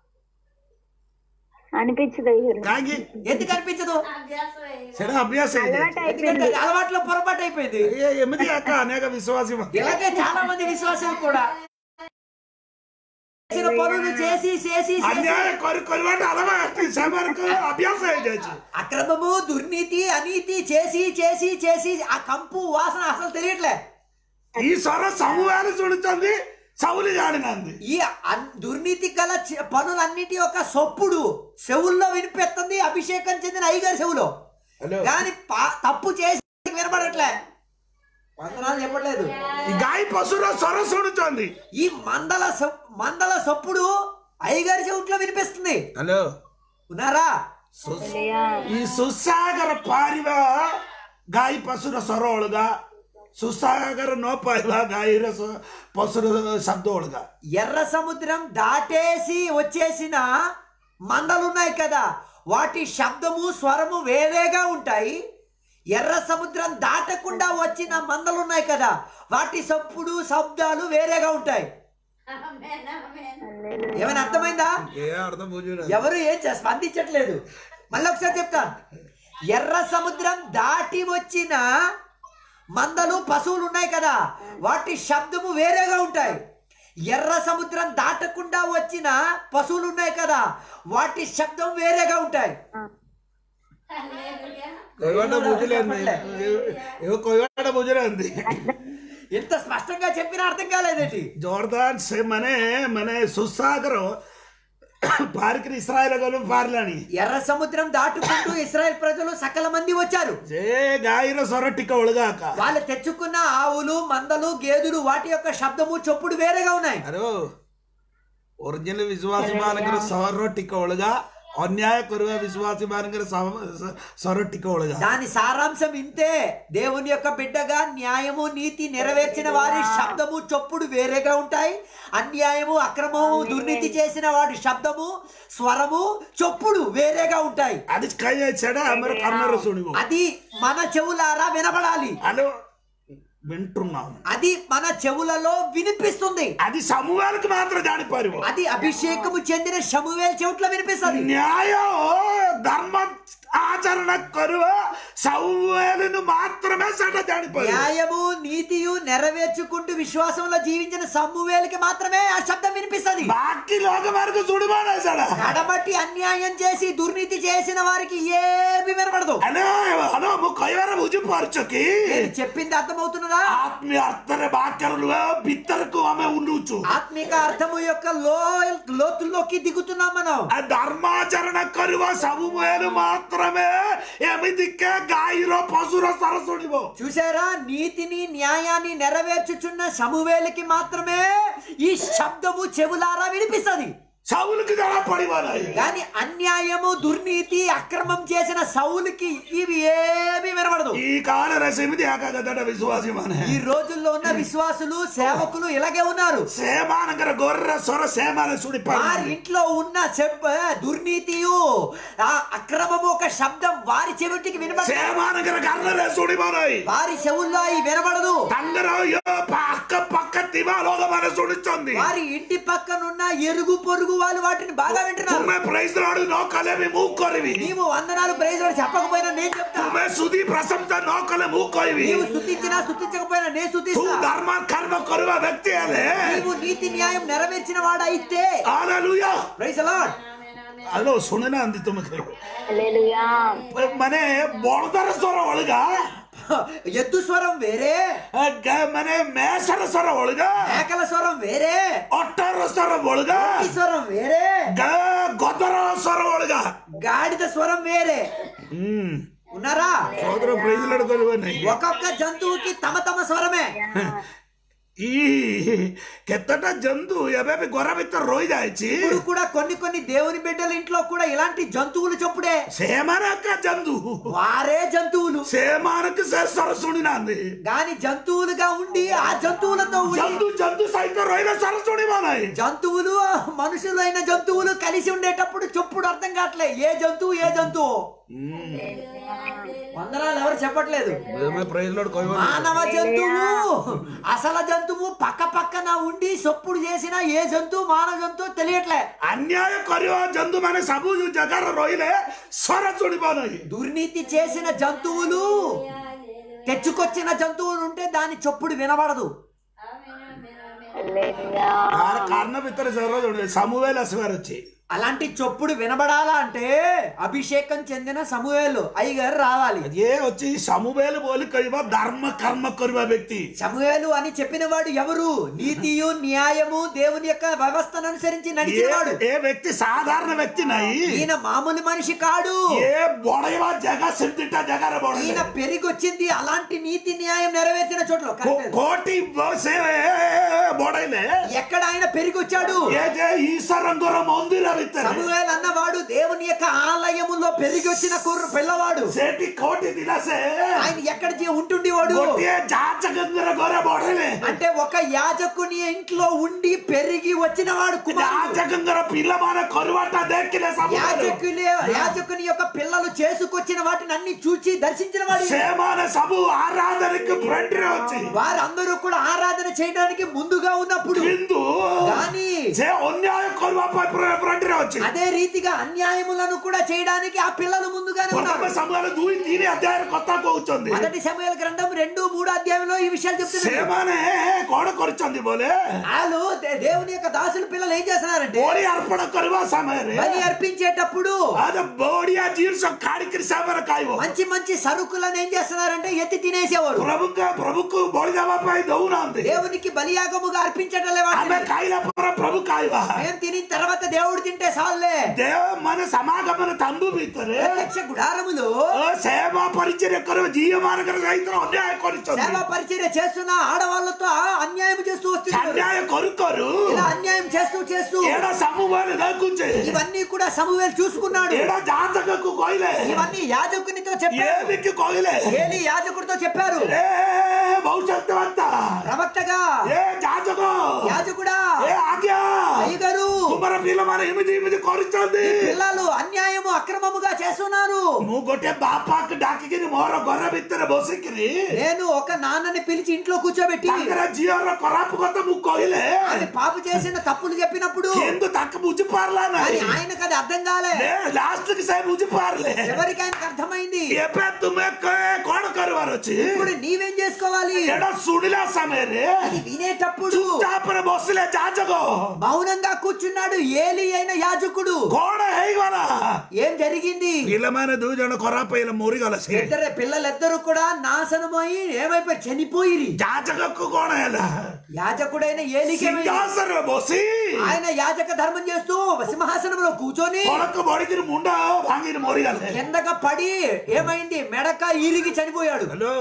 అనిపించదు అయ్యారు కాగి ఎందుకు అనిపించదు అభ్యాసం అయ్యింది. చెడ అభ్యాసం ఇది. అలవాటు ఎందుకంటే అయిపోయింది అది అలవాట్లో పొరపాటు అయిపోయింది ఏ ఎనిమిది అక్క అనేక విశ్వాసం ఇలాగే చాలా మంది విశ్వాసం కూడా చేసిన పనులు చేసి చేసి చేసి అన్యాయ కొరి కొరి వాటి అలవాటు సమరకు అభ్యాసం అయ్యేది అక్రమము దుర్నీతి అనీతి చేసి చేసి చేసి ఆ కంపు వాసన అసలు తెలియట్లే ఈ స్వర సమూహాలు చూడుతుంది సౌలు జాడినంది ఈ అన్- దుర్నీతి గల చ- పనులన్నిటి యొక్క సొప్పుడు చెవుల్లో వినిపిస్తుంది అభిషేకం చెందిన అయ్యగారి చెవులో హలో కానీ పా- తప్పు చేసి వినపడట్లే వందనాలు చెప్పట్లేదు ఈ గాయ పశువుల స్వర చూడుతుంది ఈ మందల సొ- మందల సొప్పుడు అయ్యగారి చెవుట్లో వినిపిస్తుంది హలో ఉన్నారా ಈ ಸುಸಾಗರ ಪಾರಿವ ಗಾಯಿ ಪಸುರ ಸ್ವರ ಒಳಗ ಸುಸಾಗರ ನೋ ಪಾರಿವ ಗಾಯಿರ ಸ- ಪಸುರ ಶಬ್ದ ಒಳಗ ఎర్ర సముద్రం దాటేసి వచ్చేసిన మందలున్నాయి కదా వాటి శబ్దము స్వరము వేరేగా ఉంటాయి ఎర్ర సముద్రం దాటకుండా వచ్చిన మందలున్నాయి కదా వాటి సప్పుడు శబ్దాలు వేరేగా ఉంటాయి ఆమేన్, ఆమేన్. ఏమైనా అర్థమైందా ఏ అర్థం ఎవరు ఏం చే- స్పందించట్లేదు మళ్ళీ ఒకసారి చెప్తాను ఎర్ర సముద్రం దాటి వచ్చిన మందలు పశువులు ఉన్నాయి కదా వాటి శబ్దము వేరేగా ఉంటాయి ఎర్ర సముద్రం దాటకుండా వచ్చిన పశువులు ఉన్నాయి కదా వాటి శబ్దం వేరేగా ఉంటాయి హల్లెలూయా. కొయ్యాడ బుజులేంది ఏవో కొయ్యాడ బుజులేంది ఇంత స్పష్టంగా చెప్పిన అర్థం కాలేదేంటి జోర్దాన్ సే మనే మనే సుసాగర పారికి ఇస్రాయల్ పార్లని ఎర్ర సముద్రం దాటుకుంటూ ఇస్రాయెల్ ప్రజలు సకల మంది వచ్చారు ఏ గాయిర స్వర టిక్క ఒಳగాక వాళ్ళు తెచ్చుకున్న ఆవులు మందలు గేదెలు వాటి యొక్క శబ్దము చొప్పుడు వేరేగా ఉన్నాయి ಅರೋ ಒರಿಜಿನಲ್ ವಿಶ್ವಾಸಿ ಮಾನಕರ ಸವರ ಟಿಕ್ಕ ಒಳಗ ಅನ್ಯಾಯ ಕೊರುವ ವಿಶ್ವಾಸಿ ಮಾನಕರ ಸವರ ಟಿಕ್ಕ ಒಳಗ దాని సారాంశం ఇంతే దేవుని యొక్క బిడ్డగా న్యాయము నీతి నెరవేర్చిన వారి శబ్దము చొప్పుడు వేరేగా ఉంటాయి అన్యాయము అక్రమము దుర్నీతి చేసిన వాడి శబ్దము స్వరము చొప్పుడు వేరేగా ఉంటాయి అది కై చెడ అమర కన్నర సునివు అది మన చెవులారా వినబడాలి హలో వింటున్నాం అది మన చెవులలో వినిపిస్తుంది అది సమూహాలకు మాత్రం జాడిపారు అది అభిషేకము చెందిన షమువేల్ చెవుట్లో వినిపిస్తుంది న్యాయ ధర్మ ఆచరణ కరువ సౌవేలును మాత్రమే సట జాడిపోయి న్యాయము నీతియు నెరవేర్చుకుంటూ విశ్వాసంలో జీవించిన సమ్మువేలికి మాత్రమే ఆ శబ్దం వినిపిస్తది బాకీ లోక వరకు చూడమానేసాడ కడబట్టి అన్యాయం చేసి దుర్నీతి చేసిన వారికి ఏమి వినపడదు అనో అనో ము కైవర భుజు పరచకి నేను చెప్పింది అర్థమవుతున్నదా ఆత్మీయ అర్థర బాక్యరులు బిత్తరకు ఆమె ఉండుచు ఆత్మిక అర్థము యొక్క లో లోతుల్లోకి దిగుతున్నాం మనం ఆ ధర్మాచరణ కరువ సమువేలు మాత్రమే ఎమిదికే గాయరో పశుర సరసుడివో చూసారా నీతిని న్యాయాన్ని నెరవేర్చుచున్న సమువేలికి మాత్రమే ఈ శబ్దము చెవులారా వినిపిస్తది సౌలుకి జర పడివారాయి కానీ అన్యాయము దుర్నీతి అక్రమం చేసిన సౌలుకి ఇవి ఏమీ వినబడదు ఈ కాల రసమిది ఆకాగదట విశ్వాసమానే ఈ రోజుల్లో ఉన్న విశ్వాసులు సేవకులు ఇలాగే ఉన్నారు సేమానగర గొర్రె సొర సేమాన సుడిపారు వారి ఇంట్లో ఉన్న చెప్ప దుర్నీతియు ఆ అక్రమము ఒక శబ్దం వారి చెవిటికి వినబడ సేమానగర గర్రె సుడిపారాయి వారి చెవుల్లో అవి వినబడదు తంగర అక్క పక్క దివాలోకమైన సుడిచొంది వారి ఇంటి పక్కనున్న ఎరుగు పొరుగు వాళ్ళు వాటిని బాగా వింటున్నారు తుమ్మె ప్రైజ్ రాడు నోకలేమి మూకొరివి నీవు వందనాలు ప్రైజ్ చెప్పకపోయినా నేను చెప్తా తుమ్మె సుది ప్రశంస నోకలే మూకొరివి నీవు స్తుతించినా స్తుతించకపోయినా నేను తూ స్తుతిస్తా ధర్మ కర్మ కరువ వ్యక్తి అదే నీవు నీతి న్యాయం నెరవేర్చిన వాడైతే హల్లెలూయా ప్రైజ్ అలాడ్ ಅಲೋ ಸುಣನ ಅಂದಿ ತುಮಕ್ಕೆ హల్లెలూయా ಮನೆ ಬೊಳದರ ಸ್ವರ ಒಳಗ ఎద్దు స్వరం వేరే ಗ- ಮನೆ ಮೇಸರ ಸ್ವರ ಒಳಗ మేకల స్వరం వేరే ಒಟ್ಟರ ಸ್ವರ ಒಳಗ ఈ స్వరం వేరే ಗ- ಗೊದ್ದರ ಸ್ವರ ಒಳಗ గాడిద స్వరం వేరే ಹ್ಮ್ ఉన్నారా ಸೋದರ ಪ್ರೈಸ್ ನಡ್ಕೊಂಡು ఒక్కొక్క జంతువుకి తమ తమ స్వరమే ಈ ಕೆತ್ತಟ ಜಂತು ಎಬೆ ಗೊರ ಬಿತ್ತ ರೋಯ್ ಜಾಯ್ಚಿ ఇప్పుడు కూడా కొన్ని కొన్ని దేవుని బిడ్డల ఇంట్లో కూడా ఇలాంటి జంతువులు చొప్పుడే సేమనక్క జంతు వారే జంతువులు సేమానకు సర సుడిన అంది గాని జంతువులుగా ఉండి ఆ జంతువులతో ఉండి జంతు జంతు సైతం రొయ్యల సర సుడి మానాయి జంతువులు మనుషులైన జంతువులు కలిసి ఉండేటప్పుడు చొప్పుడు అర్థం కావట్లే ఏ జంతువు ఏ జంతువు వందనాలు ఎవరు చెప్పట్లేదు ప్రైజ్ లోడ్ మానవ జంతువు అసలు జంతువు పక్క పక్కన ఉండి సొప్పుడు చేసిన ఏ జంతువు మానవ జంతువు తెలియట్లే అన్యాయ కరువ జంతు మన సబు జగర రొయ్యలే సొర సుడిపోనాయి దుర్నీతి చేసిన జంతువులు తెచ్చుకొచ్చిన జంతువులు ఉంటే దాని చొప్పుడు వినబడదు హల్లెలూయా కారణ బిత్తర సర్వ సమూవేలు అసవారు వచ్చి అలాంటి చొప్పుడు వినబడాలా అంటే అభిషేకం చెందిన సమూహలు అయ్యగారు రావాలి అదే వచ్చి సమూవేలు పోలి కరివ ధర్మ కర్మ కరువ వ్యక్తి సమూహలు అని చెప్పిన వాడు ఎవరు నీతియు న్యాయము దేవుని యొక్క వ్యవస్థను అనుసరించి ఏ నడిచేవాడు ఏ వ్యక్తి సాధారణ వ్యక్తి నై ఈయన మామూలు మనిషి కాడు ఏ బొడయవ జగ సిద్ధిట జగర బొడ ఈయన పెరిగొచ్చింది అలాంటి నీతి న్యాయం నెరవేర్చిన చోట్ల కరెక్ట్. కోటి బోసే బొడైలే ఎక్కడ ఆయన పెరిగొచ్చాడు ఏ జే ఈశ్వరంగుర మందిర బిత్తరే సమూహలు అన్నవాడు దేవుని యొక్క ఆలయములో పెరిగి వచ్చిన కుర్ర పిల్లవాడు సేటి కోటి దిలసే ఆయన ఎక్కడ జీ- ఉంటుండేవాడు ଗୋଟିଏ ଯାଚକଙ୍କର ଘରେ ବଢିଲେ అంటే ఒక యాజకుని ఇంట్లో ఉండి పెరిగి వచ్చినవాడు కుమారుడు ଯାଚକଙ୍କର ପିଲାମାନେ କରୁବାଟା ଦେଖିଲେ ସବୁ యాజకుని యాజకుని యొక్క పిల్లలు చేసుకొచ్చిన వాటిని అన్ని చూచి దర్శించిన వాడు ସେମାନେ ସବୁ ఆరాధనకు ఫ్రంట్ରେ ଅଛି వారందరూ కూడా ఆరాధన చేయడానికి ముందుగా ఉన్నప్పుడు କିନ୍ତୁ కానీ ସେ ଅନ୍ୟାୟ କରିବା ପାଇଁ ఫ్రంట్ରେ ଅଛି అదే రీతిగా అన్యాయములను కూడా చేయడానికి ఆ పిల్లలు ముందుగానే ପ୍ରଥମେ ఉన్నారు ସମୟରେ ଦୁଇ ତିନି ଅଧ୍ୟାୟର କଥା କହୁଛନ୍ତି మొదటి సమయాల గ్రంథం రెండు మూడు అధ్యాయంలో ఈ విషయాలు చెప్తున్నారు ସେମାନେ କଣ କରିଛନ୍ତି ବୋଲେ వాళ్ళు దే- దేవుని యొక్క దాసుల పిల్లలు ఏం చేస్తున్నారంటే ବଳି ଅର୍ପଣ କରିବା ସମୟରେ బలి అర్పించేటప్పుడు అది ବଢିଆ ଜିନିଷ କାଢିକିରି ସେମାନେ ଖାଇବ మంచి మంచి సరుకులను ఏం చేస్తున్నారంటే ఎత్తి తినేసేవారు ପ୍ରଭୁଙ୍କ ପ୍ରଭୁକୁ ବଳି ଦେବା ପାଇଁ ଦଉନାହାନ୍ତି దేవునికి బలియాగముగా అర్పించటం లేవా ଆମେ ଖାଇଲା ପରେ ପ୍ରଭୁ ଖାଇବା మేము తిని తర్వాత దేవుడు తింటే సాల్లే ଦେହ ମାନେ ସମାଗମନ ତମ୍ବୁ ଭିତରେ ప్రత్యక్ష గుడారములో ଓ సేవా పరిచర్య କରିବ ଝିଅ ମାନଙ୍କର ସହିତ ଅନ୍ୟାୟ କରିଛନ୍ତି సేవా పరిచర్య చేస్తున్న ఆడవాళ్ళతో అన్యాయం చేస్తూ వస్తున్నారు ଅନ୍ୟାୟ କରୁ କରୁ ఇలా అన్యాయం చేస్తూ చేస్తూ ଏଡା ସମୁବେଳେ ଦେଖୁଛେ ఇవన్నీ కూడా సమూహేలు చూసుకున్నాడు ଏଡା ଯାଚକକୁ କହିଲେ ఇవన్నీ యాజకునితో చెప్పారు ఏమికి କହିଲେ ఏలి యాజకుడితో చెప్పారు ఏ భవిష్యత్తు ప్రవక్తగా ఏ ଯାଚକ యాజకుడా ఏ ఆజ్ఞା అయ్యగారు ତୁ ତୁମର ପିଲାମାନେ ଏମିତି ଏମିତି କରିଛନ୍ତି పిల్లలు అన్యాయము అక్రమముగా చేస్తున్నారు ମୁଁ ଗୋଟେ ବାପାକୁ ଡାକିକିରି ମୋର ଘର ଭିତରେ ବସିକିରି నేను ఒక నాన్నని పిలిచి ఇంట్లో కూర్చోబెట్టి ତାଙ୍କର ଝିଅର ଖରାପ କଥା ମୁଁ କହିଲେ ఆమె పాప చేసిన తప్పులు చెప్పినప్పుడు କିନ୍ତୁ ତାକୁ ବୁଝିପାରିଲା అది ନାହିଁ ఆయనకు అది అర్థం కాలే ଲାଷ୍ଟକୁ ସେ ବୁଝିପାରିଲେ ఎవరికి ఆయనకు అర్థమైంది ଏବେ ତୁମେ କ- କଣ କରିବାର ଅଛି ఇప్పుడు నీవేం చేసుకోవాలి ଏଇଟା ଶୁଣିଲା ସମୟରେ అది వినేటప్పుడు ତାପରେ ବସିଲେ ଯାଜକ మౌనంగా కూర్చున్నాడు ఏలి అయిన యాజకుడు କଣ ହେଇଗଲା ఏం జరిగింది ପିଲାମାନେ ଦୁଇ ଜଣ ଖରାପ ହେଇଗଲେ ମରିଗଲା ସେ ఇద్దరు పిల్లలిద్దరు కూడా నాశనమై ఏమైపోయి చనిపోయిరి ଯାଜକକୁ କଣ ହେଲା యాజకుడైన ఏలికి ఏమైంది? ସିଂହାସନରେ ବସି ఆయన యాజక ధర్మం చేస్తూ సింహాసనంలో కూర్చొని ତଳକୁ ବଢିକିରି ମୁଣ୍ଡ ଭାଙ୍ଗିରି ମରିଗଲେ కిందగా పడి ఏమైంది మెడక ఇరిగి చనిపోయాడు ହ୍ୟାଲୋ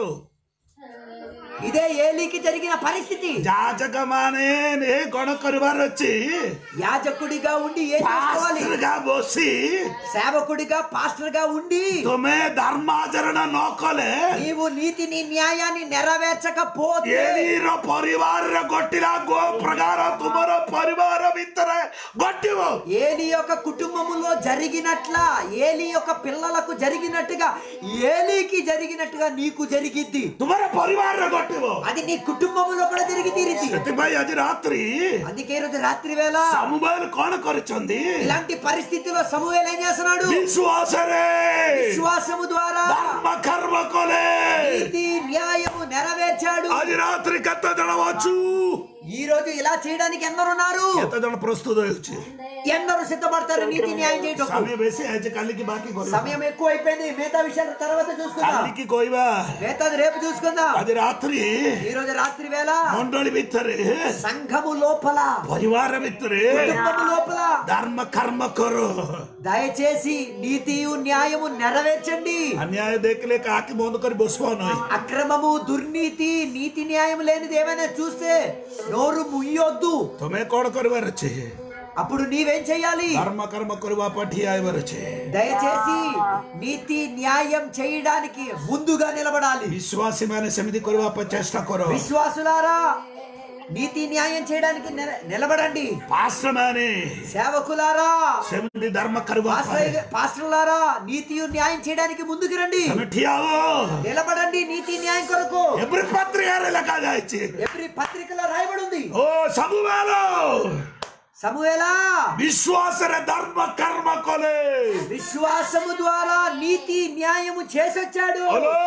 ఇదే ఏలికి జరిగిన పరిస్థితి ଯାଜକ ମାନେ କଣ କରିବାର ଅଛି యాజకుడిగా ఉండి ఏం చేసుకోవాలి ପାଷ୍ଟରగా ବସି సేవకుడిగా పాస్టర్ గా ఉండి ତୁମେ ଧର୍ମାଚରଣ ନ କଲେ నీవు నీతిని న్యాయాన్ని నెరవేర్చకపోతే ଏଲିର ପରିବାରରେ ଘଟିଲା ଗୋ ପ୍ରକାର ତୁମର ପରିବାର ଭିତରେ ଘଟିବ ఏలి యొక్క కుటుంబములో జరిగినట్ల ఏలి యొక్క పిల్లలకు జరిగినట్టుగా ఏలికి జరిగినట్టుగా నీకు జరిగిద్ది ତୁମର ପରିବାରରେ ଘଟିବ అది నీ కుటుంబములో కూడా జరిగి తీరిద్ది ସେଥିପାଇଁ ଆଜି ରାତ୍ରି అందుకే ఈరోజు రాత్రి వేళ ସାମୁବେଲ କଣ କରିଛନ୍ତି ఇలాంటి పరిస్థితిలో సమూహేలు ఏం చేస్తున్నాడు ବିଶ୍ୱାସରେ విశ్వాసము ద్వారా ଧର୍ମ କର୍ମ କଲେ నీతి న్యాయము నెరవేర్చాడు ଆଜି ରାତ୍ରି କେତେ ଜଣ ଅଛୁ ఈ రోజు ఇలా చేయడానికి ఎందరున్నారు କେତେ ଜଣ ପ୍ରସ୍ତୁତ ହେଉଛି ఎందరు సిద్ధపడతారు నీతి న్యాయం చేయటం ସମୟ ବେଶୀ ଆଜି କାଲିକି ବାକି କରିବା సమయం ఎక్కువ అయిపోయింది మిగతా విషయాలు తర్వాత చూసుకుందాం କାଲିକି କହିବା మిగతాది రేపు చూసుకుందాం ଆଜି ରାତ୍ରି ఈ రోజు రాత్రి వేళ ମଣ୍ଡଳୀ ଭିତରେ సంఘము లోపల ପରିବାର ଭିତରେ కుటుంబము లోపల ଧର୍ମ କର୍ମ କର దయచేసి నీతియు న్యాయము నెరవేర్చండి ଅନ୍ୟାୟ ଦେଖିଲେ କାହାକି ବନ୍ଦ କରି ବସିବ ନାହିଁ అక్రమము దుర్నీతి నీతి న్యాయం లేనిది ఏమైనా చూస్తే నోరు ముయ్యొద్దు ତମେ କଣ କରିବାର ଅଛି అప్పుడు నీవేం చెయ్యాలి ଧର୍ମ କର୍ମ କରିବା ପାଇଁ ଠିଆ ହେବାର ଅଛି దయచేసి నీతి న్యాయం చేయడానికి ముందుగా నిలబడాలి ବିଶ୍ୱାସୀ ମାନେ ସେମିତି କରିବା ପାଇଁ ଚେଷ୍ଟା କର విశ్వాసులారా నీతి న్యాయం చేయడానికి నిల- నిలబడండి ପାଷ୍ଟ ମାନେ సేవకులారా ସେମିତି ଧର୍ମ କରିବା ପାଇଁ పాస్టర్- పాస్టర్లారా నీతి న్యాయం చేయడానికి ముందుకు రండి ତମେ ଠିଆ ହୁଅ నిలబడండి నీతి న్యాయం కొరకు ଏପରି ପତ୍ରିକାରେ ଲେଖାଯାଇଛି ఎవ్రీ పత్రికలో రాయబడి ఉంది ଓ ସବୁବେଳ సమూహేలా ବିଶ୍ୱାସରେ ଧର୍ମ କର୍ମ କଲେ విశ్వాసము ద్వారా నీతి న్యాయము చేసొచ్చాడు ହଲୋ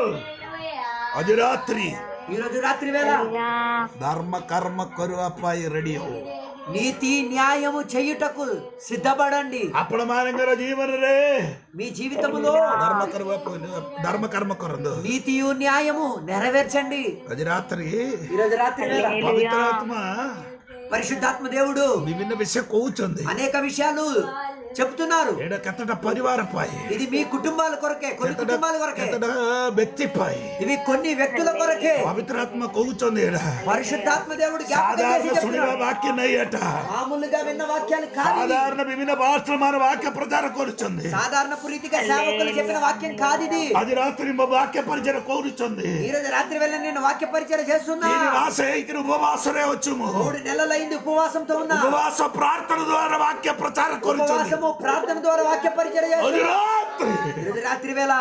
ଆଜି ରାତ୍ରି ఈ రోజు రాత్రి వేళ ଧର୍ମ କର୍ମ କରିବା ପାଇଁ ରେଡି ହଉ నీతి న్యాయము చేయుటకు సిద్ధపడండి ଆପଣ ମାନଙ୍କର ଜୀବନରେ మీ జీవితములో ଧର୍ମ କରିବା ପାଇଁ ଧର୍ମ କର୍ମ କରନ୍ତୁ నీతియు న్యాయము నెరవేర్చండి ଆଜି ରାତ୍ରି ఈ రోజు రాత్రి వేళ ପବିତ୍ର ଆତ୍ମା పరిశుద్ధాత్మ దేవుడు ବିଭିନ୍ନ విషୟ କହୁଛନ୍ତି అనేక విషయాలు చెప్తున్నారు ଏଇଟା କେତେଟା ପରିବାର ପାଇଁ ఇది మీ కుటుంబాల కొరకే కొన్ని କେତେଟା కుటుంబాల కొరకే କେତେଟା ବ୍ୟକ୍ତି ପାଇଁ ఇవి కొన్ని వ్యక్తుల కొరకే ପବିତ୍ର ଆତ୍ମା କହୁଛନ୍ତି ଏଇଟା పరిశుద్ధాత్మ దేవుడు జ్ఞాపకం చేసి ସାଧାରଣ ଶୁଣିବା చెప్తున్నాడు. ବାକ୍ୟ ନାହିଁ ଏଟା మామూలుగా విన్న వాక్యాలు కాదు ఇవి. ସାଧାରଣ ବିଭିନ୍ନ ପାଷ୍ଟର ମାନେ ବାକ୍ୟ ପ୍ରଚାର କରୁଛନ୍ତି సాధారణ పురీతిగా సేవకులు చెప్పిన వాక్యం కాదు ఇది ଆଜି ରାତ୍ରି ମୋ ବାକ୍ୟ ପରିଚୟ କରୁଛନ୍ତି ఈ రోజు రాత్రి వేళ నేను వాక్య పరిచయం చేస్తున్నా ତିନି ମାସ ହେଇକିରି ଉପବାସରେ ଅଛୁ ମୁଁ మూడు నెలలైంది ఉపవాసంతో ఉన్నా ଉପବାସ ପ୍ରାର୍ଥନା ଦ୍ୱାରା ବାକ୍ୟ ପ୍ରଚାର କରୁଛନ୍ତି ఉపవాసము ప్రార్థన ద్వారా వాక్య పరిచయం ଆଜି చేస్తున్నా ରାତ୍ରି ఈ రోజు రాత్రి వేళ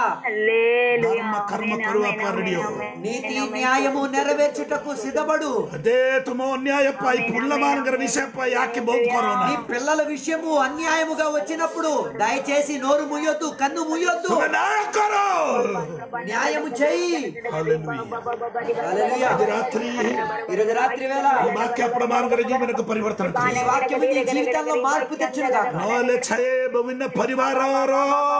ଧର୍ମ କର୍ମ କରିବା ପାଇଁ ରେଡି ହଉ నీతి న్యాయము నెరవేర్చుటకు సిద్ధపడు అదే ତୁମ ଅନ୍ୟାୟ ପାଇଁ ପିଲାମାନଙ୍କର ବିଷୟ ପାଇଁ ଆଖି ବନ୍ଦ କର నీ ନାହିଁ పిల్లల విషయము అన్యాయముగా వచ్చినప్పుడు దయచేసి నోరు ముయ్యొద్దు కన్ను ముయ్యొద్దు ତୁମେ ନ୍ୟାୟ କର న్యాయము చెయ్యి Hallelujah. హల్లెలూయా. ଆଜି ରାତ୍ରି ఈ రోజు రాత్రి వేళ ఈ వాక్య ଆପଣମାନଙ୍କର ଜୀବନକୁ ପରିବର୍ତ୍ତନ ఈ କରେ వాక్యము నీ జీవితంలో మార్పు తెచ్చును గాక ନହେଲେ ଛାଏ ବିଭିନ୍ନ ପରିବାରର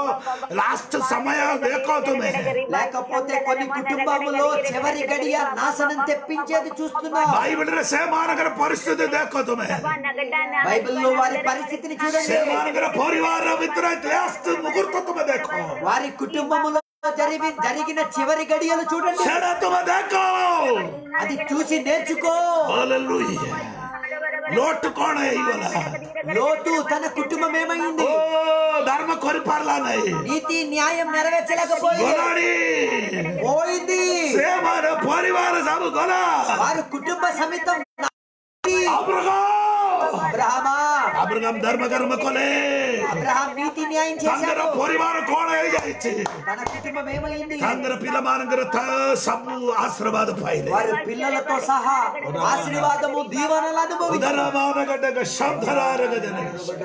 ଲାଷ୍ଟ ସମୟ ଦେଖ ତୁମେ లేకపోతే కొన్ని కుటుంబములో చివరి గడియ నాశనం తెప్పించేది చూస్తున్నావు ବାଇବଲରେ ସେମାନଙ୍କର ପରିସ୍ଥିତି ଦେଖ ତୁମେ బైబిల్లో వారి పరిస్థితిని చూడండి ସେମାନଙ୍କର ପରିବାର ଭିତରେ ଲାଷ୍ଟ ମୁହୂର୍ତ୍ତ ତୁମେ ଦେଖ వారి కుటుంబములో జరిగి జరిగిన చివరి గడియలు చూడండి ସେଟା ତୁମେ ଦେଖ అది చూసి నేర్చుకో Hallelujah. ଲୋଟ କଣ ହେଇଗଲା లోతు తన కుటుంబం ఏమైంది ଓ ଧର୍ମ କରିପାରିଲା ନାହିଁ నీతి న్యాయం నెరవేర్చలేకపోయింది ଗଲାଣି పోయింది ସେମାନେ ପରିବାର ସବୁ ଗଲା వారి కుటుంబ సమితం అబ్రహం అబ్రహమా అబ్రహాం ధర్మ కర్మ కొలే అబ్రహాం నీతి న్యాయం తందర చేశాడు పరివార కోణ ଯାଇଛି తన కుటుంబం ఏమైంది తందర పిల్లమానంగర త సబ్బు ఆశీర్వాద పాయిలే వారి పిల్లలతో సహా ఆశీర్వాదము దీవెనలు అనుభవించారు ఉదరమానగడ్డగ శబ్దరారగ జన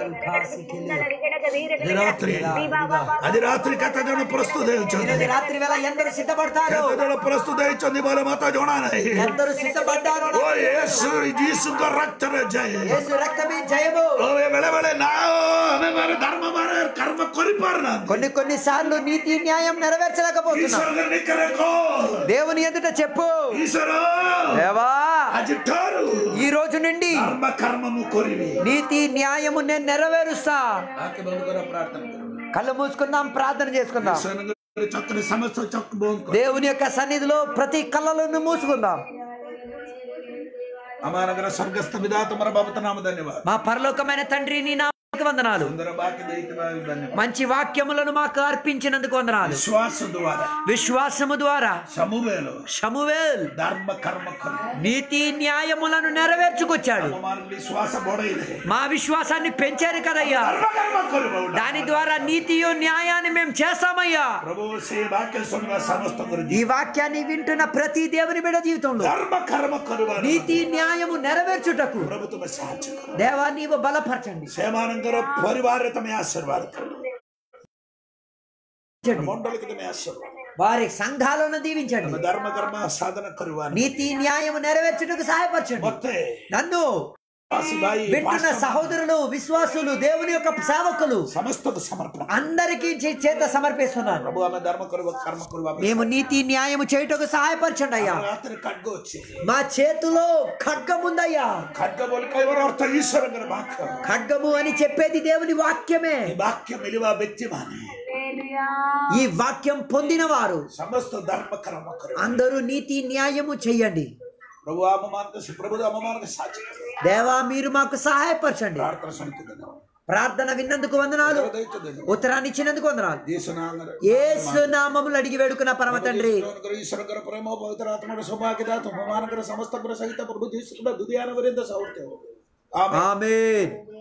అది రాత్రి అది రాత్రి కథ జన ప్రస్తుత ఈరోజు రాత్రి వేళ ఎందరు సిద్ధపడతారు కథ జన ప్రస్తుత ఇచ్చింది బల మత జోణ ନାହିଁ ఎందరు సిద్ధపడ్డారు ଓ యేసు ଯୀଶୁଙ୍କ ରକ୍ତରେ ଜୟ యేసు రక్తమే జయము ଓ ଏ ବେଳେ ବେଳେ ନା ଆମେ ମାନେ ଧର୍ମ ମାନେ କର୍ମ କରିପାରୁନାହାନ୍ତି కొన్ని కొన్ని సార్లు నీతి న్యాయం నెరవేర్చలేకపోతున్నాం ଈଶ୍ୱରଙ୍କ ନିକରେ କହ దేవుని ఎదుట చెప్పు ଈଶ୍ୱର దేవా ଆଜିଠାରୁ ఈ రోజు నుండి ଧର୍ମ କର୍ମ ମୁଁ କରିବି నీతి న్యాయము నేను నెరవేరుస్తా ଆଖି ବନ୍ଦ କର ପ୍ରାର୍ଥନା କର కళ్ళు మూసుకుందాం ప్రార్థన చేసుకుందాం ଈଶ୍ୱରଙ୍କ ଚକ୍ରରେ ସମସ୍ତ ଚକ୍ ବନ୍ଦ କର దేవుని యొక్క సన్నిధిలో ప్రతి కళ్ళలను మూసుకుందాం అమానగర స్వర్గస్థ విధా తుమర బాబత నామ ధన్యవాద మా పరలోకమైన తండ్రి నీ నామకు వందనాలు సుందర బాకి దైత్యమా ధన్యవాద మంచి వాక్యములను మాకు అర్పించినందుకు వందనాలు విశ్వాస ద్వారా విశ్వాసము ద్వారా సమూహేలో షమువేల్ ధర్మ కర్మ కొలి నీతి న్యాయములను నెరవేర్చుకొచ్చాడు అవమాన విశ్వాస బోడైలే మా విశ్వాసాన్ని పెంచారు కదయ్యా ధర్మ కర్మ కొలి దాని ద్వారా నీతియు న్యాయాన్ని మేము చేస్తామయ్యా ప్రభు సే వాక్య సున్న సమస్త గురించి ఈ వాక్యాన్ని వింటున్న ప్రతి దేవుని బిడ జీవితంలో ధర్మ కర్మ కొలివారు నీతి న్యాయము నెరవేర్చుటకు ప్రభు తుమ సాహాଯ୍ୟ କର దేవా నీవు బలపరచండి ସେମାନଙ୍କର ପରିବାରରେ ତମେ ଆଶୀର୍ବାଦ କର ମଣ୍ଡଳୀକୁ ତମେ ଆଶୀର୍ବାଦ వారి సంఘాలను దీవించండి ତମେ ଧର୍ମ କର୍ମ ସାଧନ କରିବା నీతి న్యాయము నెరవేర్చుటకు సహాయపరచండి ମତେ నన్ను ବାସି ଭାଇ వింటున్న pastor సహోదరులు విశ్వాసులు దేవుని యొక్క సేవకులు ସମସ୍ତଙ୍କୁ ସମର୍ପଣ అందరికీ చే- చేత సమర్పిస్తున్నాను ପ୍ରଭୁ ଆମେ ଧର୍ମ କରିବା కర్మ କରିବା మేము నీతి న్యాయము చేయుటకు సహాయపరచండి అయ్యా ଆମ ହାତରେ ఖడ్ଗ ଅଛି మా చేతిలో ఖడ్గముందయ్యా ఖడ్ଗ ବୋଲି କହିବାର ଅର୍ଥ ଈଶ୍ୱରଙ୍କର ବାକ୍ୟ ఖడ్గము అని చెప్పేది దేవుని వాక్యమే ଏ ବାକ୍ୟ ମିଳିବା ବ୍ୟକ୍ତିମାନେ ఈ వాక్యం పొందిన వారు ସମସ୍ତ ଧର୍ମ କର୍ମ କରିବେ అందరూ నీతి న్యాయము చెయ్యండి ପ୍ରଭୁ ଆମମାନଙ୍କୁ ସେ ପ୍ରଭୁ ଆମମାନଙ୍କୁ ସାହାଯ୍ୟ କରିବେ దేవా మీరు మాకు సహాయపరచండి ପ୍ରାର୍ଥନା ଶୁଣିକି ଦେବ ప్రార్థన విన్నందుకు వందనాలు ଦେଇଛ ଦେବ ఉత్తరాన్ని ఇచ్చినందుకు వందనాలు ଯୀଶୁ ନାମରେ ఏసు నామములు అడిగి వేడుకున్న పరమ తండ్రి ଈଶ୍ୱରଙ୍କର ଈଶ୍ୱରଙ୍କର ପ୍ରେମ ପବିତ୍ର ଆତ୍ମାର ସୌଭାଗ୍ୟତା ତୁମମାନଙ୍କର ସମସ୍ତଙ୍କର ସହିତ ପ୍ରଭୁ ଯୀଶୁଙ୍କର ଦୁନିଆର ପର୍ଯ୍ୟନ୍ତ ସୌଖ୍ୟ ଆମେନ୍ ఆమేన్